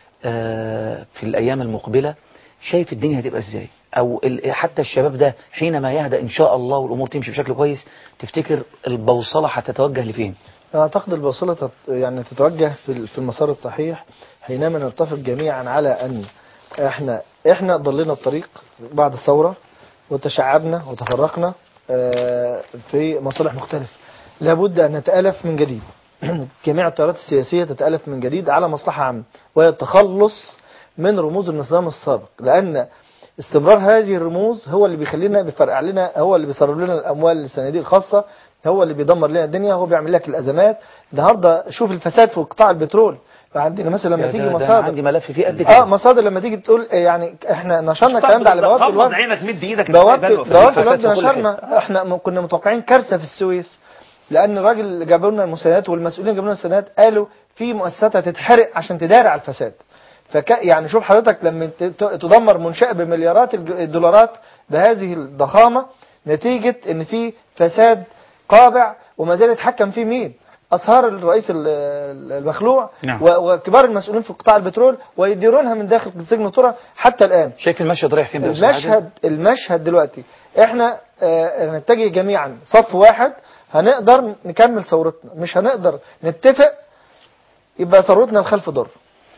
[SPEAKER 3] آه، في الأيام المقبلة شايف الدنيا هتبقى إزاي أو ال- حتى الشباب ده حينما يهدأ إن شاء الله والأمور تمشي بشكل كويس تفتكر البوصلة هتتوجه لفين
[SPEAKER 2] أنا أعتقد البوصلة تت... يعني تتوجه في ال- في المسار الصحيح حينما نتفق جميعا على أن إحنا إحنا ضلينا الطريق بعد الثورة وتشعبنا وتفرقنا آه، في مصالح مختلفة لابد أن نتألف من جديد جميع التيارات السياسية تتألف من جديد على مصلحة عامة وهي التخلص من رموز النظام السابق لأن استمرار هذه الرموز هو اللي بيخلينا بيفرقع لنا هو اللي بيصرف لنا الأموال للصناديق الخاصة هو اللي بيدمر لنا الدنيا هو بيعمل لك الأزمات النهارده شوف الفساد في قطاع البترول عندنا مثلا لما
[SPEAKER 3] ده-
[SPEAKER 2] تيجي
[SPEAKER 3] ده أنا
[SPEAKER 2] مصادر
[SPEAKER 3] عندي ملف فيه قد
[SPEAKER 2] اه
[SPEAKER 3] كده
[SPEAKER 2] مصادر لما تيجي تقول يعني احنا نشرنا الكلام ده على بوابه
[SPEAKER 1] غمض
[SPEAKER 2] الوفد
[SPEAKER 1] عينك مد ايدك
[SPEAKER 2] بوابه
[SPEAKER 1] بلوى في
[SPEAKER 2] بوابه
[SPEAKER 1] الفساد
[SPEAKER 2] الوفد
[SPEAKER 1] في كل
[SPEAKER 2] نشرنا احنا م- كنا متوقعين كارثه في السويس لان الراجل اللي جابوا لنا المساندات والمسؤولين اللي جابوا لنا المساندات قالوا في مؤسسات هتتحرق عشان تداري على الفساد فك يعني شوف حضرتك لما ت- ت- تدمر منشأة بمليارات الج- الدولارات بهذه الضخامة نتيجة ان في فساد قابع وما زال يتحكم فيه مين أصهار الرئيس ال- ال- المخلوع
[SPEAKER 3] نعم.
[SPEAKER 2] و- وكبار المسؤولين في قطاع البترول ويديرونها من داخل سجن طرة حتى الآن
[SPEAKER 3] شايف المشهد رايح فين بقى يا أستاذ عادل؟
[SPEAKER 2] المشهد المشهد دلوقتي احنا آه، نتجه جميعا صف واحد هنقدر نكمل ثورتنا مش هنقدر نتفق يبقى ثورتنا الخلف ضر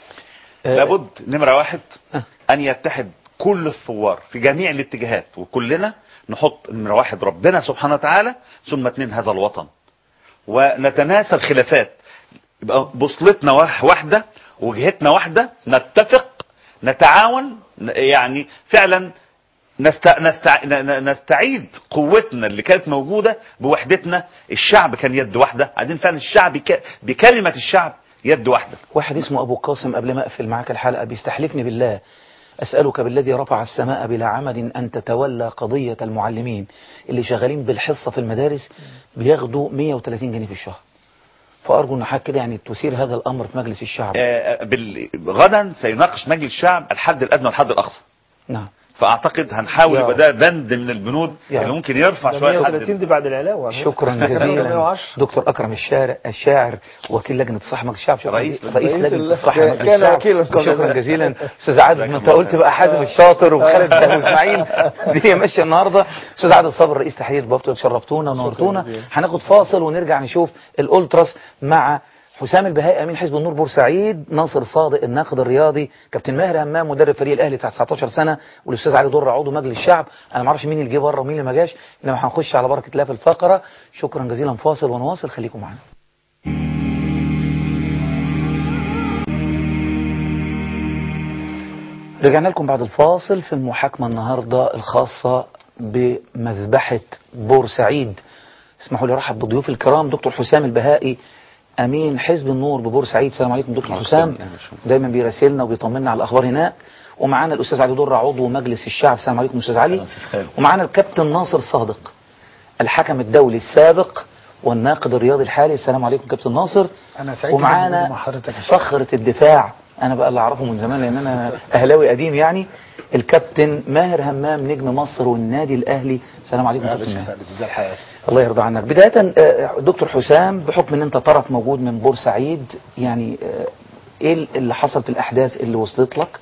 [SPEAKER 1] لابد نمرة واحد أن يتحد كل الثوار في جميع الاتجاهات وكلنا نحط نمرة واحد ربنا سبحانه وتعالى ثم اتنين هذا الوطن ونتناسى الخلافات يبقى بوصلتنا واح- واحدة وجهتنا واحدة نتفق نتعاون ن- يعني فعلا نست... نستع... ن- ن- نستعيد قوتنا اللي كانت موجودة بوحدتنا الشعب كان يد واحدة عايزين فعلا الشعب ك... بكلمة الشعب يد واحدة
[SPEAKER 3] واحد اسمه أبو قاسم قبل ما أقفل معاك الحلقة بيستحلفني بالله أسألك بالذي رفع السماء بلا عمد أن تتولى قضية المعلمين اللي شغالين بالحصة في المدارس بياخدوا 130 جنيه في الشهر فأرجو أن حضرتك كده يعني تثير هذا الأمر في مجلس الشعب
[SPEAKER 1] آه، بال... غدا سيناقش مجلس الشعب الحد الادنى والحد الاقصى
[SPEAKER 3] نعم
[SPEAKER 1] فاعتقد هنحاول
[SPEAKER 2] يا
[SPEAKER 1] يبقى ده بند من البنود
[SPEAKER 2] يا
[SPEAKER 1] اللي ممكن يرفع
[SPEAKER 2] ده
[SPEAKER 1] شويه
[SPEAKER 2] 130 دي بعد العلاوه على فكرة.
[SPEAKER 3] شكرا جزيلا
[SPEAKER 2] 110.
[SPEAKER 3] دكتور اكرم الشارع الشاعر وكيل لجنه الصحه مجلس الشعب شكراً
[SPEAKER 1] رئيس-
[SPEAKER 3] جزيلاً. رئيس
[SPEAKER 2] رئيس
[SPEAKER 3] لجنه
[SPEAKER 2] ال-
[SPEAKER 3] الصحه
[SPEAKER 2] كان-
[SPEAKER 3] مجلس
[SPEAKER 2] كان
[SPEAKER 3] الشعب.
[SPEAKER 2] وكيلاً قبل
[SPEAKER 3] شكرا
[SPEAKER 2] ذلك.
[SPEAKER 3] جزيلا استاذ عادل ما انت قلت بقى حازم الشاطر وخالد ابو اسماعيل دي ماشيه النهارده استاذ عادل صابر رئيس تحرير بابتو شرفتونا ونورتونا
[SPEAKER 2] جزيلا.
[SPEAKER 3] هناخد فاصل ونرجع نشوف الالتراس مع حسام البهائي امين حزب النور بورسعيد ناصر صادق الناقد الرياضي كابتن ماهر همام مدرب فريق الاهلي بتاع 19 سنه والاستاذ علي دره عضو مجلس الشعب انا ما اعرفش مين اللي جه بره ومين اللي ما جاش انما هنخش على بركه الله في الفقره شكرا جزيلا فاصل ونواصل خليكم معانا رجعنا لكم بعد الفاصل في المحاكمة النهاردة الخاصة بمذبحة بورسعيد اسمحوا لي ارحب بضيوف الكرام دكتور حسام البهائي امين حزب النور ببورسعيد السلام عليكم دكتور حسام دايما بيراسلنا وبيطمنا على الاخبار هناك ومعانا الاستاذ علي دره عضو مجلس الشعب السلام عليكم استاذ علي ومعانا الكابتن ناصر صادق الحكم الدولي السابق والناقد الرياضي الحالي السلام عليكم كابتن ناصر
[SPEAKER 2] انا سعيد جداً
[SPEAKER 3] ومعانا
[SPEAKER 2] بوجودي مع حضرتك
[SPEAKER 3] صخرة الدفاع انا بقى اللي اعرفه من زمان لان انا اهلاوي قديم يعني الكابتن ماهر همام نجم مصر والنادي الاهلي السلام عليكم كابتن ماهر
[SPEAKER 21] ازي الحياه
[SPEAKER 3] الله يرضى عنك بداية آه، دكتور حسام بحكم ان انت طرف موجود من بورسعيد يعني آه، ايه اللي حصلت الاحداث اللي وصلت لك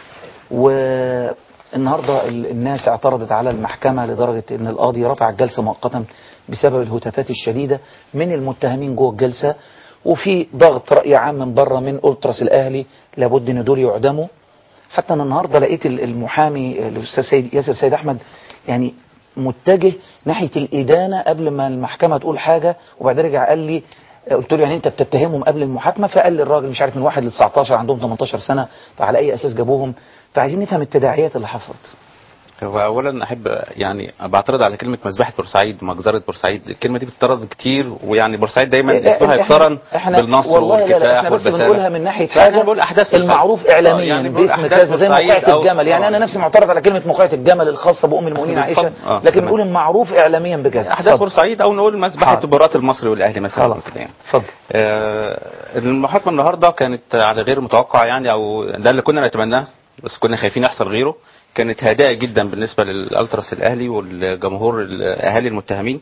[SPEAKER 3] والنهاردة ال- الناس اعترضت على المحكمة لدرجة ان القاضي رفع الجلسة مؤقتا بسبب الهتافات الشديدة من المتهمين جوه الجلسة وفي ضغط رأي عام من بره من ألتراس الأهلي لابد ان دول يعدموا حتى انا النهارده لقيت ال- المحامي الاستاذ سيد ياسر سيد احمد يعني متجه ناحيه الادانه قبل ما المحكمه تقول حاجه وبعدين رجع قال لي قلت له يعني انت بتتهمهم قبل المحاكمه فقال لي الراجل مش عارف من واحد ل 19 عندهم 18 سنه فعلى اي اساس جابوهم فعايزين نفهم التداعيات اللي حصلت
[SPEAKER 4] هو اولا احب يعني بعترض على كلمه مذبحه بورسعيد مجزره بورسعيد الكلمه دي بتتردد كتير ويعني بورسعيد دايما
[SPEAKER 3] لا،
[SPEAKER 4] اسمها
[SPEAKER 3] إحنا-
[SPEAKER 4] يقترن
[SPEAKER 3] احنا
[SPEAKER 4] بالنصر
[SPEAKER 3] والله لا لا
[SPEAKER 4] والكفاح
[SPEAKER 3] احنا بس
[SPEAKER 4] والبساله
[SPEAKER 3] بنقولها من ناحيه
[SPEAKER 4] لا،
[SPEAKER 3] حاجه
[SPEAKER 4] أنا بقول أحداث بورسعيد.
[SPEAKER 3] المعروف
[SPEAKER 4] آه،
[SPEAKER 3] اعلاميا
[SPEAKER 4] يعني بقول
[SPEAKER 3] باسم
[SPEAKER 4] أحداث
[SPEAKER 3] كذا زي
[SPEAKER 4] بورسعيد
[SPEAKER 3] موقعة
[SPEAKER 4] أو-
[SPEAKER 3] الجمل يعني
[SPEAKER 4] آه.
[SPEAKER 3] انا نفسي معترض على كلمه موقعة الجمل الخاصه بام المؤمنين عائشه
[SPEAKER 4] آه،
[SPEAKER 3] لكن
[SPEAKER 4] تمام.
[SPEAKER 3] بنقول المعروف اعلاميا بكذا
[SPEAKER 4] احداث
[SPEAKER 3] اتفضل.
[SPEAKER 4] بورسعيد او نقول مذبحه
[SPEAKER 3] حاضر.
[SPEAKER 4] براءه المصري والاهلي مثلا
[SPEAKER 3] خلاص.
[SPEAKER 4] كده يعني
[SPEAKER 3] اتفضل
[SPEAKER 4] آه، المحاكمه النهارده كانت على غير متوقع يعني او ده اللي كنا نتمناه بس كنا خايفين يحصل غيره كانت هادئه جدا بالنسبه للالتراس الاهلي والجمهور الاهالي المتهمين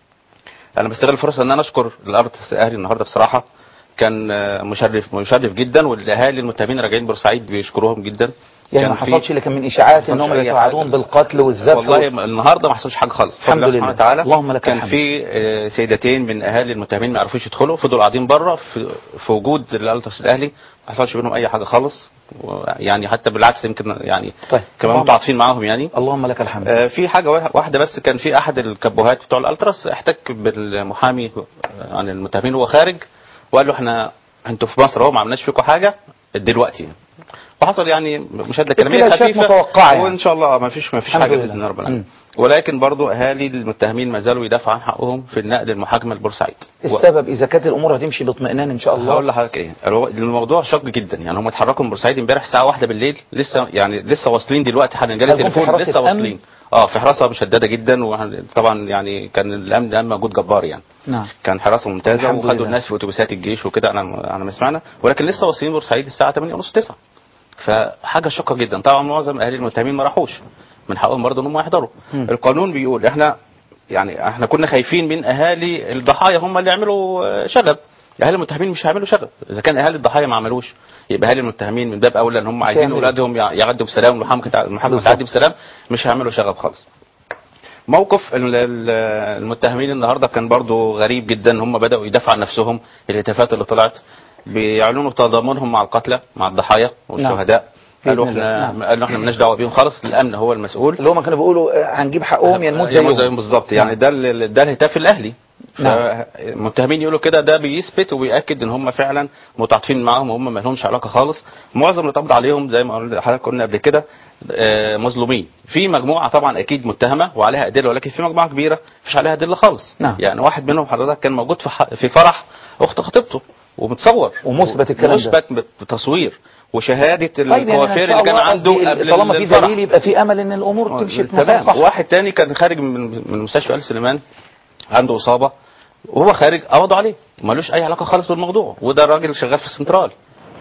[SPEAKER 4] انا بستغل الفرصه ان انا اشكر الالتراس الاهلي النهارده بصراحه كان آه، مشرف مشرف جدا والاهالي المتهمين راجعين بورسعيد بيشكروهم جدا
[SPEAKER 3] يعني ما
[SPEAKER 4] كان في-
[SPEAKER 3] حصلش اللي كان من اشاعات
[SPEAKER 4] ما
[SPEAKER 3] ان هم
[SPEAKER 4] حصلش أي
[SPEAKER 3] يتوعدون
[SPEAKER 4] حاجة.
[SPEAKER 3] بالقتل والذبح
[SPEAKER 4] والله النهارده ما حصلش حاجه خالص بفضل
[SPEAKER 3] الحمد
[SPEAKER 4] الله
[SPEAKER 3] لله.
[SPEAKER 4] سبحانه وتعالى
[SPEAKER 3] اللهم لك
[SPEAKER 4] كان
[SPEAKER 3] الحمد.
[SPEAKER 4] في آه، سيدتين من اهالي المتهمين ما عرفوش يدخلوا فضلوا قاعدين بره في, في وجود الالتراس الاهلي ما حصلش بينهم اي حاجه خالص يعني حتى بالعكس يمكن يعني
[SPEAKER 3] طيب
[SPEAKER 4] كمان
[SPEAKER 3] اللهم-
[SPEAKER 4] متعاطفين معاهم يعني
[SPEAKER 3] اللهم لك الحمد
[SPEAKER 4] آه، في حاجه واحد- واحده بس كان في احد الكبوهات بتوع الالتراس احتك بالمحامي عن المتهمين وهو خارج وقال له احنا انتوا في مصر اهو ما عملناش فيكم حاجه دلوقتي وحصل يعني مشاده كلاميه
[SPEAKER 3] ابتلاء
[SPEAKER 4] خفيفه
[SPEAKER 3] متوقعة يعني.
[SPEAKER 4] وان شاء الله ما فيش ما فيش
[SPEAKER 3] الحمد
[SPEAKER 4] حاجه
[SPEAKER 3] لله.
[SPEAKER 4] باذن الله رب
[SPEAKER 3] مم.
[SPEAKER 4] العالمين ولكن برضو اهالي المتهمين ما زالوا يدافعوا عن حقهم في النقل المحاكمه لبورسعيد
[SPEAKER 3] السبب اذا كانت الامور هتمشي باطمئنان ان شاء الله
[SPEAKER 4] هقول لحضرتك ايه الو- الموضوع شق جدا يعني هم اتحركوا من بورسعيد امبارح الساعه واحدة بالليل لسه يعني لسه واصلين دلوقتي حالا جالي
[SPEAKER 3] هيكون في
[SPEAKER 4] تليفون
[SPEAKER 3] حراسة
[SPEAKER 4] لسه
[SPEAKER 3] أمن؟
[SPEAKER 4] واصلين اه في حراسه مشدده جدا وطبعا يعني كان الامن الامن موجود جبار يعني
[SPEAKER 3] نعم
[SPEAKER 4] كان حراسه ممتازه
[SPEAKER 3] الحمد
[SPEAKER 4] وخدوا
[SPEAKER 3] لله.
[SPEAKER 4] الناس في اتوبيسات الجيش وكده انا على ما سمعنا ولكن لسه واصلين بورسعيد الساعه 8 ونص 9 فحاجه شاقه جدا طبعا معظم اهالي المتهمين ما راحوش من حقهم برضه ان هم يحضروا
[SPEAKER 3] مم.
[SPEAKER 4] القانون بيقول احنا يعني احنا كنا خايفين من اهالي الضحايا هم اللي يعملوا آه، شغب اهالي المتهمين مش هيعملوا شغب اذا كان اهالي الضحايا ما عملوش يبقى اهالي المتهمين من باب اولى ان هم عايزين
[SPEAKER 3] هيعملوا.
[SPEAKER 4] اولادهم يع- يعدوا بسلام والمحاكمه تع- المحاكمه
[SPEAKER 3] بالظبط.
[SPEAKER 4] تعدي بسلام مش هيعملوا شغب خالص موقف ال- ال- المتهمين النهارده كان برضو غريب جدا هم بداوا يدافعوا عن نفسهم الهتافات اللي طلعت بيعلنوا تضامنهم مع القتلى مع الضحايا والشهداء قالوا
[SPEAKER 3] بإذن
[SPEAKER 4] احنا
[SPEAKER 3] الله. نعم.
[SPEAKER 4] قالوا احنا مالناش دعوه بيهم خالص الامن هو المسؤول
[SPEAKER 3] اللي هم كانوا بيقولوا آه، هنجيب حقهم يا نموت
[SPEAKER 4] يموت
[SPEAKER 3] زيهم
[SPEAKER 4] زيهم بالظبط يعني ده ال- ده الهتاف الاهلي
[SPEAKER 3] نعم.
[SPEAKER 4] فالمتهمين يقولوا كده ده بيثبت وبيأكد ان هم فعلا متعاطفين معاهم وهم ما لهمش علاقه خالص معظم اللي اتقبض عليهم زي ما قلنا- حضرتك قلنا قبل كده آه، مظلومين في مجموعه طبعا اكيد متهمه وعليها ادله ولكن في مجموعه كبيره مفيش عليها ادله خالص
[SPEAKER 3] نعم.
[SPEAKER 4] يعني واحد منهم حضرتك كان موجود في ح- في فرح اخت خطيبته ومتصور
[SPEAKER 3] ومثبت الكلام ده.
[SPEAKER 4] مثبت بتصوير وشهاده
[SPEAKER 3] طيب يعني
[SPEAKER 4] الكوافير
[SPEAKER 3] إن شاء
[SPEAKER 4] اللي كان
[SPEAKER 3] الله
[SPEAKER 4] عنده
[SPEAKER 3] قصدي
[SPEAKER 4] قبل
[SPEAKER 3] طالما في
[SPEAKER 4] الفرح.
[SPEAKER 3] دليل يبقى في امل ان الامور تمشي بمسار
[SPEAKER 4] تمام
[SPEAKER 3] صح
[SPEAKER 4] واحد تاني كان خارج من من مستشفى ال سليمان عنده اصابه وهو خارج قبضوا عليه ملوش اي علاقه خالص بالموضوع وده راجل شغال في السنترال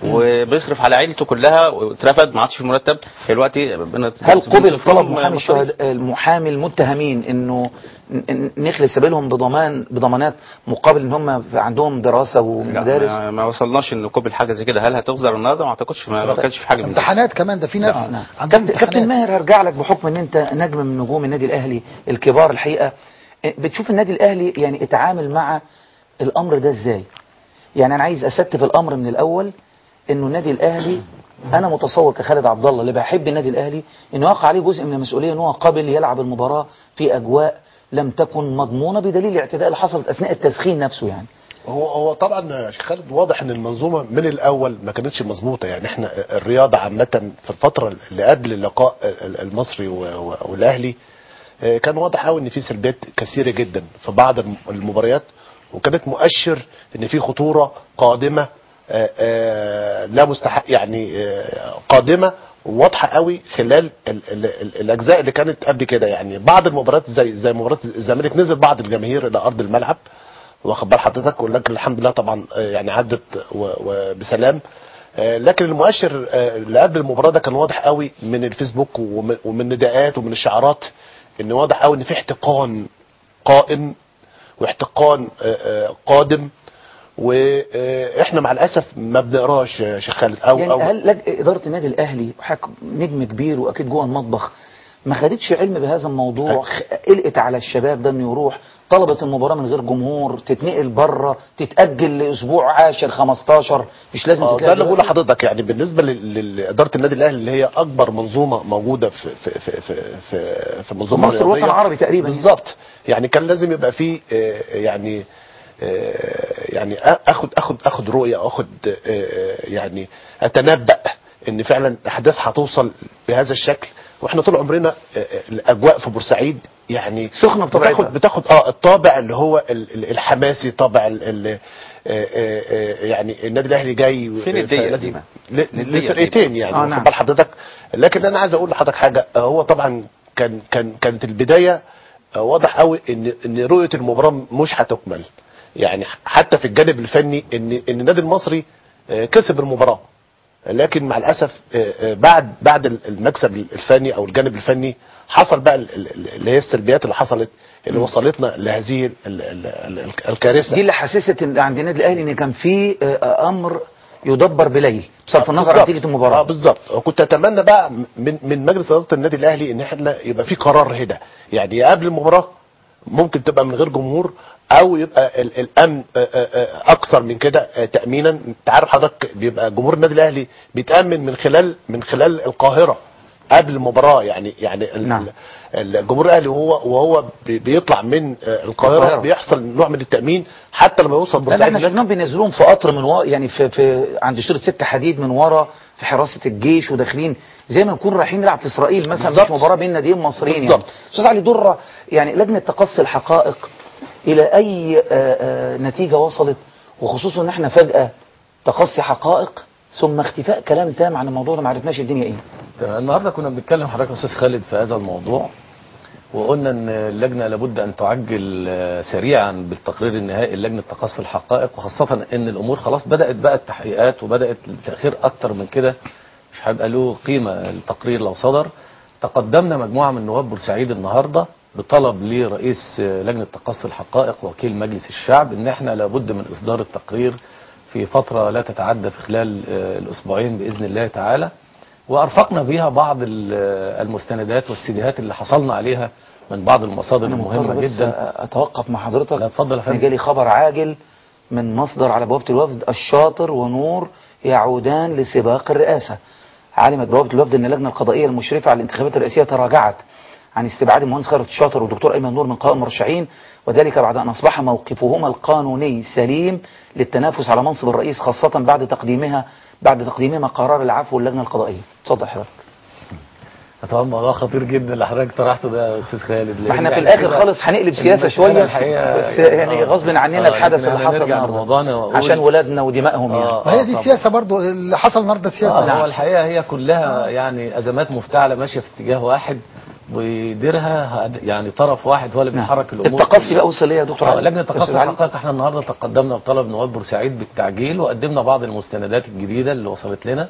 [SPEAKER 4] وبيصرف على عيلته كلها واترفد ما عادش في مرتب دلوقتي ربنا
[SPEAKER 3] هل قبل
[SPEAKER 4] بيصرف
[SPEAKER 3] طلب
[SPEAKER 4] لهم
[SPEAKER 3] محامي
[SPEAKER 4] مصاريف.
[SPEAKER 3] الشهداء المحامي المتهمين انه ن- ن- نخلي سبيلهم بضمان بضمانات مقابل ان هم عندهم دراسه
[SPEAKER 4] لا
[SPEAKER 3] ومدارس
[SPEAKER 4] ما, ما وصلناش ان قبل حاجه زي كده هل هتصدر النهارده ما اعتقدش ما ما كانش في حاجه من دي.
[SPEAKER 5] امتحانات كمان ده في ناس
[SPEAKER 3] لا، نعم.
[SPEAKER 5] عندهم
[SPEAKER 3] كابتن كابتن
[SPEAKER 5] امتحانات
[SPEAKER 3] ماهر هرجع لك بحكم ان انت نجم من نجوم النادي الاهلي الكبار الحقيقه بتشوف النادي الاهلي يعني اتعامل مع الامر ده ازاي يعني انا عايز استف الامر من الاول انه النادي الاهلي انا متصور كخالد عبد الله اللي بحب النادي الاهلي انه يقع عليه جزء من المسؤوليه ان هو قابل يلعب المباراه في اجواء لم تكن مضمونه بدليل الاعتداء اللي حصلت اثناء التسخين نفسه يعني
[SPEAKER 6] هو هو طبعا يا شيخ خالد واضح ان المنظومه من الاول ما كانتش مظبوطه يعني احنا الرياضه عامه في الفتره اللي قبل اللقاء المصري و- و- والاهلي آه، كان واضح قوي ان في سلبيات كثيره جدا في بعض الم- المباريات وكانت مؤشر ان في خطوره قادمه آه، آه، لا مستحق يعني آه، قادمه واضحه قوي خلال ال ال ال الاجزاء اللي كانت قبل كده يعني بعض المباريات زي زي مباراه الزمالك نزل بعض الجماهير الى ارض الملعب واخد بال حضرتك ولكن الحمد لله طبعا آه، يعني عدت و- وبسلام آه، لكن المؤشر آه، اللي قبل المباراه ده كان واضح قوي من الفيسبوك ومن ومن النداءات ومن الشعارات ان واضح قوي ان في احتقان قائم واحتقان آه، آه، قادم واحنا مع الاسف ما بنقراش يا شيخ خالد او
[SPEAKER 3] يعني
[SPEAKER 6] او
[SPEAKER 3] هل لج... اداره النادي الاهلي وحكم نجم كبير واكيد جوه المطبخ ما خدتش علم بهذا الموضوع خ- قلقت على الشباب ده انه يروح طلبت المباراه من غير جمهور تتنقل بره تتاجل لاسبوع عاشر 15 مش لازم
[SPEAKER 6] آه،
[SPEAKER 3] تتلعب
[SPEAKER 6] ده اللي بقول
[SPEAKER 3] دلوقتي.
[SPEAKER 6] لحضرتك يعني بالنسبه لل- لاداره النادي الاهلي اللي هي اكبر منظومه موجوده في في في في في, في المنظومه
[SPEAKER 3] مصر الوطن
[SPEAKER 6] الرياضية.
[SPEAKER 3] العربي تقريبا
[SPEAKER 6] بالظبط يعني كان لازم يبقى في آه، يعني آه، يعني آ- اخد اخد اخد رؤيه اخد آه، يعني اتنبأ ان فعلا الاحداث هتوصل بهذا الشكل واحنا طول عمرنا آه، آه، الاجواء في بورسعيد يعني
[SPEAKER 3] سخنة بطبيعتها.
[SPEAKER 6] بتاخد بتاخد اه الطابع اللي هو ال- ال- الحماسي طابع ال- ال- آه، آه، آه، يعني النادي الاهلي جاي
[SPEAKER 4] في ندية
[SPEAKER 6] فلازم-
[SPEAKER 4] ديما.
[SPEAKER 6] ل-
[SPEAKER 4] ندية
[SPEAKER 6] لفرقتين
[SPEAKER 4] ديما.
[SPEAKER 6] يعني
[SPEAKER 4] آه،
[SPEAKER 6] واخد
[SPEAKER 4] نعم.
[SPEAKER 6] بال حضرتك لكن انا عايز اقول لحضرتك حاجه آه، هو طبعا كان كان كانت البدايه آه، واضح قوي ان ان رؤيه المباراه مش هتكمل يعني حتى في الجانب الفني ان ان النادي المصري آه، كسب المباراه لكن مع الاسف آه، آه، بعد بعد المكسب الفني او الجانب الفني حصل بقى ال- ال- اللي هي السلبيات اللي حصلت اللي وصلتنا لهذه ال- ال- ال- الكارثه
[SPEAKER 3] دي اللي حسست إن عند النادي الاهلي ان كان في آه، امر يدبر بليل بصرف النظر عن
[SPEAKER 6] بالظبط.
[SPEAKER 3] نتيجه المباراه
[SPEAKER 6] اه بالظبط وكنت اتمنى بقى من من مجلس اداره النادي الاهلي ان احنا يبقى في قرار هدى يعني قبل المباراه ممكن تبقى من غير جمهور او يبقى ال- الامن آه، آه، آه، اكثر من كده آه، تامينا انت عارف حضرتك بيبقى جمهور النادي الاهلي بيتامن من خلال من خلال القاهره قبل المباراه يعني يعني ال-
[SPEAKER 3] نعم.
[SPEAKER 6] الجمهور الاهلي وهو وهو بي- بيطلع من آه، القاهره
[SPEAKER 3] القاهرة.
[SPEAKER 6] بيحصل نوع من التامين حتى لما يوصل
[SPEAKER 3] لا
[SPEAKER 6] بورسعيد
[SPEAKER 3] احنا
[SPEAKER 6] هناك
[SPEAKER 3] شفناهم بينزلوهم في قطر من ورا يعني في في عند شيرة سكه حديد من ورا في حراسه الجيش وداخلين زي ما نكون رايحين نلعب في اسرائيل مثلا مش
[SPEAKER 6] بالظبط.
[SPEAKER 3] مباراه بين ناديين مصريين يعني
[SPEAKER 6] بالظبط.
[SPEAKER 3] استاذ علي دره يعني لجنه تقصي الحقائق الى اي آه، آه، نتيجه وصلت وخصوصا ان احنا فجاه تقصي حقائق ثم اختفاء كلام تام عن الموضوع ده ما عرفناش الدنيا ايه
[SPEAKER 23] تمام. النهارده كنا بنتكلم حضرتك يا استاذ خالد في هذا الموضوع وقلنا ان اللجنه لابد ان تعجل آه، سريعا بالتقرير النهائي لجنه تقصي الحقائق وخاصه ان الامور خلاص بدات بقى التحقيقات وبدات التاخير اكتر من كده مش هيبقى له قيمه التقرير لو صدر تقدمنا مجموعه من نواب بورسعيد النهارده بطلب لرئيس آه، لجنه تقصي الحقائق وكيل مجلس الشعب ان احنا لابد من اصدار التقرير في فتره لا تتعدى في خلال آه، الاسبوعين باذن الله تعالى وارفقنا بيها بعض ال- المستندات والسيديهات اللي حصلنا عليها من بعض المصادر
[SPEAKER 3] انا
[SPEAKER 23] المهمه
[SPEAKER 3] مضطر بس
[SPEAKER 23] جدا
[SPEAKER 3] اتوقف مع حضرتك
[SPEAKER 23] لا اتفضل يا
[SPEAKER 3] انا
[SPEAKER 23] فندم
[SPEAKER 3] جالي خبر عاجل من مصدر على بوابه الوفد الشاطر ونور يعودان لسباق الرئاسه علمت بوابه الوفد ان اللجنه القضائيه المشرفه على الانتخابات الرئاسيه تراجعت عن استبعاد المهندس خيرت الشاطر والدكتور ايمن نور من قائمه المرشحين وذلك بعد ان اصبح موقفهما القانوني سليم للتنافس على منصب الرئيس خاصه بعد تقديمها بعد تقديمهما قرار العفو للجنه القضائيه اتفضل حضرتك
[SPEAKER 23] طبعا موضوع خطير جدا اللي حضرتك طرحته ده يا استاذ خالد
[SPEAKER 3] ما احنا
[SPEAKER 23] لأن
[SPEAKER 3] في
[SPEAKER 23] يعني
[SPEAKER 3] الاخر
[SPEAKER 23] كده
[SPEAKER 3] خالص هنقلب سياسه
[SPEAKER 23] المسألة
[SPEAKER 3] شويه
[SPEAKER 23] الحقيقة
[SPEAKER 3] بس يعني
[SPEAKER 23] آه.
[SPEAKER 3] غصب عننا
[SPEAKER 23] آه،
[SPEAKER 3] الحدث
[SPEAKER 23] لكن
[SPEAKER 3] اللي
[SPEAKER 23] أنا
[SPEAKER 3] حصل
[SPEAKER 23] نرجع
[SPEAKER 3] النهارده
[SPEAKER 23] لموضوعنا وأقول-
[SPEAKER 3] عشان ولادنا ودمائهم يعني
[SPEAKER 23] آه،
[SPEAKER 5] ما هي دي السياسه برضو اللي حصل النهارده سياسه
[SPEAKER 23] آه هو الحقيقه هي كلها يعني ازمات مفتعله ماشيه في اتجاه واحد بيديرها هد- يعني طرف واحد هو اللي بيحرك الامور
[SPEAKER 3] التقصي بقى وصل ليه يا دكتور
[SPEAKER 23] آه،
[SPEAKER 3] علي؟
[SPEAKER 23] لجنه التقصي
[SPEAKER 3] أستاذ علي؟
[SPEAKER 23] الحقائق احنا النهارده تقدمنا بطلب نواب بورسعيد بالتعجيل وقدمنا بعض المستندات الجديده اللي وصلت لنا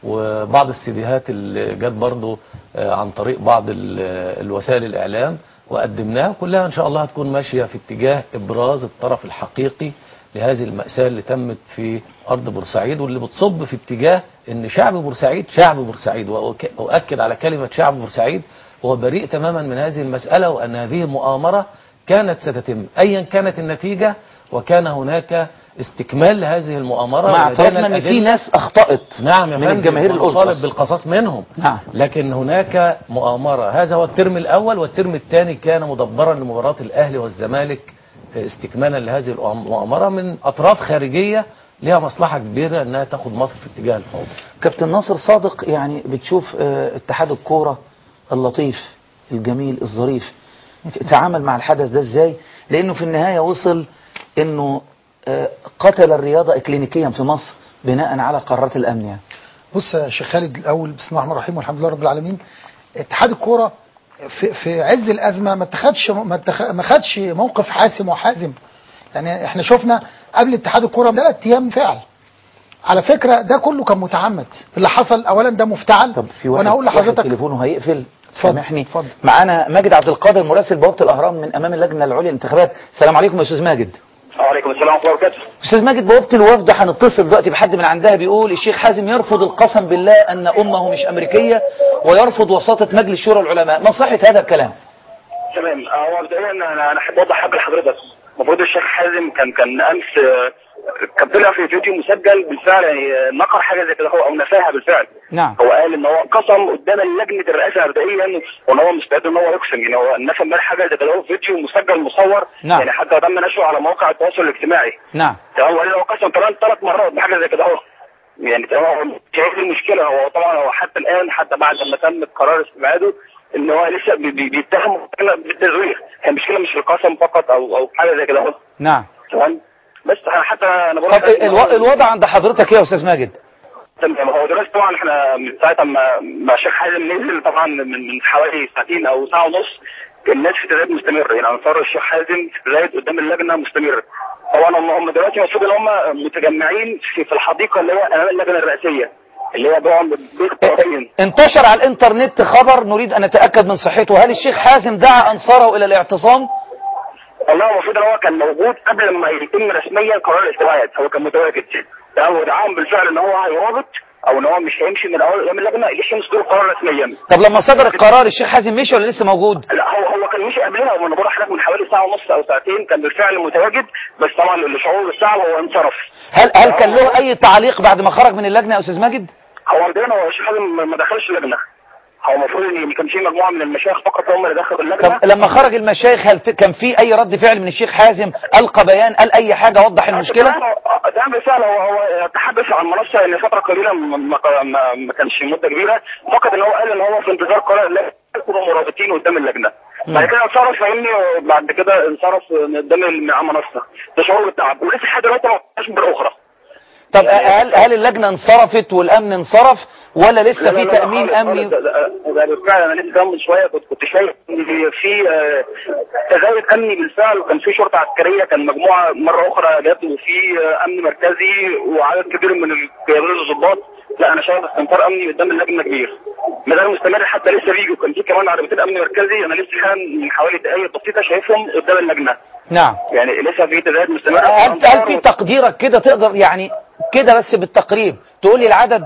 [SPEAKER 23] وبعض السيديهات اللي جت برضو آه، عن طريق بعض ال- الوسائل الاعلام وقدمناها كلها ان شاء الله هتكون ماشيه في اتجاه ابراز الطرف الحقيقي لهذه المأساة اللي تمت في أرض بورسعيد واللي بتصب في اتجاه أن شعب بورسعيد شعب بورسعيد وأك- وأؤكد على كلمة شعب بورسعيد هو بريء تماما من هذه المسألة وأن هذه مؤامرة كانت ستتم أيا كانت النتيجة وكان هناك استكمال لهذه المؤامرة
[SPEAKER 3] مع
[SPEAKER 23] ولدينا
[SPEAKER 3] اعترافنا ان في
[SPEAKER 23] الأدلة.
[SPEAKER 3] ناس اخطأت
[SPEAKER 23] نعم يا
[SPEAKER 3] من
[SPEAKER 23] فندم
[SPEAKER 3] الجماهير
[SPEAKER 23] ونطالب
[SPEAKER 3] الألتراس
[SPEAKER 23] بالقصاص منهم
[SPEAKER 3] نعم
[SPEAKER 23] لكن هناك مؤامرة هذا هو الترم الأول والترم الثاني كان مدبرا لمباراة الأهلي والزمالك استكمالا لهذه المؤامرة من أطراف خارجية لها مصلحة كبيرة أنها تاخد مصر في اتجاه الفوضى
[SPEAKER 3] كابتن ناصر صادق يعني بتشوف آه، اتحاد الكورة اللطيف الجميل الظريف تعامل مع الحدث ده ازاي لانه في النهاية وصل انه آه، قتل الرياضة اكلينيكيا في مصر بناء على قرارات الامن يعني
[SPEAKER 5] بص يا شيخ خالد الاول بسم الله الرحمن الرحيم والحمد لله رب العالمين اتحاد الكوره في, في عز الازمه ما اتخذش ما اتخ- ما خدش موقف حاسم وحازم يعني احنا شفنا قبل اتحاد الكوره ثلاث ايام فعل على فكره ده كله كان متعمد اللي حصل اولا ده مفتعل
[SPEAKER 3] طب في واحد
[SPEAKER 5] وانا هقول
[SPEAKER 3] واحد
[SPEAKER 5] لحضرتك
[SPEAKER 3] تليفونه هيقفل سامحني معانا ماجد عبد القادر مراسل بوابة الاهرام من امام اللجنة العليا للانتخابات السلام عليكم يا استاذ ماجد
[SPEAKER 12] وعليكم السلام ورحمه الله وبركاته
[SPEAKER 3] استاذ ماجد بوابة الوفد هنتصل دلوقتي بحد من عندها بيقول الشيخ حازم يرفض القسم بالله ان امه مش امريكيه ويرفض وساطه مجلس شورى العلماء ما صحه هذا الكلام
[SPEAKER 12] تمام هو مبدئيا انا انا احب اوضح حاجه لحضرتك المفروض الشيخ حازم كان كان امس آه، كان طلع في فيديو مسجل بالفعل يعني آه، نقر حاجه زي كده هو او نفاها بالفعل
[SPEAKER 3] نعم
[SPEAKER 12] هو قال ان هو قسم قدام لجنه الرئاسه مبدئيا وان هو مستعد ان هو يقسم يعني هو نفى امبارح حاجه زي كده هو فيديو مسجل مصور
[SPEAKER 3] نعم.
[SPEAKER 12] يعني حتى تم نشره على مواقع التواصل الاجتماعي
[SPEAKER 3] نعم
[SPEAKER 12] تمام هو قال هو قسم طبعا ثلاث مرات بحاجه زي كده اهو يعني تمام مش هي دي المشكله هو طبعا هو حتى الان حتى بعد ما تم قرار استبعاده ان هو لسه بي- بي- بيتهم بالتزوير هي المشكله مش في القسم فقط او او حاجه زي كده اهو
[SPEAKER 3] نعم
[SPEAKER 12] تمام بس حتى انا بقول
[SPEAKER 3] طب الو... الوضع عند حضرتك ايه يا استاذ ماجد
[SPEAKER 12] تمام هو دلوقتي طبعا احنا من ساعه ما ما الشيخ حازم نزل طبعا من من حوالي ساعتين او ساعه ونص الناس في تزايد مستمر يعني انصار الشيخ حازم في تزايد قدام اللجنه مستمر طبعا هم هم دلوقتي المفروض ان هم متجمعين في في الحديقه اللي هي امام اللجنه الرئاسيه اللي هي طبعا بيت الطرفين
[SPEAKER 3] انتشر على الانترنت خبر نريد ان نتاكد من صحته هل الشيخ حازم دعا انصاره الى الاعتصام
[SPEAKER 12] والله المفروض ان هو كان موجود قبل ما يتم رسميا قرار الاستبعاد هو كان متواجد ده هو دعاهم بالفعل ان هو هيرابط او ان هو مش هيمشي من اول ايام اللجنه لسه يصدر القرار رسميا
[SPEAKER 3] طب لما صدر القرار الشيخ حازم مشي ولا لسه موجود
[SPEAKER 12] لا هو هو كان مشي قبلها وانا بروح حضرتك من حوالي ساعه ونص او ساعتين كان بالفعل متواجد بس طبعا لشعور بالساعه وهو انصرف
[SPEAKER 3] هل هل كان له اي تعليق بعد ما خرج من اللجنه يا استاذ ماجد
[SPEAKER 12] هو عندنا هو الشيخ حازم ما- ما دخلش اللجنه هو المفروض ان كان في مجموعه من المشايخ فقط هم اللي دخلوا اللجنه
[SPEAKER 3] طب لما خرج المشايخ هل في- كان في اي رد فعل من الشيخ حازم القى بيان قال اي حاجه وضح المشكله
[SPEAKER 12] ده بالفعل هو هو تحدث عن منصه ان فتره قليله ما, ما, ما, ما كانش مده كبيره فقط ان هو قال ان هو في انتظار قرار اللجنه يكونوا مرابطين قدام اللجنه بعد كده انصرف فاهمني وبعد كده انصرف قدام المنصه ده شعور بالتعب ولسه لحد دلوقتي ما عملناش مره اخرى
[SPEAKER 3] طب هل هل اللجنه انصرفت والامن انصرف ولا لسه
[SPEAKER 12] لا
[SPEAKER 3] في
[SPEAKER 12] لا لا
[SPEAKER 3] تامين
[SPEAKER 12] خالص
[SPEAKER 3] امني
[SPEAKER 12] خالص. ده- ده- ده بالفعل انا لسه كمان من شويه كنت كنت شايف ان في آه، تزايد امني بالفعل وكان في شرطه عسكريه كان مجموعه مره اخرى جت وفي آه، امن مركزي وعدد كبير من القيادات الضباط لا انا شايف استنفار امني قدام اللجنه كبير ما زال مستمر حتى لسه بيجوا كان في كمان عربيتين امن مركزي انا لسه حالا من حوالي دقائق بسيطه شايفهم قدام اللجنه
[SPEAKER 3] نعم
[SPEAKER 12] يعني لسه في تزايد مستمر
[SPEAKER 3] هل هل في تقديرك كده تقدر يعني كده بس بالتقريب تقول لي العدد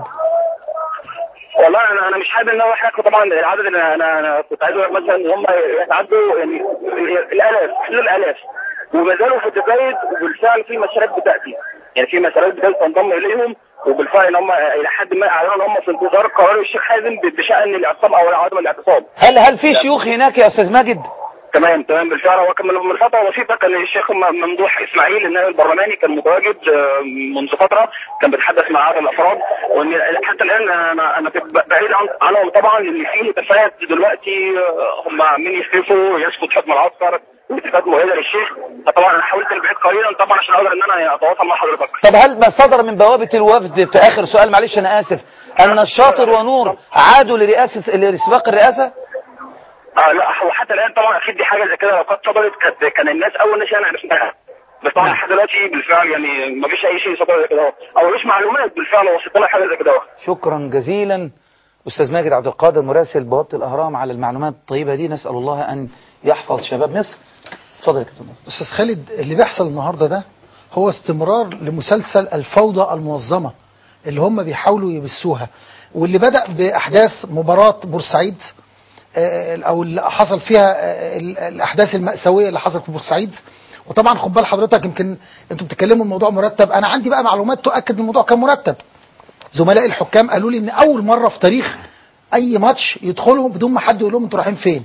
[SPEAKER 12] والله انا انا مش حابب ان هو حاجه طبعا العدد اللي انا انا كنت عايز اقول مثلا ان هم يتعدوا يعني الالاف حدود الالاف وما زالوا في التزايد وبالفعل في مسارات بتاتي يعني في مسارات بدات تنضم اليهم وبالفعل ان هم الى حد ما اعلنوا ان هم في انتظار قرار الشيخ حازم بشان الاعتصام او عدم الاعتصام
[SPEAKER 3] هل هل في شيوخ هناك يا استاذ ماجد
[SPEAKER 12] تمام تمام بالفعل هو كان من من فتره بسيطه كان الشيخ م- ممدوح اسماعيل النائب البرلماني كان متواجد آه، منذ فتره كان بيتحدث مع عدد الافراد وان حتى الان انا انا كنت بعيد عن عنهم طبعا لان في تفاهات دلوقتي آه، هم عمالين يختلفوا يسقط حكم العسكر واتفاقات مؤيده للشيخ فطبعا انا حاولت البعيد قليلا طبعا عشان اقدر ان انا اتواصل مع حضرتك
[SPEAKER 3] طب هل ما صدر من بوابة الوفد في آخر سؤال معلش أنا آسف أن الشاطر ونور عادوا لرئاسة لسباق الرئاسة؟
[SPEAKER 12] اه لا هو حتى الان طبعا اكيد دي حاجه زي كده لو كانت صدرت كانت كان الناس اول ناس يعني عرفناها بس طبعا لحد دلوقتي بالفعل يعني ما فيش اي شيء صدر زي كده او مفيش معلومات بالفعل وصلت لنا حاجه زي كده
[SPEAKER 3] شكرا جزيلا أستاذ ماجد عبد القادر مراسل بوابة الأهرام على المعلومات الطيبة دي نسأل الله أن يحفظ شباب مصر اتفضل يا كابتن نصر.
[SPEAKER 5] استاذ خالد اللي بيحصل النهارده ده هو استمرار لمسلسل الفوضى المنظمه اللي هم بيحاولوا يبثوها واللي بدا باحداث مباراه بورسعيد آه، او اللي حصل فيها آه، ال- الاحداث الماساويه اللي حصلت في بورسعيد وطبعا خد بال حضرتك يمكن انتوا بتتكلموا الموضوع مرتب انا عندي بقى معلومات تؤكد ان الموضوع كان مرتب زملاء الحكام قالوا لي ان اول مره في تاريخ اي ماتش يدخلوا بدون ما حد يقول لهم انتوا رايحين فين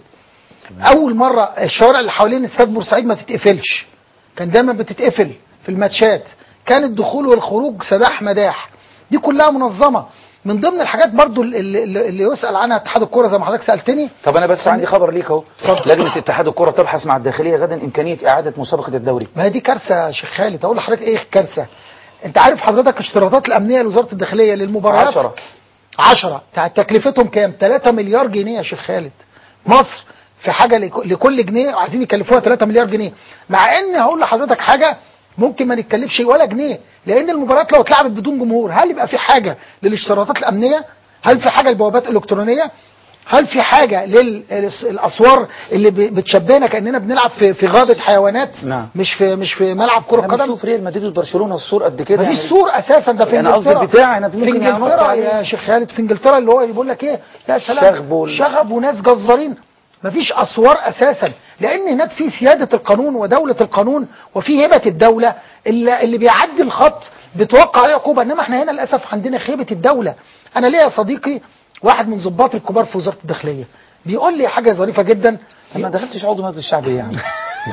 [SPEAKER 5] اول مره الشوارع اللي حوالين استاد بورسعيد ما تتقفلش كان دايما بتتقفل في الماتشات كان الدخول والخروج سداح مداح دي كلها منظمه من ضمن الحاجات برضو اللي, اللي اللي يسال عنها اتحاد الكوره زي ما حضرتك سالتني
[SPEAKER 3] طب أنا بس عندي خبر ليك أهو لجنة اتحاد الكرة تبحث مع الداخلية غدا إمكانية إعادة مسابقة الدوري
[SPEAKER 5] ما هي دي كارثه يا شيخ خالد اقول لحضرتك ايه كارثه انت عارف حضرتك اشتراطات الامنيه لوزاره الداخليه للمباريات
[SPEAKER 3] عشرة.
[SPEAKER 5] 10 تكلفتهم كام 3 مليار جنيه يا شيخ خالد مصر في حاجه لك- لكل جنيه عايزين يكلفوها 3 مليار جنيه مع ان هقول لحضرتك حاجه ممكن ما نتكلفش ولا جنيه لان المباريات لو اتلعبت بدون جمهور هل يبقى في حاجه للاشتراطات الامنيه هل في حاجه لبوابات الكترونيه هل في حاجه للاسوار اللي ب- بتشبهنا كاننا بنلعب في في غابه حيوانات
[SPEAKER 3] نعم
[SPEAKER 5] مش في مش في ملعب كره
[SPEAKER 3] أنا
[SPEAKER 5] قدم
[SPEAKER 3] بشوف ريال مدريد وبرشلونة الصور قد كده
[SPEAKER 5] مفيش
[SPEAKER 3] يعني
[SPEAKER 5] سور اساسا ده في
[SPEAKER 3] أنا قصدي
[SPEAKER 5] انجلترا
[SPEAKER 3] الدفاع أنا
[SPEAKER 5] في
[SPEAKER 3] ممكن ينط
[SPEAKER 5] انجلترا
[SPEAKER 3] عليه.
[SPEAKER 5] يا شيخ خالد في انجلترا اللي هو يقول لك ايه يا سلام
[SPEAKER 3] شغب وال-
[SPEAKER 5] شغب وناس جزارين مفيش اسوار اساسا لان هناك في سياده القانون ودوله القانون وفي هبه الدوله اللي, اللي بيعدي الخط بتوقع عليه عقوبه انما احنا هنا للاسف عندنا خيبه الدوله انا ليا صديقي واحد من ضباط الكبار في وزاره الداخليه بيقول لي حاجه ظريفه جدا
[SPEAKER 3] ما دخلتش عضو مجلس الشعب إيه يعني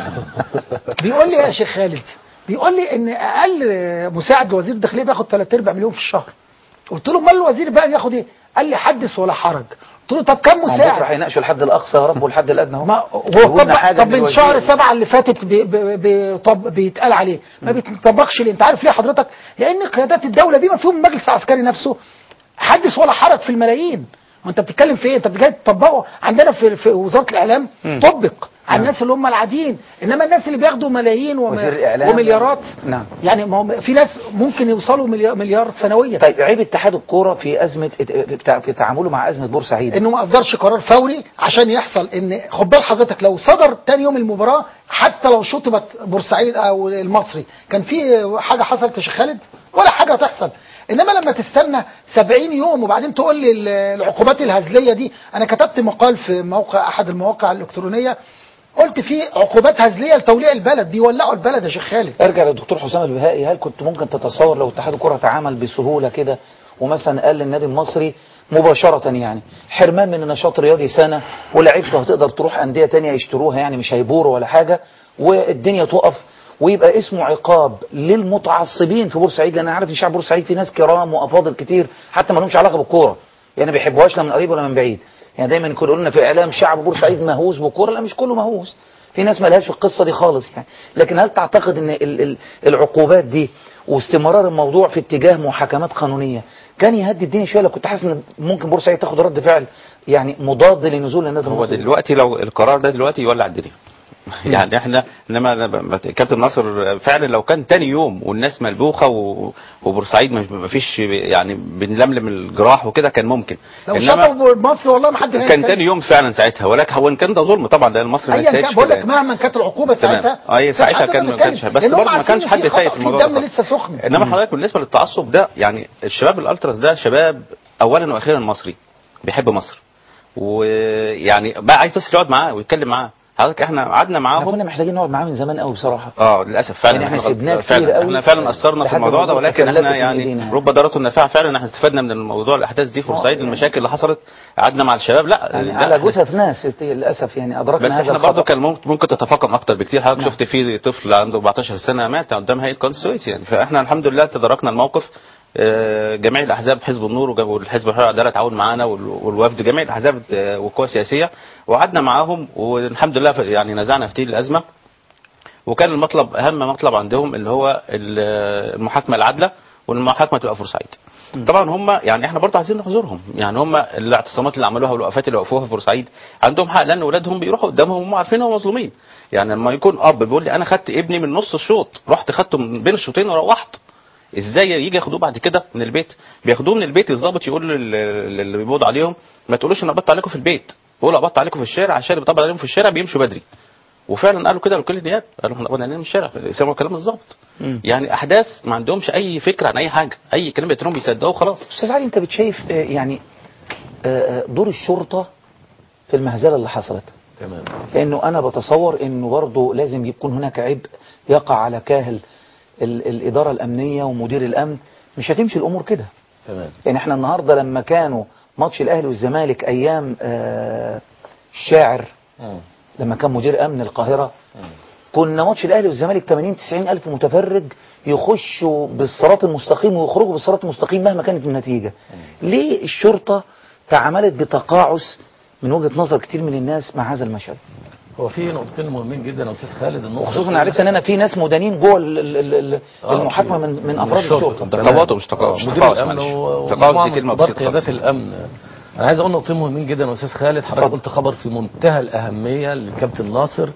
[SPEAKER 5] بيقول لي يا شيخ خالد بيقول لي ان اقل مساعد لوزير الداخليه بياخد 3 ارباع مليون في الشهر قلت له امال الوزير بقى ياخد ايه قال لي حدث ولا حرج قلت له طب كم
[SPEAKER 3] هم بكرة
[SPEAKER 5] مساعد
[SPEAKER 3] هيناقشوا الحد الأقصى يا رب والحد الأدنى أهو
[SPEAKER 5] هو
[SPEAKER 3] يقولنا
[SPEAKER 5] طب,
[SPEAKER 3] حاجة
[SPEAKER 5] طب من
[SPEAKER 3] للوزير.
[SPEAKER 5] شهر سبعة اللي فاتت بي بي بي طب بيتقال عليه ما بيتطبقش ليه انت عارف ليه حضرتك لان قيادات الدوله بما فيهم المجلس العسكري نفسه حدث ولا حرج في الملايين وانت بتتكلم في ايه انت بتتكلم تطبقه عندنا في, في وزاره الاعلام
[SPEAKER 3] مم.
[SPEAKER 5] طبق على الناس اللي هم العاديين انما الناس اللي بياخدوا ملايين وم...
[SPEAKER 3] وزير الإعلام
[SPEAKER 5] ومليارات
[SPEAKER 3] نعم
[SPEAKER 5] يعني ما هم في ناس ممكن يوصلوا مليار, مليار سنويا
[SPEAKER 3] طيب عيب اتحاد الكورة في أزمة في في تعامله مع أزمة بورسعيد
[SPEAKER 5] انه ما اصدرش قرار فوري عشان يحصل ان خد بال حضرتك لو صدر تاني يوم المباراه حتى لو شطبت بورسعيد او المصري كان في حاجه حصلت يا شيخ خالد ولا حاجه هتحصل انما لما تستنى 70 يوم وبعدين تقول لي ال- العقوبات الهزليه دي انا كتبت مقال في موقع احد المواقع الالكترونيه قلت في عقوبات هزليه لتوليع البلد بيولعوا البلد يا شيخ خالد
[SPEAKER 3] ارجع للدكتور حسام البهائي هل كنت ممكن تتصور لو اتحاد الكرة تعامل بسهولة كده ومثلا قال للنادي المصري مباشرة يعني حرمان من النشاط الرياضي سنة ولاعيبته هتقدر تروح أندية تانية يشتروها يعني مش هيبوروا ولا حاجة والدنيا تقف ويبقى اسمه عقاب للمتعصبين في بورسعيد لان انا عارف ان شعب بورسعيد في ناس كرام وافاضل كتير حتى ما لهمش علاقه بالكوره يعني ما بيحبوهاش لا من قريب ولا من بعيد يعني دايما يقولوا لنا في اعلام شعب بورسعيد مهووس بالكوره لا مش كله مهووس في ناس ما لهاش في القصه دي خالص يعني لكن هل تعتقد ان ال- ال- العقوبات دي واستمرار الموضوع في اتجاه محاكمات قانونيه كان يهدي الدنيا شويه لو كنت حاسس ان ممكن بورسعيد تاخد رد فعل يعني مضاد لنزول النادي
[SPEAKER 4] هو
[SPEAKER 3] المصري
[SPEAKER 4] دلوقتي لو القرار ده دلوقتي يولع الدنيا يعني احنا انما أنا ب- ب- كابتن ناصر فعلا لو كان تاني يوم والناس ملبوخه و- وبورسعيد ما ما فيش يعني بنلملم الجراح وكده كان ممكن
[SPEAKER 5] لو
[SPEAKER 4] إنما
[SPEAKER 5] شطبوا مصر والله ما حد
[SPEAKER 4] كان
[SPEAKER 5] هيتكلم.
[SPEAKER 4] تاني يوم فعلا ساعتها ولكن هو إن كان ده ظلم طبعا لان مصر ما
[SPEAKER 5] ايا كان
[SPEAKER 4] يستاهلش
[SPEAKER 5] بقول
[SPEAKER 4] كده
[SPEAKER 5] لك
[SPEAKER 4] يعني.
[SPEAKER 5] مهما كانت العقوبه
[SPEAKER 4] تمام
[SPEAKER 5] ساعتها
[SPEAKER 4] اه هي
[SPEAKER 5] كانش
[SPEAKER 4] ساعتها
[SPEAKER 5] حد
[SPEAKER 4] كان ما
[SPEAKER 5] بيتكلم.
[SPEAKER 4] كانش بس
[SPEAKER 5] لأنهم
[SPEAKER 4] برضه ما
[SPEAKER 5] عارفين
[SPEAKER 4] كانش
[SPEAKER 5] إن
[SPEAKER 4] حد
[SPEAKER 5] في
[SPEAKER 4] خايف
[SPEAKER 5] خطأ،
[SPEAKER 4] الموضوع
[SPEAKER 5] في
[SPEAKER 4] ده
[SPEAKER 5] دم
[SPEAKER 4] طبعاً.
[SPEAKER 5] لسه سخن
[SPEAKER 4] انما حضرتك بالنسبه للتعصب ده يعني الشباب الالتراس ده شباب اولا واخيرا مصري بيحب مصر ويعني بقى عايز بس يقعد معاه ويتكلم معاه حضرتك احنا قعدنا
[SPEAKER 3] احنا
[SPEAKER 4] معاهم
[SPEAKER 3] كنا محتاجين نقعد معاه من زمان قوي بصراحه
[SPEAKER 4] اه للاسف فعلا
[SPEAKER 3] يعني احنا
[SPEAKER 4] غلط-
[SPEAKER 3] سيبناه كتير
[SPEAKER 4] فعلا
[SPEAKER 3] قوي
[SPEAKER 4] احنا فعلا اثرنا في
[SPEAKER 3] لحد
[SPEAKER 4] الموضوع
[SPEAKER 3] ما
[SPEAKER 4] ده
[SPEAKER 3] الموضوع
[SPEAKER 4] ولكن
[SPEAKER 3] تفلتت
[SPEAKER 4] احنا
[SPEAKER 3] من
[SPEAKER 4] يعني
[SPEAKER 3] إيدينا.
[SPEAKER 4] رب ضاره النفاع فعلا احنا استفدنا من الموضوع الاحداث دي في بورسعيد المشاكل اللي حصلت قعدنا مع الشباب لا
[SPEAKER 3] يعني
[SPEAKER 4] لا،
[SPEAKER 3] على
[SPEAKER 4] إحنا-
[SPEAKER 3] جثث ناس للاسف يعني ادركنا
[SPEAKER 4] بس
[SPEAKER 3] هذا
[SPEAKER 4] احنا
[SPEAKER 3] الخطأ.
[SPEAKER 4] برضه كان ممكن ممكن تتفاقم اكتر بكتير حضرتك
[SPEAKER 3] نعم.
[SPEAKER 4] شفت في طفل عنده 14 سنه مات قدام هيئه قناه السويس يعني فاحنا الحمد لله تداركنا الموقف آه، جميع الاحزاب حزب النور وجا- والحزب الحريه والعداله تعاون معانا وال- والوفد جميع الاحزاب آه، والقوى السياسيه وقعدنا معاهم والحمد لله ف- يعني نزعنا فتيل الازمه وكان المطلب اهم مطلب عندهم اللي هو ال- المحاكمه العادله والمحاكمه تبقى في بورسعيد طبعا هم يعني احنا برضه عايزين نحذرهم يعني هم الاعتصامات اللي عملوها والوقفات اللي وقفوها في بورسعيد عندهم حق لان اولادهم بيروحوا قدامهم وهم عارفين هم مظلومين يعني لما يكون اب بيقول لي انا خدت ابني من نص الشوط رحت خدته من بين الشوطين وروحت ازاي يجي ياخدوه بعد كده من البيت بياخدوه من البيت الضابط يقول لل- اللي بيبوض عليهم ما تقولوش انا قبضت عليكم في البيت قولوا قبضت عليكم في الشارع عشان اللي بيطبق عليهم في الشارع بيمشوا بدري وفعلا قالوا كده لكل النيابه قالوا احنا قبضنا عليهم من الشارع سمعوا كلام الضابط يعني احداث ما عندهمش اي فكره عن اي حاجه اي كلام بيترهم بيصدقوه خلاص
[SPEAKER 3] استاذ علي انت بتشايف آه، يعني آه، آه، دور الشرطه في المهزله اللي حصلت
[SPEAKER 23] تمام
[SPEAKER 3] لانه انا بتصور انه برضه لازم يكون هناك عبء يقع على كاهل ال- الاداره الامنيه ومدير الامن مش هتمشي الامور كده
[SPEAKER 23] تمام
[SPEAKER 3] يعني احنا النهارده لما كانوا ماتش الاهلي والزمالك ايام آه، الشاعر لما كان مدير امن القاهره كنا ماتش الاهلي والزمالك 80 90 الف متفرج يخشوا بالصراط المستقيم ويخرجوا بالصراط المستقيم مهما كانت النتيجه ليه الشرطه تعاملت بتقاعس من وجهه نظر كتير من الناس مع هذا المشهد
[SPEAKER 23] هو في نقطتين مهمين جدا يا استاذ خالد النقطه
[SPEAKER 3] وخصوصا انا عرفت ان انا في ناس مدانين جوه ال- ال- ال- ال-
[SPEAKER 23] آه،
[SPEAKER 3] المحاكمه من من افراد الشرطه
[SPEAKER 23] تمام.
[SPEAKER 4] تقاطع مش تقاعس،
[SPEAKER 23] آه، مدير
[SPEAKER 4] تقاعس
[SPEAKER 23] الامن
[SPEAKER 4] معلش.
[SPEAKER 23] و-
[SPEAKER 4] تقاعس دي
[SPEAKER 23] ومجموعة
[SPEAKER 4] كلمة
[SPEAKER 23] من كبار
[SPEAKER 4] بسيطة
[SPEAKER 23] قيادات
[SPEAKER 4] خالص.
[SPEAKER 23] الامن انا عايز اقول نقطتين مهمين جدا يا استاذ خالد حضرتك قلت خبر في منتهى الاهميه للكابتن ناصر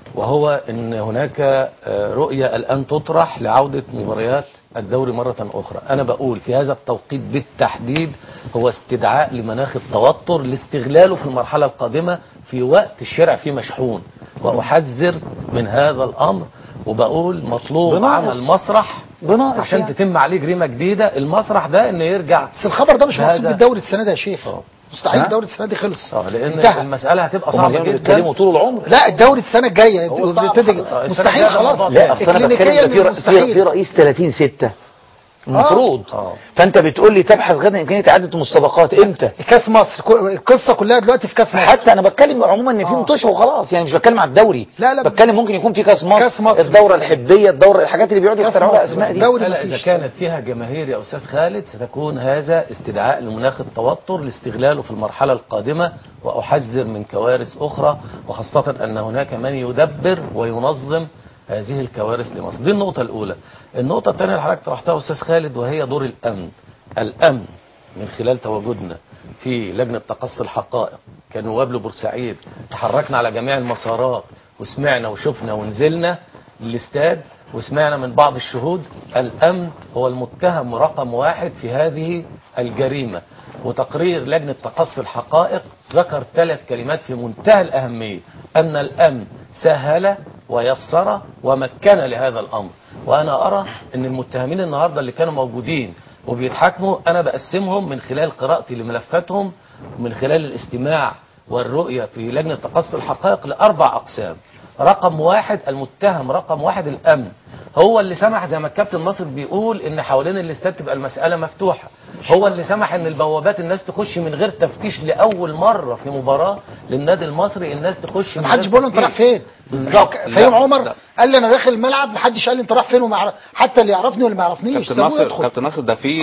[SPEAKER 23] وهو ان هناك آه، رؤيه الان تطرح لعوده مباريات الدوري مره اخرى انا بقول في هذا التوقيت بالتحديد هو استدعاء لمناخ التوتر لاستغلاله في المرحله القادمه في وقت الشارع فيه مشحون واحذر من هذا الامر وبقول مطلوب
[SPEAKER 5] بناقص.
[SPEAKER 23] عمل مسرح
[SPEAKER 5] بناقص
[SPEAKER 23] عشان
[SPEAKER 5] يعني.
[SPEAKER 23] تتم عليه جريمه جديده المسرح ده انه يرجع
[SPEAKER 5] بس الخبر ده مش
[SPEAKER 23] بهذا-
[SPEAKER 5] مقصود بالدوري السنه دي يا شيخ مستحيل
[SPEAKER 23] ها؟
[SPEAKER 5] الدوري السنه دي خلص
[SPEAKER 23] اه لان
[SPEAKER 5] انتهى.
[SPEAKER 23] المساله هتبقى
[SPEAKER 3] هما
[SPEAKER 23] صعبه
[SPEAKER 3] كانوا
[SPEAKER 23] جدا
[SPEAKER 3] بيتكلموا طول العمر
[SPEAKER 5] لا الدوري السنه الجايه
[SPEAKER 23] هو صعب
[SPEAKER 5] بتبتدي
[SPEAKER 23] خلاص. آه، السنة
[SPEAKER 5] مستحيل
[SPEAKER 23] الجاية ده
[SPEAKER 5] خلاص
[SPEAKER 23] موضوع
[SPEAKER 3] لا اصل انا بتكلم ده في ر- في,
[SPEAKER 5] مستحيل.
[SPEAKER 3] في رئيس 30 6 المفروض فانت بتقول لي تبحث غدا امكانيه اعاده المسابقات امتى
[SPEAKER 5] كاس مصر كو- القصه كلها دلوقتي في كاس مصر
[SPEAKER 3] حتى انا بتكلم عموما ان في مطوشه وخلاص يعني مش بتكلم على الدوري
[SPEAKER 5] لا لا
[SPEAKER 3] بتكلم ممكن يكون في كاس مصر,
[SPEAKER 5] كأس مصر.
[SPEAKER 3] الدوره الحبيه الدوره الحاجات اللي بيقعدوا
[SPEAKER 23] كأس
[SPEAKER 3] يخترعوا لها
[SPEAKER 23] مصر.
[SPEAKER 3] اسماء دي
[SPEAKER 23] المسألة إذا كانت فيها جماهير يا أستاذ خالد ستكون هذا استدعاء لمناخ التوتر لاستغلاله في المرحلة القادمة وأحذر من كوارث أخرى وخاصة أن هناك من يدبر وينظم هذه الكوارث لمصر دي النقطة الأولى النقطة الثانية اللي حضرتك طرحتها يا أستاذ خالد وهي دور الأمن الأمن من خلال تواجدنا في لجنة تقصي الحقائق كنواب لبورسعيد تحركنا على جميع المسارات وسمعنا وشفنا ونزلنا للاستاد وسمعنا من بعض الشهود الأمن هو المتهم رقم واحد في هذه الجريمة وتقرير لجنة تقصي الحقائق ذكر ثلاث كلمات في منتهى الأهمية أن الأمن سهل ويسر ومكن لهذا الأمر وأنا أرى أن المتهمين النهاردة اللي كانوا موجودين وبيتحاكموا أنا بقسمهم من خلال قراءتي لملفاتهم ومن خلال الاستماع والرؤية في لجنة تقصي الحقائق لأربع أقسام رقم واحد المتهم رقم واحد الأمن هو اللي سمح زي ما الكابتن ناصر بيقول ان حوالين الاستاد تبقى المسألة مفتوحة هو اللي سمح ان البوابات الناس تخش من غير تفتيش لأول مرة في مباراة للنادي المصري الناس تخش من
[SPEAKER 5] ما حدش
[SPEAKER 23] غير
[SPEAKER 5] بيقول له انت رايح
[SPEAKER 23] تفتيش.
[SPEAKER 5] فين
[SPEAKER 23] بالظبط
[SPEAKER 5] فيوم
[SPEAKER 23] لا،
[SPEAKER 5] عمر
[SPEAKER 23] لا.
[SPEAKER 5] قال لي انا داخل الملعب محدش قال لي انت رايح فين وما يعرف حتى اللي يعرفني واللي ما يعرفنيش
[SPEAKER 4] كابتن
[SPEAKER 5] سابوه
[SPEAKER 4] ناصر
[SPEAKER 5] يدخل
[SPEAKER 4] كابتن ناصر ده في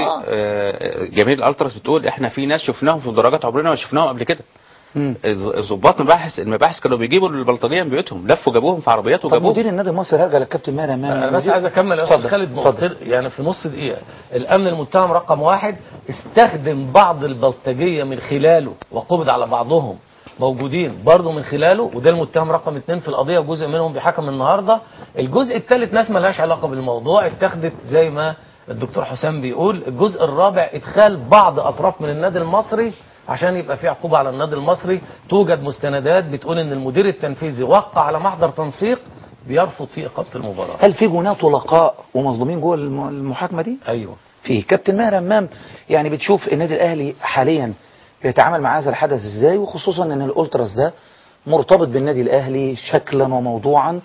[SPEAKER 4] آه، جماهير الالتراس بتقول احنا في ناس شفناهم في مدرجات عمرنا ما شفناهم قبل كده الز- الضباط مباحث المباحث كانوا بيجيبوا البلطجيه من بيوتهم لفوا جابوهم في عربيات
[SPEAKER 3] طب
[SPEAKER 4] وجابوهم
[SPEAKER 3] مدير النادي المصري هرجع للكابتن ماهر امام
[SPEAKER 23] انا بس عايز اكمل يا استاذ خالد نقطتين يعني في نص دقيقه الامن المتهم رقم واحد استخدم بعض البلطجيه من خلاله وقبض على بعضهم موجودين برضه من خلاله وده المتهم رقم اثنين في القضيه وجزء منهم بيحكم النهارده الجزء الثالث ناس ملهاش علاقه بالموضوع اتخذت زي ما الدكتور حسام بيقول الجزء الرابع ادخال بعض اطراف من النادي المصري عشان يبقى في عقوبه على النادي المصري توجد مستندات بتقول ان المدير التنفيذي وقع على محضر تنسيق بيرفض فيه اقامه المباراه
[SPEAKER 3] هل في جناه طلقاء ومظلومين جوه الم- المحاكمه دي؟
[SPEAKER 23] ايوه
[SPEAKER 3] في كابتن ماهر امام يعني بتشوف النادي الاهلي حاليا بيتعامل مع هذا الحدث ازاي وخصوصا ان الالتراس ده مرتبط بالنادي الاهلي شكلا وموضوعا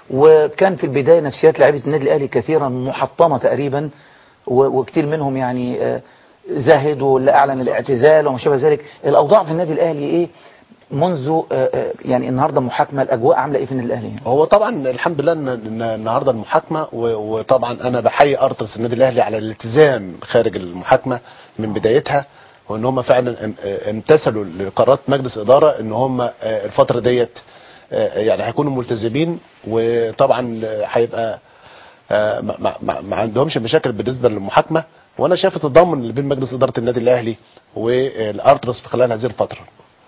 [SPEAKER 3] وكان في البدايه نفسيات لاعيبه النادي الاهلي كثيرا محطمه تقريبا و- وكتير منهم يعني آه، زهدوا واللي اعلن الاعتزال وما شابه ذلك الاوضاع في النادي الاهلي ايه منذ آه، آه، يعني النهارده محاكمه الاجواء عامله ايه في النادي الاهلي
[SPEAKER 6] هو طبعا الحمد لله ان إن النهارده المحاكمه و- وطبعا انا بحيي ارتس النادي الاهلي على الالتزام خارج المحاكمه من بدايتها وان هم فعلا ام- امتثلوا لقرارات مجلس اداره ان هم آه، الفتره ديت آه، يعني هيكونوا ملتزمين وطبعا آه، هيبقى آه، ما, ما, ما, ما عندهمش مشاكل بالنسبه للمحاكمه وانا شايف التضامن اللي بين مجلس اداره النادي الاهلي والارترس في خلال هذه الفتره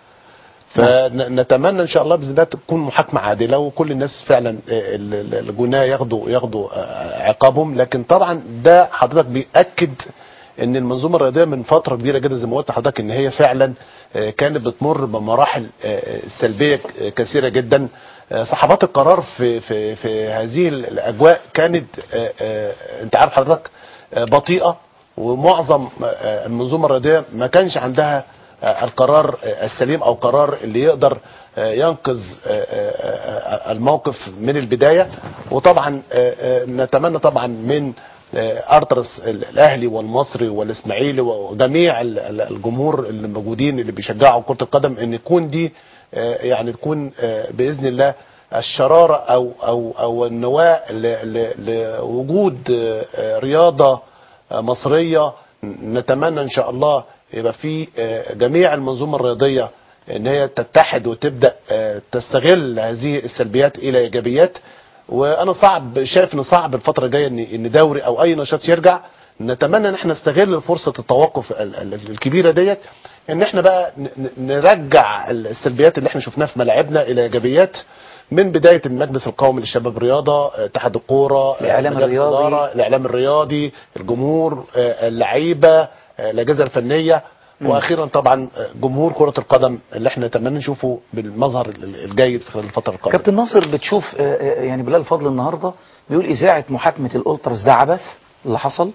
[SPEAKER 6] فنتمنى ان شاء الله باذن الله تكون محاكمه عادله وكل الناس فعلا آه، ال- ال- الجناه ياخدوا ياخدوا آه، عقابهم لكن طبعا ده حضرتك بياكد ان المنظومه الرياضيه من فتره كبيره جدا زي ما قلت لحضرتك ان هي فعلا آه، كانت بتمر بمراحل آه، سلبيه ك- كثيره جدا آه، صحابات القرار في في في هذه الاجواء كانت آه، آه، انت عارف حضرتك آه، بطيئه ومعظم آه، المنظومه الرياضيه ما كانش عندها آه، القرار آه، السليم او قرار اللي يقدر آه، ينقذ آه، آه، آه، الموقف من البدايه وطبعا آه، آه، نتمنى طبعا من آه، ارترس الاهلي والمصري والاسماعيلي وجميع ال- ال- الجمهور اللي موجودين اللي بيشجعوا كره القدم ان يكون دي آه، يعني تكون آه، باذن الله الشراره او او او النواه ل- ل- لوجود آه، آه، رياضه آه، مصريه نتمنى ان شاء الله يبقى في آه، جميع المنظومه الرياضيه ان هي تتحد وتبدا آه، تستغل هذه السلبيات الى ايجابيات وانا صعب شايف ان صعب الفتره الجايه ان ان دوري او اي نشاط يرجع نتمنى ان احنا نستغل فرصه التوقف ال- ال- الكبيره ديت ان احنا بقى ن- ن- نرجع السلبيات اللي احنا شفناها في ملاعبنا الى ايجابيات من بدايه المجلس القومي للشباب الرياضه آه، اتحاد الكوره آه،
[SPEAKER 3] الإعلام
[SPEAKER 6] مجالس
[SPEAKER 3] الرياضي.
[SPEAKER 6] الإدارة، الاعلام الرياضي الجمهور آه، اللعيبه آه، الاجهزه الفنيه
[SPEAKER 3] مم.
[SPEAKER 6] واخيرا طبعا آه، جمهور كره القدم اللي احنا نتمنى نشوفه بالمظهر ال- الجيد في خلال الفتره القادمه
[SPEAKER 3] كابتن ناصر بتشوف آه، آه، يعني بلال فضل النهارده بيقول اذاعه محاكمه الالتراس ده عبث اللي حصل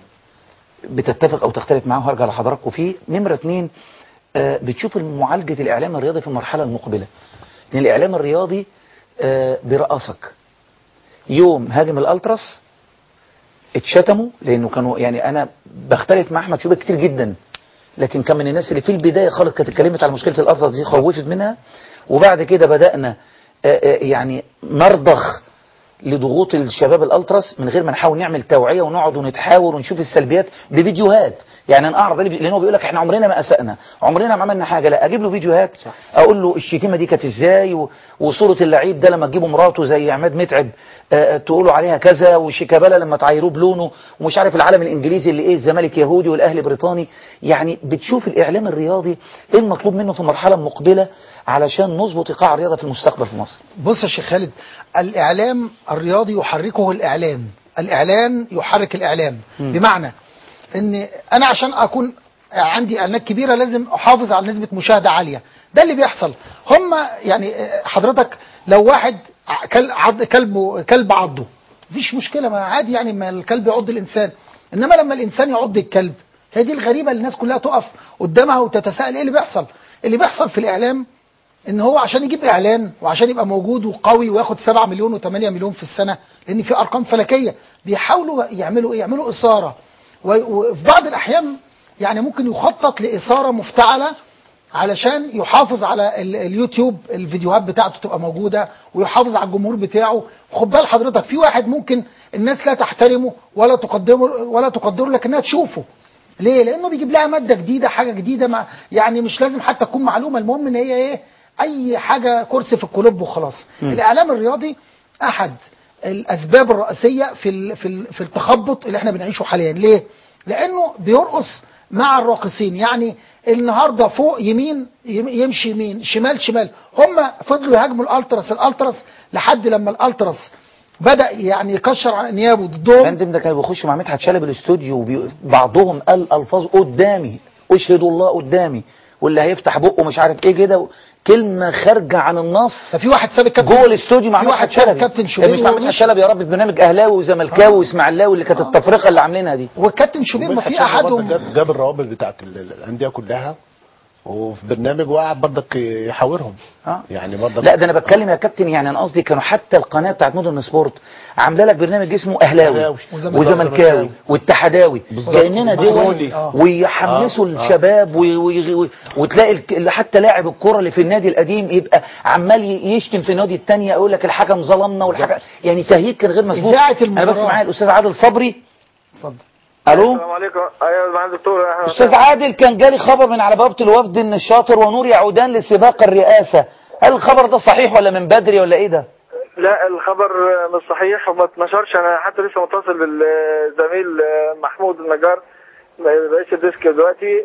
[SPEAKER 3] بتتفق او تختلف معاه هرجع لحضراتكم فيه نمره اتنين آه، بتشوف معالجه الاعلام الرياضي في المرحله المقبله لان الاعلام الرياضي آه، بيرقصك يوم هاجم الالتراس اتشتموا لانه كانوا يعني انا بختلف مع احمد شوبير كتير جدا لكن كان من الناس اللي في البدايه خالص كانت اتكلمت على مشكله الالتراس دي خوفت منها وبعد كده بدانا آه، آه، يعني نرضخ لضغوط الشباب الالتراس من غير ما نحاول نعمل توعيه ونقعد ونتحاور ونشوف السلبيات بفيديوهات يعني انا اعرض عليه لان هو بيقول لك احنا عمرنا ما اسانا عمرنا ما عملنا حاجه لا اجيب له فيديوهات اقول له الشتيمه دي كانت ازاي و... وصوره اللعيب ده لما تجيبوا مراته زي عماد متعب آه، تقولوا عليها كذا وشيكابالا لما تعايروه بلونه ومش عارف العالم الانجليزي اللي ايه الزمالك يهودي والاهلي بريطاني يعني بتشوف الاعلام الرياضي ايه المطلوب منه في المرحله المقبله علشان نظبط ايقاع الرياضه في المستقبل في مصر
[SPEAKER 5] بص يا شيخ خالد الاعلام الرياضي يحركه الاعلام الاعلان يحرك الاعلام
[SPEAKER 3] مم.
[SPEAKER 5] بمعنى ان انا عشان اكون عندي اعلانات كبيره لازم احافظ على نسبه مشاهده عاليه ده اللي بيحصل هم يعني حضرتك لو واحد ع- كل- عض كلبه كلب عضه مفيش مشكله ما عادي يعني ما الكلب يعض الانسان انما لما الانسان يعض الكلب هي دي الغريبه اللي الناس كلها تقف قدامها وتتساءل ايه اللي بيحصل اللي بيحصل في الاعلام ان هو عشان يجيب اعلان وعشان يبقى موجود وقوي وياخد 7 مليون و8 مليون في السنه لان في ارقام فلكيه بيحاولوا يعملوا ايه يعملوا اثاره و- وفي بعض الاحيان يعني ممكن يخطط لاثاره مفتعله علشان يحافظ على ال- اليوتيوب الفيديوهات بتاعته تبقى موجوده ويحافظ على الجمهور بتاعه خد بال حضرتك في واحد ممكن الناس لا تحترمه ولا تقدمه ولا تقدره لكنها تشوفه ليه؟ لانه بيجيب لها ماده جديده حاجه جديده ما يعني مش لازم حتى تكون معلومه المهم ان هي ايه؟ اي حاجه كرسي في الكلوب وخلاص.
[SPEAKER 3] مم.
[SPEAKER 5] الاعلام الرياضي احد الاسباب الرئيسيه في ال- في ال- في التخبط اللي احنا بنعيشه حاليا، ليه؟ لانه بيرقص مع الراقصين يعني النهارده فوق يمين يم- يمشي يمين شمال شمال هم فضلوا يهاجموا الالتراس الالتراس لحد لما الالتراس بدا يعني يكشر عن انيابه ضدهم
[SPEAKER 3] فندم ده كانوا بيخشوا مع مدحت شلبي الاستوديو وبي... بعضهم قال الفاظ قدامي اشهد الله قدامي واللي هيفتح بقه مش عارف ايه كده كلمه خارجه عن النص
[SPEAKER 5] في واحد ساب الكابتن
[SPEAKER 3] جوه الاستوديو مع
[SPEAKER 5] في
[SPEAKER 3] مدحت
[SPEAKER 5] واحد ساب
[SPEAKER 3] شلبي
[SPEAKER 5] الكابتن شوبير
[SPEAKER 3] مش مع مدحت
[SPEAKER 5] ومشي.
[SPEAKER 3] شلبي يا رب في برنامج اهلاوي وزملكاوي واسماعيلاوي اللي كانت التفرقه اللي عاملينها دي
[SPEAKER 5] والكابتن شوبير ما
[SPEAKER 6] ومدحت
[SPEAKER 5] في
[SPEAKER 6] شلبي
[SPEAKER 5] احدهم
[SPEAKER 6] برضك جاب, جاب الروابط بتاعت ال- ال- الانديه كلها وفي برنامج وقعد برضك يحاورهم
[SPEAKER 3] آه.
[SPEAKER 6] يعني برضك
[SPEAKER 3] لا ده انا بتكلم يا كابتن يعني انا قصدي كانوا حتى القناه بتاعت مودرن سبورت عامله لك برنامج اسمه اهلاوي
[SPEAKER 6] أهلاوي.
[SPEAKER 3] وزملكاوي
[SPEAKER 6] وزملكاوي.
[SPEAKER 3] واتحاداوي
[SPEAKER 6] بالظبط.
[SPEAKER 3] كاننا دول
[SPEAKER 6] مهرولي.
[SPEAKER 3] آه. ويحمسوا
[SPEAKER 6] آه.
[SPEAKER 3] الشباب وي وي وي وتلاقي الك- حتى لاعب الكره اللي في النادي القديم يبقى عمال ي- يشتم في النادي الثاني يقول لك الحكم ظلمنا والحكم يعني تهيج كان غير مسبوق
[SPEAKER 5] إذاعة
[SPEAKER 3] انا بس
[SPEAKER 5] المباراة.
[SPEAKER 3] معايا الاستاذ عادل صبري
[SPEAKER 5] اتفضل
[SPEAKER 3] الو
[SPEAKER 7] السلام عليكم ايوه معاك دكتور أهلا
[SPEAKER 3] استاذ
[SPEAKER 7] وسهلا.
[SPEAKER 3] عادل كان جالي خبر من على بوابه الوفد ان الشاطر ونور يعودان لسباق الرئاسه هل الخبر ده صحيح ولا من بدري ولا ايه ده
[SPEAKER 7] لا الخبر مش صحيح وما اتنشرش انا حتى لسه متصل بالزميل محمود النجار رئيس الديسك دلوقتي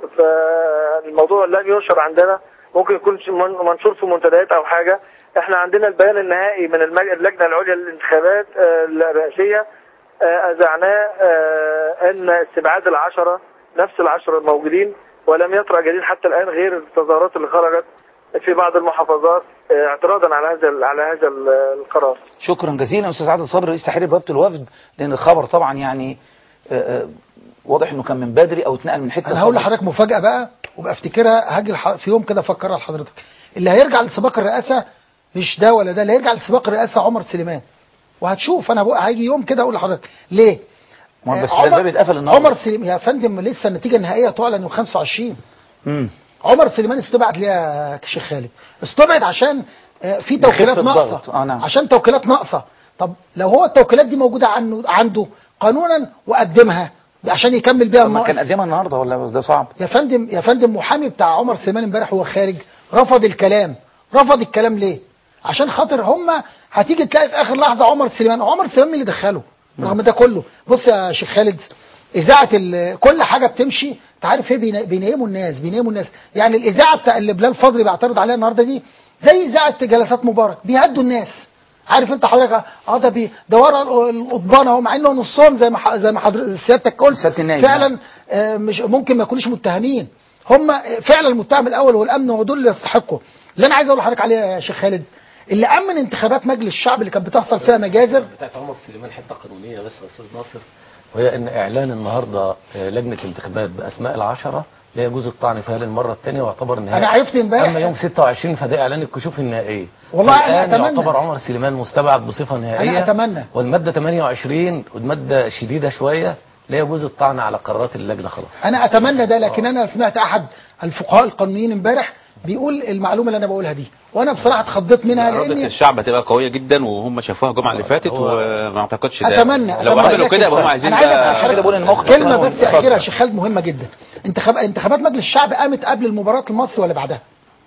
[SPEAKER 7] فالموضوع لم ينشر عندنا ممكن يكون من- منشور في منتديات او حاجه احنا عندنا البيان النهائي من المج- اللجنه العليا للانتخابات آه، الرئاسيه آه، اذعناه آه، ان استبعاد العشره نفس العشره الموجودين ولم يطرأ جديد حتى الان غير التظاهرات اللي خرجت في بعض المحافظات آه، اعتراضا على هذا على هذا القرار
[SPEAKER 3] شكرا جزيلا استاذ عادل صبري رئيس تحرير بوابه الوفد لان الخبر طبعا يعني آه، آه، واضح انه كان من بدري او اتنقل من حته
[SPEAKER 5] انا هقول
[SPEAKER 3] خالص.
[SPEAKER 5] لحضرتك مفاجاه بقى وابقى افتكرها هاجي الح- في يوم كده افكرها لحضرتك اللي هيرجع لسباق الرئاسه مش ده ولا ده اللي هيرجع لسباق الرئاسه عمر سليمان وهتشوف انا بقى هاجي يوم كده اقول لحضرتك ليه
[SPEAKER 3] ما هو بس
[SPEAKER 5] آه،
[SPEAKER 3] ده
[SPEAKER 5] عمر-
[SPEAKER 3] الباب اتقفل النهارده
[SPEAKER 5] عمر سليمان يا فندم لسه النتيجه النهائيه تعلن يوم 25
[SPEAKER 3] مم.
[SPEAKER 5] عمر سليمان استبعد ليه يا شيخ خالد استبعد عشان آه، في توكيلات
[SPEAKER 3] يخف الضغط.
[SPEAKER 5] ناقصه
[SPEAKER 3] آه، نعم.
[SPEAKER 5] عشان توكيلات ناقصه طب لو هو التوكيلات دي موجوده عنه عنده قانونا وقدمها عشان يكمل بيها
[SPEAKER 3] طب ما كان
[SPEAKER 5] الناقص
[SPEAKER 3] قدمها النهارده ولا ده صعب
[SPEAKER 5] يا فندم يا فندم محامي بتاع عمر سليمان امبارح وهو خارج رفض الكلام رفض الكلام ليه عشان خاطر هم هتيجي تلاقي في اخر لحظه عمر سليمان عمر سليمان مين اللي دخله رغم ده كله بص يا شيخ خالد اذاعه ال- كل حاجه بتمشي انت عارف ايه بينا- بينيموا الناس بينيموا الناس يعني الاذاعه بتاع اللي بلال فضلي بيعترض عليها النهارده دي زي اذاعه جلسات مبارك بيهدوا الناس عارف انت حضرتك اه ده بي ده ورا ال- القضبان اهو مع انه نصهم زي ما ح- زي ما حضرتك سيادتك قلت فعلا آه، مش ممكن ما يكونوش متهمين هم فعلا المتهم الاول والامن هو دول اللي يستحقوا اللي انا عايز اقول لحضرتك عليه يا شيخ خالد اللي امن انتخابات مجلس الشعب اللي كانت بتحصل فيها مجازر
[SPEAKER 23] بتاعت عمر سليمان حته قانونيه بس يا استاذ ناصر وهي ان اعلان النهارده آه، لجنه الانتخابات باسماء العشره لا يجوز الطعن فيها للمره الثانيه واعتبر ان هي-
[SPEAKER 5] أنا عرفت امبارح-
[SPEAKER 23] اما يوم 26 فده اعلان الكشوف النهائيه
[SPEAKER 5] والله أنا
[SPEAKER 23] الان
[SPEAKER 5] أتمنى.
[SPEAKER 23] يعتبر عمر سليمان مستبعد بصفه نهائيه
[SPEAKER 5] انا اتمنى
[SPEAKER 23] والماده 28 والماده شديده شويه لا يجوز الطعن على قرارات اللجنه خلاص
[SPEAKER 5] انا اتمنى ده لكن انا سمعت احد الفقهاء القانونيين امبارح بيقول المعلومه اللي انا بقولها دي وانا بصراحه اتخضيت منها
[SPEAKER 4] إرادة
[SPEAKER 5] لاني
[SPEAKER 4] الشعب هتبقى قوية جدا وهم شافوها الجمعة اللي فاتت وما اعتقدش ده
[SPEAKER 5] اتمنى
[SPEAKER 4] لو
[SPEAKER 5] أتمنى.
[SPEAKER 4] عملوا كده يبقى هم عايزين
[SPEAKER 5] انا عايز
[SPEAKER 4] ده-
[SPEAKER 5] عشان كده بقول ان موقف كلمه بس اخيره يا شيخ خالد مهمه جدا انتخاب انتخابات مجلس الشعب قامت قبل المباراه المصري ولا بعدها؟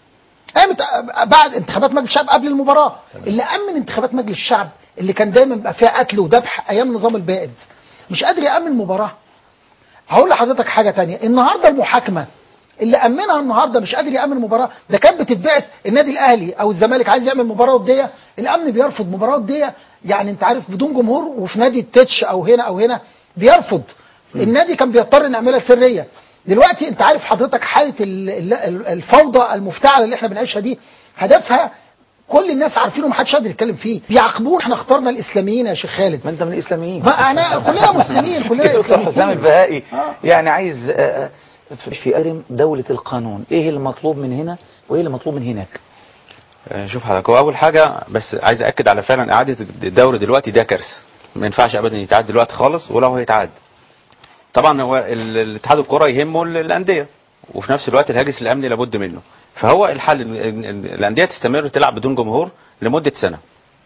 [SPEAKER 5] قامت بعد انتخابات مجلس الشعب قبل المباراه اللي امن انتخابات مجلس الشعب اللي كان دايما بيبقى فيها قتل وذبح ايام النظام البائد مش قادر يامن مباراه هقول لحضرتك حاجه تانية النهارده المحاكمه اللي امنها النهارده مش قادر يامن مباراه ده كانت بتتبعت النادي الاهلي او الزمالك عايز يعمل مباراه وديه الامن بيرفض مباراه وديه يعني انت عارف بدون جمهور وفي نادي التتش او هنا او هنا بيرفض النادي كان بيضطر نعملها سريه دلوقتي انت عارف حضرتك حاله ال- ال- الفوضى المفتعله اللي احنا بنعيشها دي هدفها كل الناس عارفينه ومحدش قادر يتكلم فيه بيعاقبونا احنا اخترنا الاسلاميين يا شيخ خالد
[SPEAKER 3] ما انت من الاسلاميين
[SPEAKER 5] ما انا كلنا مسلمين كلنا
[SPEAKER 3] دكتور
[SPEAKER 5] اسلاميين
[SPEAKER 3] حسام البهائي يعني عايز آه، آه، في أرم دولة القانون ايه اللي مطلوب من هنا وايه اللي مطلوب من هناك
[SPEAKER 4] آه، شوف حضرتك هو اول حاجه بس عايز اكد على فعلا اعاده الدوري دلوقتي ده كارثه ما ينفعش ابدا يتعاد دلوقتي خالص ولو هيتعاد طبعا هو ال- الاتحاد الكره يهمه ال- الانديه وفي نفس الوقت الهاجس الامني لابد منه فهو الحل إن- إن- إن الانديه تستمر تلعب بدون جمهور لمده سنه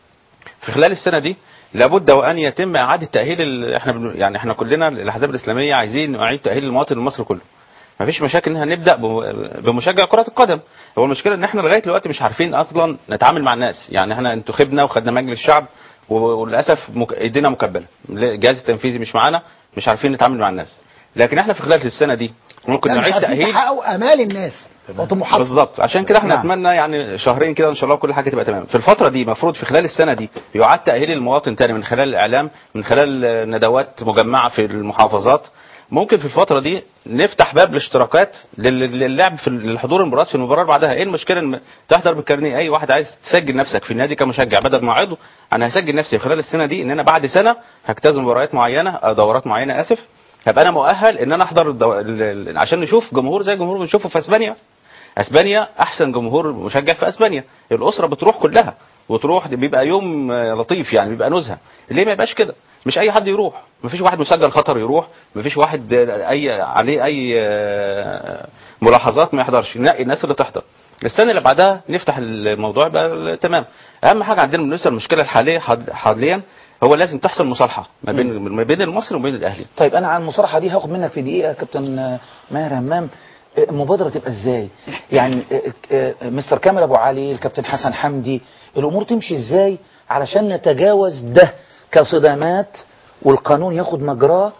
[SPEAKER 4] في خلال السنه دي لابد وان يتم اعاده تاهيل ال- احنا بن- يعني احنا كلنا الاحزاب الاسلاميه عايزين نعيد تاهيل المواطن المصري كله ما فيش مشاكل ان احنا نبدا ب- بمشجع كره القدم هو المشكله ان احنا لغايه دلوقتي مش عارفين اصلا نتعامل مع الناس يعني احنا انتخبنا وخدنا مجلس الشعب و- وللاسف مك- ايدينا مكبله الجهاز التنفيذي مش معانا مش عارفين نتعامل مع الناس لكن احنا في خلال السنه دي ممكن
[SPEAKER 5] لا، مش
[SPEAKER 4] نعيد
[SPEAKER 5] عارفين
[SPEAKER 4] تاهيل
[SPEAKER 5] تحققوا امال الناس وطموحاتهم
[SPEAKER 4] بالظبط عشان كده احنا
[SPEAKER 5] نعم.
[SPEAKER 4] نتمنى يعني شهرين كده ان شاء الله كل حاجه تبقى تمام في الفتره دي المفروض في خلال السنه دي يعاد تاهيل المواطن تاني من خلال الاعلام من خلال آه، ندوات مجمعه في المحافظات ممكن في الفتره دي نفتح باب الاشتراكات لل- للعب في الحضور المباريات في المباراه اللي بعدها ايه المشكله ان تحضر بالكارنيه اي واحد عايز تسجل نفسك في النادي كمشجع بدل ما عضو انا هسجل نفسي خلال السنه دي ان انا بعد سنه هجتاز مباريات معينه آه، دورات معينه اسف هبقى انا مؤهل ان انا احضر الدو... ال- ال- عشان نشوف جمهور زي الجمهور بنشوفه في اسبانيا اسبانيا احسن جمهور مشجع في اسبانيا الاسره بتروح كلها وتروح بيبقى يوم آه، لطيف يعني بيبقى نزهه ليه ما يبقاش كده مش اي حد يروح مفيش واحد مسجل خطر يروح مفيش واحد آه، اي عليه اي آه، ملاحظات ما يحضرش نقي الناس اللي تحضر السنه اللي بعدها نفتح الموضوع يبقى تمام اهم حاجه عندنا بالنسبه للمشكله الحاليه حد- حاليا هو لازم تحصل مصالحه ما بين ما بين المصري وما بين الاهلي
[SPEAKER 3] طيب انا على المصارحه دي هاخد منك في دقيقه يا كابتن آه، ماهر همام آه، المبادره تبقى ازاي يعني آه، آه، مستر كامل ابو علي الكابتن حسن حمدي الامور تمشي ازاي علشان نتجاوز ده كصدامات والقانون ياخد مجراه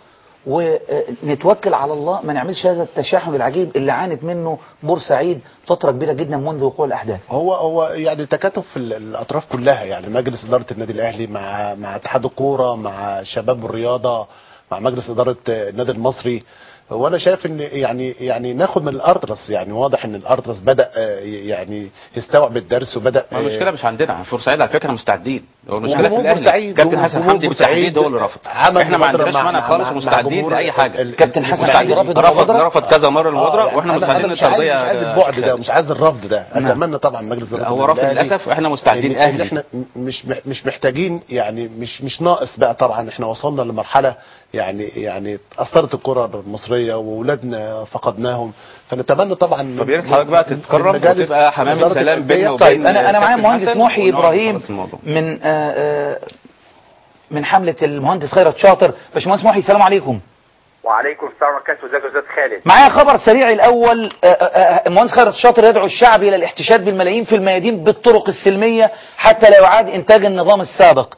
[SPEAKER 3] ونتوكل على الله ما نعملش هذا التشاحن العجيب اللي عانت منه بورسعيد فتره كبيره جدا منذ وقوع الاحداث
[SPEAKER 6] هو هو يعني تكاتف ال- الاطراف كلها يعني مجلس اداره النادي الاهلي مع مع اتحاد الكوره مع شباب الرياضه مع مجلس اداره النادي المصري وانا شايف ان يعني يعني ناخد من الارترس يعني واضح ان الارترس بدا آه، يعني يستوعب الدرس وبدا
[SPEAKER 4] ما المشكله مش عندنا في بورسعيد على فكره مستعدين هو المشكله في
[SPEAKER 6] وجمهور
[SPEAKER 4] الاهلي
[SPEAKER 6] بورسعيد
[SPEAKER 4] كابتن
[SPEAKER 6] وجمهور
[SPEAKER 4] حسن حمدي بالتحديد هو اللي رفض
[SPEAKER 6] عمل
[SPEAKER 4] احنا ما
[SPEAKER 6] مبادرة
[SPEAKER 4] عندناش
[SPEAKER 6] مع-
[SPEAKER 4] مانع
[SPEAKER 6] مع-
[SPEAKER 4] خالص
[SPEAKER 6] مع
[SPEAKER 4] ومستعدين
[SPEAKER 6] جمهور
[SPEAKER 4] لاي حاجه
[SPEAKER 6] ال- كابتن حسن
[SPEAKER 4] مستعدين.
[SPEAKER 6] حمدي رفض
[SPEAKER 4] رفض
[SPEAKER 6] المبادرة؟
[SPEAKER 4] رفض كذا مره المبادره
[SPEAKER 6] آه،
[SPEAKER 4] واحنا
[SPEAKER 6] أنا-
[SPEAKER 4] مستعدين
[SPEAKER 6] أنا مش عايز-
[SPEAKER 4] للترضيه
[SPEAKER 6] مش عايز البعد ده مش عايز الرفض ده اتمنى طبعا مجلس اداره
[SPEAKER 4] هو
[SPEAKER 6] النادي
[SPEAKER 4] رفض
[SPEAKER 6] الأهلي
[SPEAKER 4] للأسف، وإحنا مستعدين
[SPEAKER 6] إن-
[SPEAKER 4] أهلي.
[SPEAKER 6] إن احنا مش مح- مش محتاجين يعني مش مش ناقص بقى طبعا احنا وصلنا لمرحله يعني يعني اثرت الكره المصريه واولادنا فقدناهم فنتمنى طبعا
[SPEAKER 4] طب يا ريت حضرتك بقى تتكرم
[SPEAKER 6] المجالس
[SPEAKER 4] وتبقى حمام
[SPEAKER 6] إدارة
[SPEAKER 4] السلام بيننا
[SPEAKER 6] الأندية.
[SPEAKER 4] وبين
[SPEAKER 3] طيب انا انا معايا
[SPEAKER 4] كابتن
[SPEAKER 3] المهندس
[SPEAKER 4] حسن
[SPEAKER 3] محي
[SPEAKER 4] ونقعد
[SPEAKER 3] ابراهيم
[SPEAKER 4] نخلص الموضوع.
[SPEAKER 3] من آه، آه، من حمله المهندس خيرت شاطر باشمهندس محي السلام عليكم
[SPEAKER 8] وعليكم السلام ورحمه الله ازيك يا استاذ خالد
[SPEAKER 3] معايا خبر سريع الاول آه، آه، آه، المهندس خيرت شاطر يدعو الشعب الى الاحتشاد بالملايين في الميادين بالطرق السلميه حتى لا يعاد انتاج النظام السابق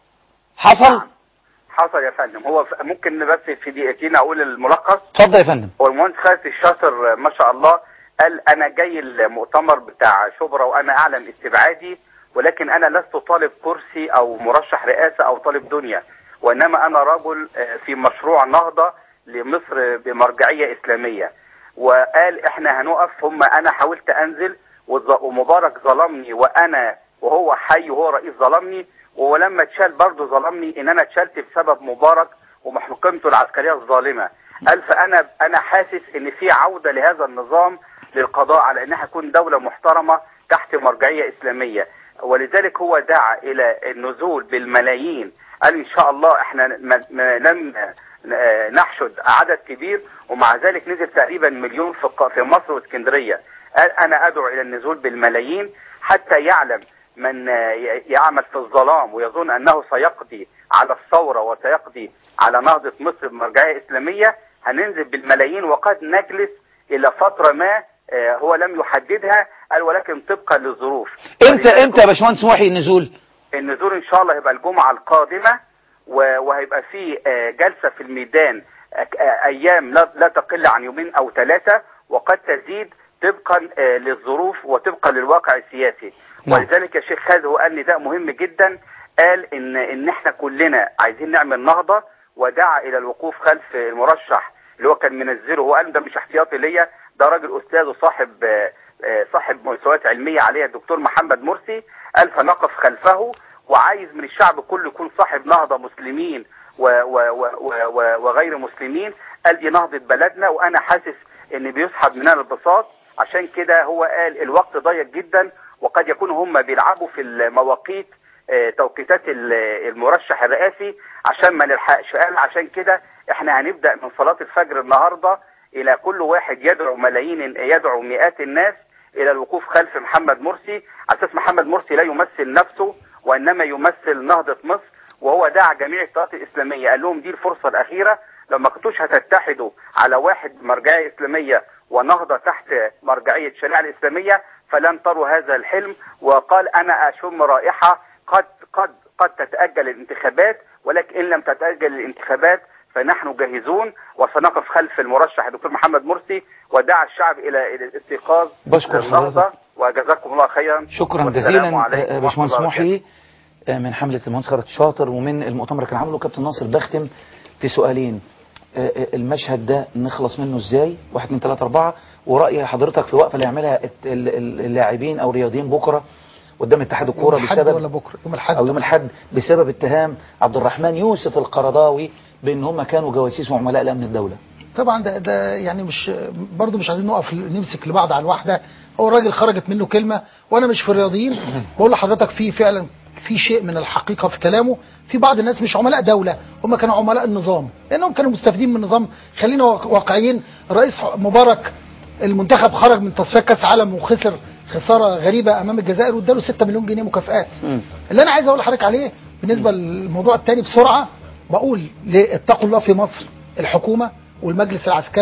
[SPEAKER 3] حصل
[SPEAKER 8] حصل يا فندم هو ف- ممكن بس في دقيقتين اقول الملخص
[SPEAKER 3] اتفضل يا فندم
[SPEAKER 8] هو المهندس خالد الشاطر ما شاء الله قال انا جاي المؤتمر بتاع شبرا وانا اعلم استبعادي ولكن انا لست طالب كرسي او مرشح رئاسه او طالب دنيا وانما انا رجل آه، في مشروع نهضه لمصر بمرجعيه اسلاميه وقال احنا هنقف هم انا حاولت انزل وظ- ومبارك ظلمني وانا وهو حي وهو رئيس ظلمني ولما اتشال برضه ظلمني ان انا اتشالت بسبب مبارك ومحكمته العسكريه الظالمه قال فانا انا حاسس ان في عوده لهذا النظام للقضاء على انها تكون دوله محترمه تحت مرجعيه اسلاميه ولذلك هو دعا الى النزول بالملايين قال ان شاء الله احنا ما- ما- لم آه، نحشد عدد كبير ومع ذلك نزل تقريبا مليون في الق- في مصر واسكندريه قال انا ادعو الى النزول بالملايين حتى يعلم من آه، ي- يعمل في الظلام ويظن انه سيقضي على الثوره وسيقضي على نهضه مصر بمرجعيه اسلاميه هننزل بالملايين وقد نجلس الى فتره ما آه، هو لم يحددها قال ولكن طبقا للظروف
[SPEAKER 3] امتى امتى يا باشمهندس محي النزول
[SPEAKER 8] النزول ان شاء الله هيبقى الجمعه القادمه و- وهيبقى في آه، جلسه في الميدان آه، آه، ايام لا لا تقل عن يومين او ثلاثه وقد تزيد طبقا آه، للظروف وطبقا للواقع السياسي
[SPEAKER 3] نعم.
[SPEAKER 8] ولذلك يا شيخ خالد هو قال نداء مهم جدا قال ان ان احنا كلنا عايزين نعمل نهضه ودعا الى الوقوف خلف المرشح اللي هو كان منزله هو قال ده مش احتياطي ليا ده راجل استاذ وصاحب آه، آه، صاحب مستويات علميه عليها الدكتور محمد مرسي قال فنقف خلفه وعايز من الشعب كله يكون صاحب نهضه مسلمين و و و و و وغير مسلمين قال دي نهضه بلدنا وانا حاسس ان بيسحب مننا البساط عشان كده هو قال الوقت ضيق جدا وقد يكون هم بيلعبوا في المواقيت آه، توقيتات ال- المرشح الرئاسي عشان ما نلحقش قال عشان كده احنا هنبدا من صلاه الفجر النهارده الى كل واحد يدعو ملايين يدعو مئات الناس الى الوقوف خلف محمد مرسي على اساس محمد مرسي لا يمثل نفسه وانما يمثل نهضه مصر وهو دعا جميع الطاقات الاسلاميه قال لهم دي الفرصه الاخيره لما كنتوش هتتحدوا على واحد مرجعيه اسلاميه ونهضه تحت مرجعيه الشريعه الاسلاميه فلن تروا هذا الحلم وقال انا اشم رائحه قد قد قد تتاجل الانتخابات ولكن ان لم تتاجل الانتخابات فنحن جاهزون وسنقف خلف المرشح الدكتور محمد مرسي ودعا الشعب الى الى الاستيقاظ
[SPEAKER 3] بشكر
[SPEAKER 8] للنهضه
[SPEAKER 3] حضرتك.
[SPEAKER 8] وجزاكم الله خيرا
[SPEAKER 3] شكرا
[SPEAKER 8] والسلام
[SPEAKER 3] جزيلا
[SPEAKER 8] عليكم
[SPEAKER 3] آه،
[SPEAKER 8] ورحمة
[SPEAKER 3] باشمهندس
[SPEAKER 8] الله
[SPEAKER 3] محي آه، من حملة المهندس خالد شاطر ومن المؤتمر اللي كان عامله كابتن ناصر بختم في سؤالين آه، آه، المشهد ده نخلص منه ازاي واحد اتنين تلاتة اربعة ورأي حضرتك في وقفة اللي يعملها الت- ال- ال- اللاعبين او الرياضيين بكرة قدام اتحاد الكورة
[SPEAKER 5] يوم الحد
[SPEAKER 3] بسبب
[SPEAKER 5] ولا بكره يوم الحد
[SPEAKER 3] او يوم الحد بسبب اتهام عبد الرحمن يوسف القرضاوي بان هم كانوا جواسيس وعملاء لامن الدولة
[SPEAKER 5] طبعا ده, ده يعني مش برضه مش عايزين نقف نمسك لبعض على الواحده هو الراجل خرجت منه كلمه وانا مش في الرياضيين بقول لحضرتك في فعلا في شيء من الحقيقه في كلامه في بعض الناس مش عملاء دوله هم كانوا عملاء النظام لانهم كانوا مستفيدين من النظام خلينا واق- واقعيين رئيس مبارك المنتخب خرج من تصفيات كاس عالم وخسر خساره غريبه امام الجزائر واداله 6 مليون جنيه مكافآت اللي انا عايز اقول لحضرتك عليه بالنسبه للموضوع الثاني بسرعه بقول ل- اتقوا الله في مصر الحكومه والمجلس العسكري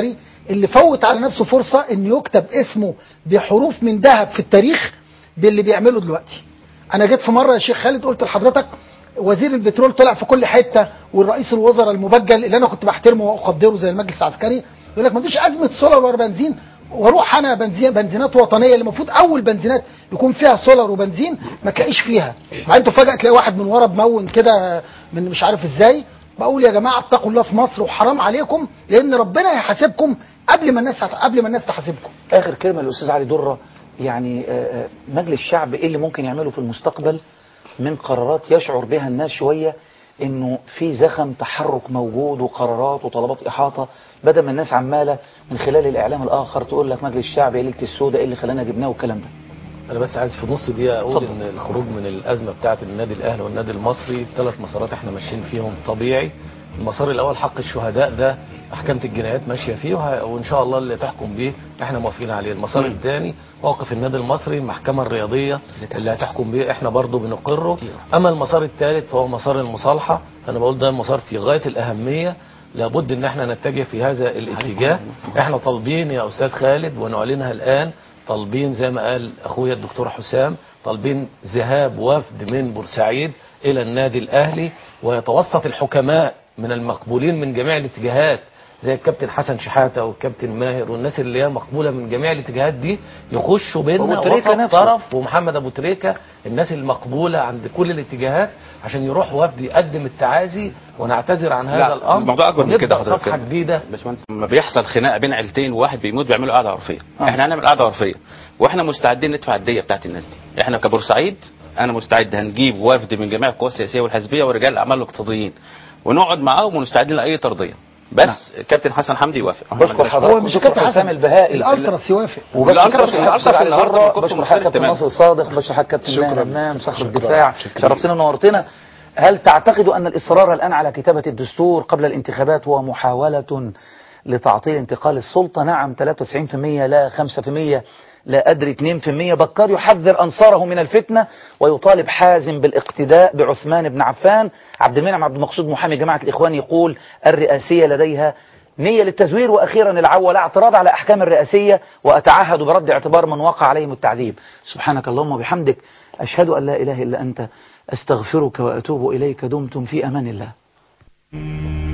[SPEAKER 5] اللي فوت على نفسه فرصه ان يكتب اسمه بحروف من ذهب في التاريخ باللي بيعمله دلوقتي انا جيت في مره يا شيخ خالد قلت لحضرتك وزير البترول طلع في كل حته والرئيس الوزراء المبجل اللي انا كنت بحترمه واقدره زي المجلس العسكري يقول لك مفيش ازمه سولار ولا بنزين واروح انا بنزين بنزينات وطنيه اللي المفروض اول بنزينات يكون فيها سولار وبنزين ما تلاقيش فيها بعدين تفاجئ تلاقي واحد من ورا بمون كده من مش عارف ازاي بقول يا جماعه اتقوا الله في مصر وحرام عليكم لان ربنا هيحاسبكم قبل ما الناس قبل ما الناس تحاسبكم
[SPEAKER 3] اخر كلمه للاستاذ علي دره يعني آه، آه، مجلس الشعب ايه اللي ممكن يعمله في المستقبل من قرارات يشعر بها الناس شويه انه في زخم تحرك موجود وقرارات وطلبات احاطه بدل ما الناس عماله من خلال الاعلام الاخر تقول لك مجلس الشعب يا ليله السوداء ايه اللي خلانا جبناه والكلام ده
[SPEAKER 23] انا بس عايز في نص دقيقه اقول
[SPEAKER 3] اتفضل.
[SPEAKER 23] ان الخروج من الازمه بتاعه النادي الاهلي والنادي المصري ثلاث مسارات احنا ماشيين فيهم طبيعي المسار الاول حق الشهداء ده محكمه الجنايات ماشيه فيه وه- وان شاء الله اللي تحكم بيه احنا موافقين عليه المسار
[SPEAKER 3] مم.
[SPEAKER 23] الثاني موقف النادي المصري المحكمه الرياضيه اللي هتحكم بيه احنا برضو بنقره اما المسار الثالث فهو مسار المصالحه انا بقول ده مسار في غايه الاهميه لابد ان احنا نتجه في هذا الاتجاه احنا طالبين يا استاذ خالد ونعلنها الان طالبين زي ما قال اخويا الدكتور حسام طالبين ذهاب وفد من بورسعيد الى النادي الاهلي ويتوسط الحكماء من المقبولين من جميع الاتجاهات زي الكابتن حسن شحاته والكابتن ماهر والناس اللي هي مقبوله من جميع الاتجاهات دي يخشوا بيننا
[SPEAKER 3] أبو تريكة
[SPEAKER 23] وسط
[SPEAKER 3] نفسه.
[SPEAKER 23] طرف ومحمد ابو تريكه الناس المقبوله عند كل الاتجاهات عشان يروح وفد يقدم التعازي ونعتذر عن هذا
[SPEAKER 4] لا
[SPEAKER 23] الامر
[SPEAKER 4] الموضوع اكبر من كده
[SPEAKER 23] ونبدأ
[SPEAKER 4] حضرتك
[SPEAKER 23] صفحه جديده
[SPEAKER 4] لما بيحصل خناقه بين عيلتين وواحد بيموت بيعملوا قعده عرفيه احنا هنعمل قعده عرفيه واحنا مستعدين ندفع الديه بتاعت الناس دي احنا كبورسعيد انا مستعد هنجيب وفد من جميع القوى السياسيه والحزبيه ورجال الاعمال الاقتصاديين ونقعد معاهم ونستعدين لاي ترضيه بس كابتن حسن حمدي يوافق
[SPEAKER 3] بشكر حضرتك دكتور حسام البهائي
[SPEAKER 5] الالتراس يوافق
[SPEAKER 3] وبشكر
[SPEAKER 4] والألتراس-
[SPEAKER 3] حضرتك
[SPEAKER 4] الألتراس
[SPEAKER 3] أستاذ علي
[SPEAKER 4] النهاردة
[SPEAKER 3] دره
[SPEAKER 4] كنت
[SPEAKER 3] بشكر
[SPEAKER 4] مختلف
[SPEAKER 3] حضرتك كابتن
[SPEAKER 4] تماماً.
[SPEAKER 3] ناصر صادق بشكر حضرتك كابتن
[SPEAKER 4] شكراً.
[SPEAKER 3] ماهر همام صخر
[SPEAKER 4] شكراً.
[SPEAKER 3] الدفاع
[SPEAKER 4] شكراً.
[SPEAKER 3] شرفتنا ونورتنا هل تعتقد ان الاصرار الان على كتابه الدستور قبل الانتخابات هو محاوله لتعطيل انتقال السلطه نعم 93% لا 5% لا أدري 2% بكار يحذر أنصاره من الفتنة ويطالب حازم بالاقتداء بعثمان بن عفان عبد المنعم عبد المقصود محامي جماعة الإخوان يقول الرئاسية لديها نية للتزوير وأخيرا العول اعتراض على أحكام الرئاسية وأتعهد برد اعتبار من وقع عليهم التعذيب سبحانك اللهم وبحمدك أشهد أن لا إله إلا أنت أستغفرك وأتوب إليك دمتم في أمان الله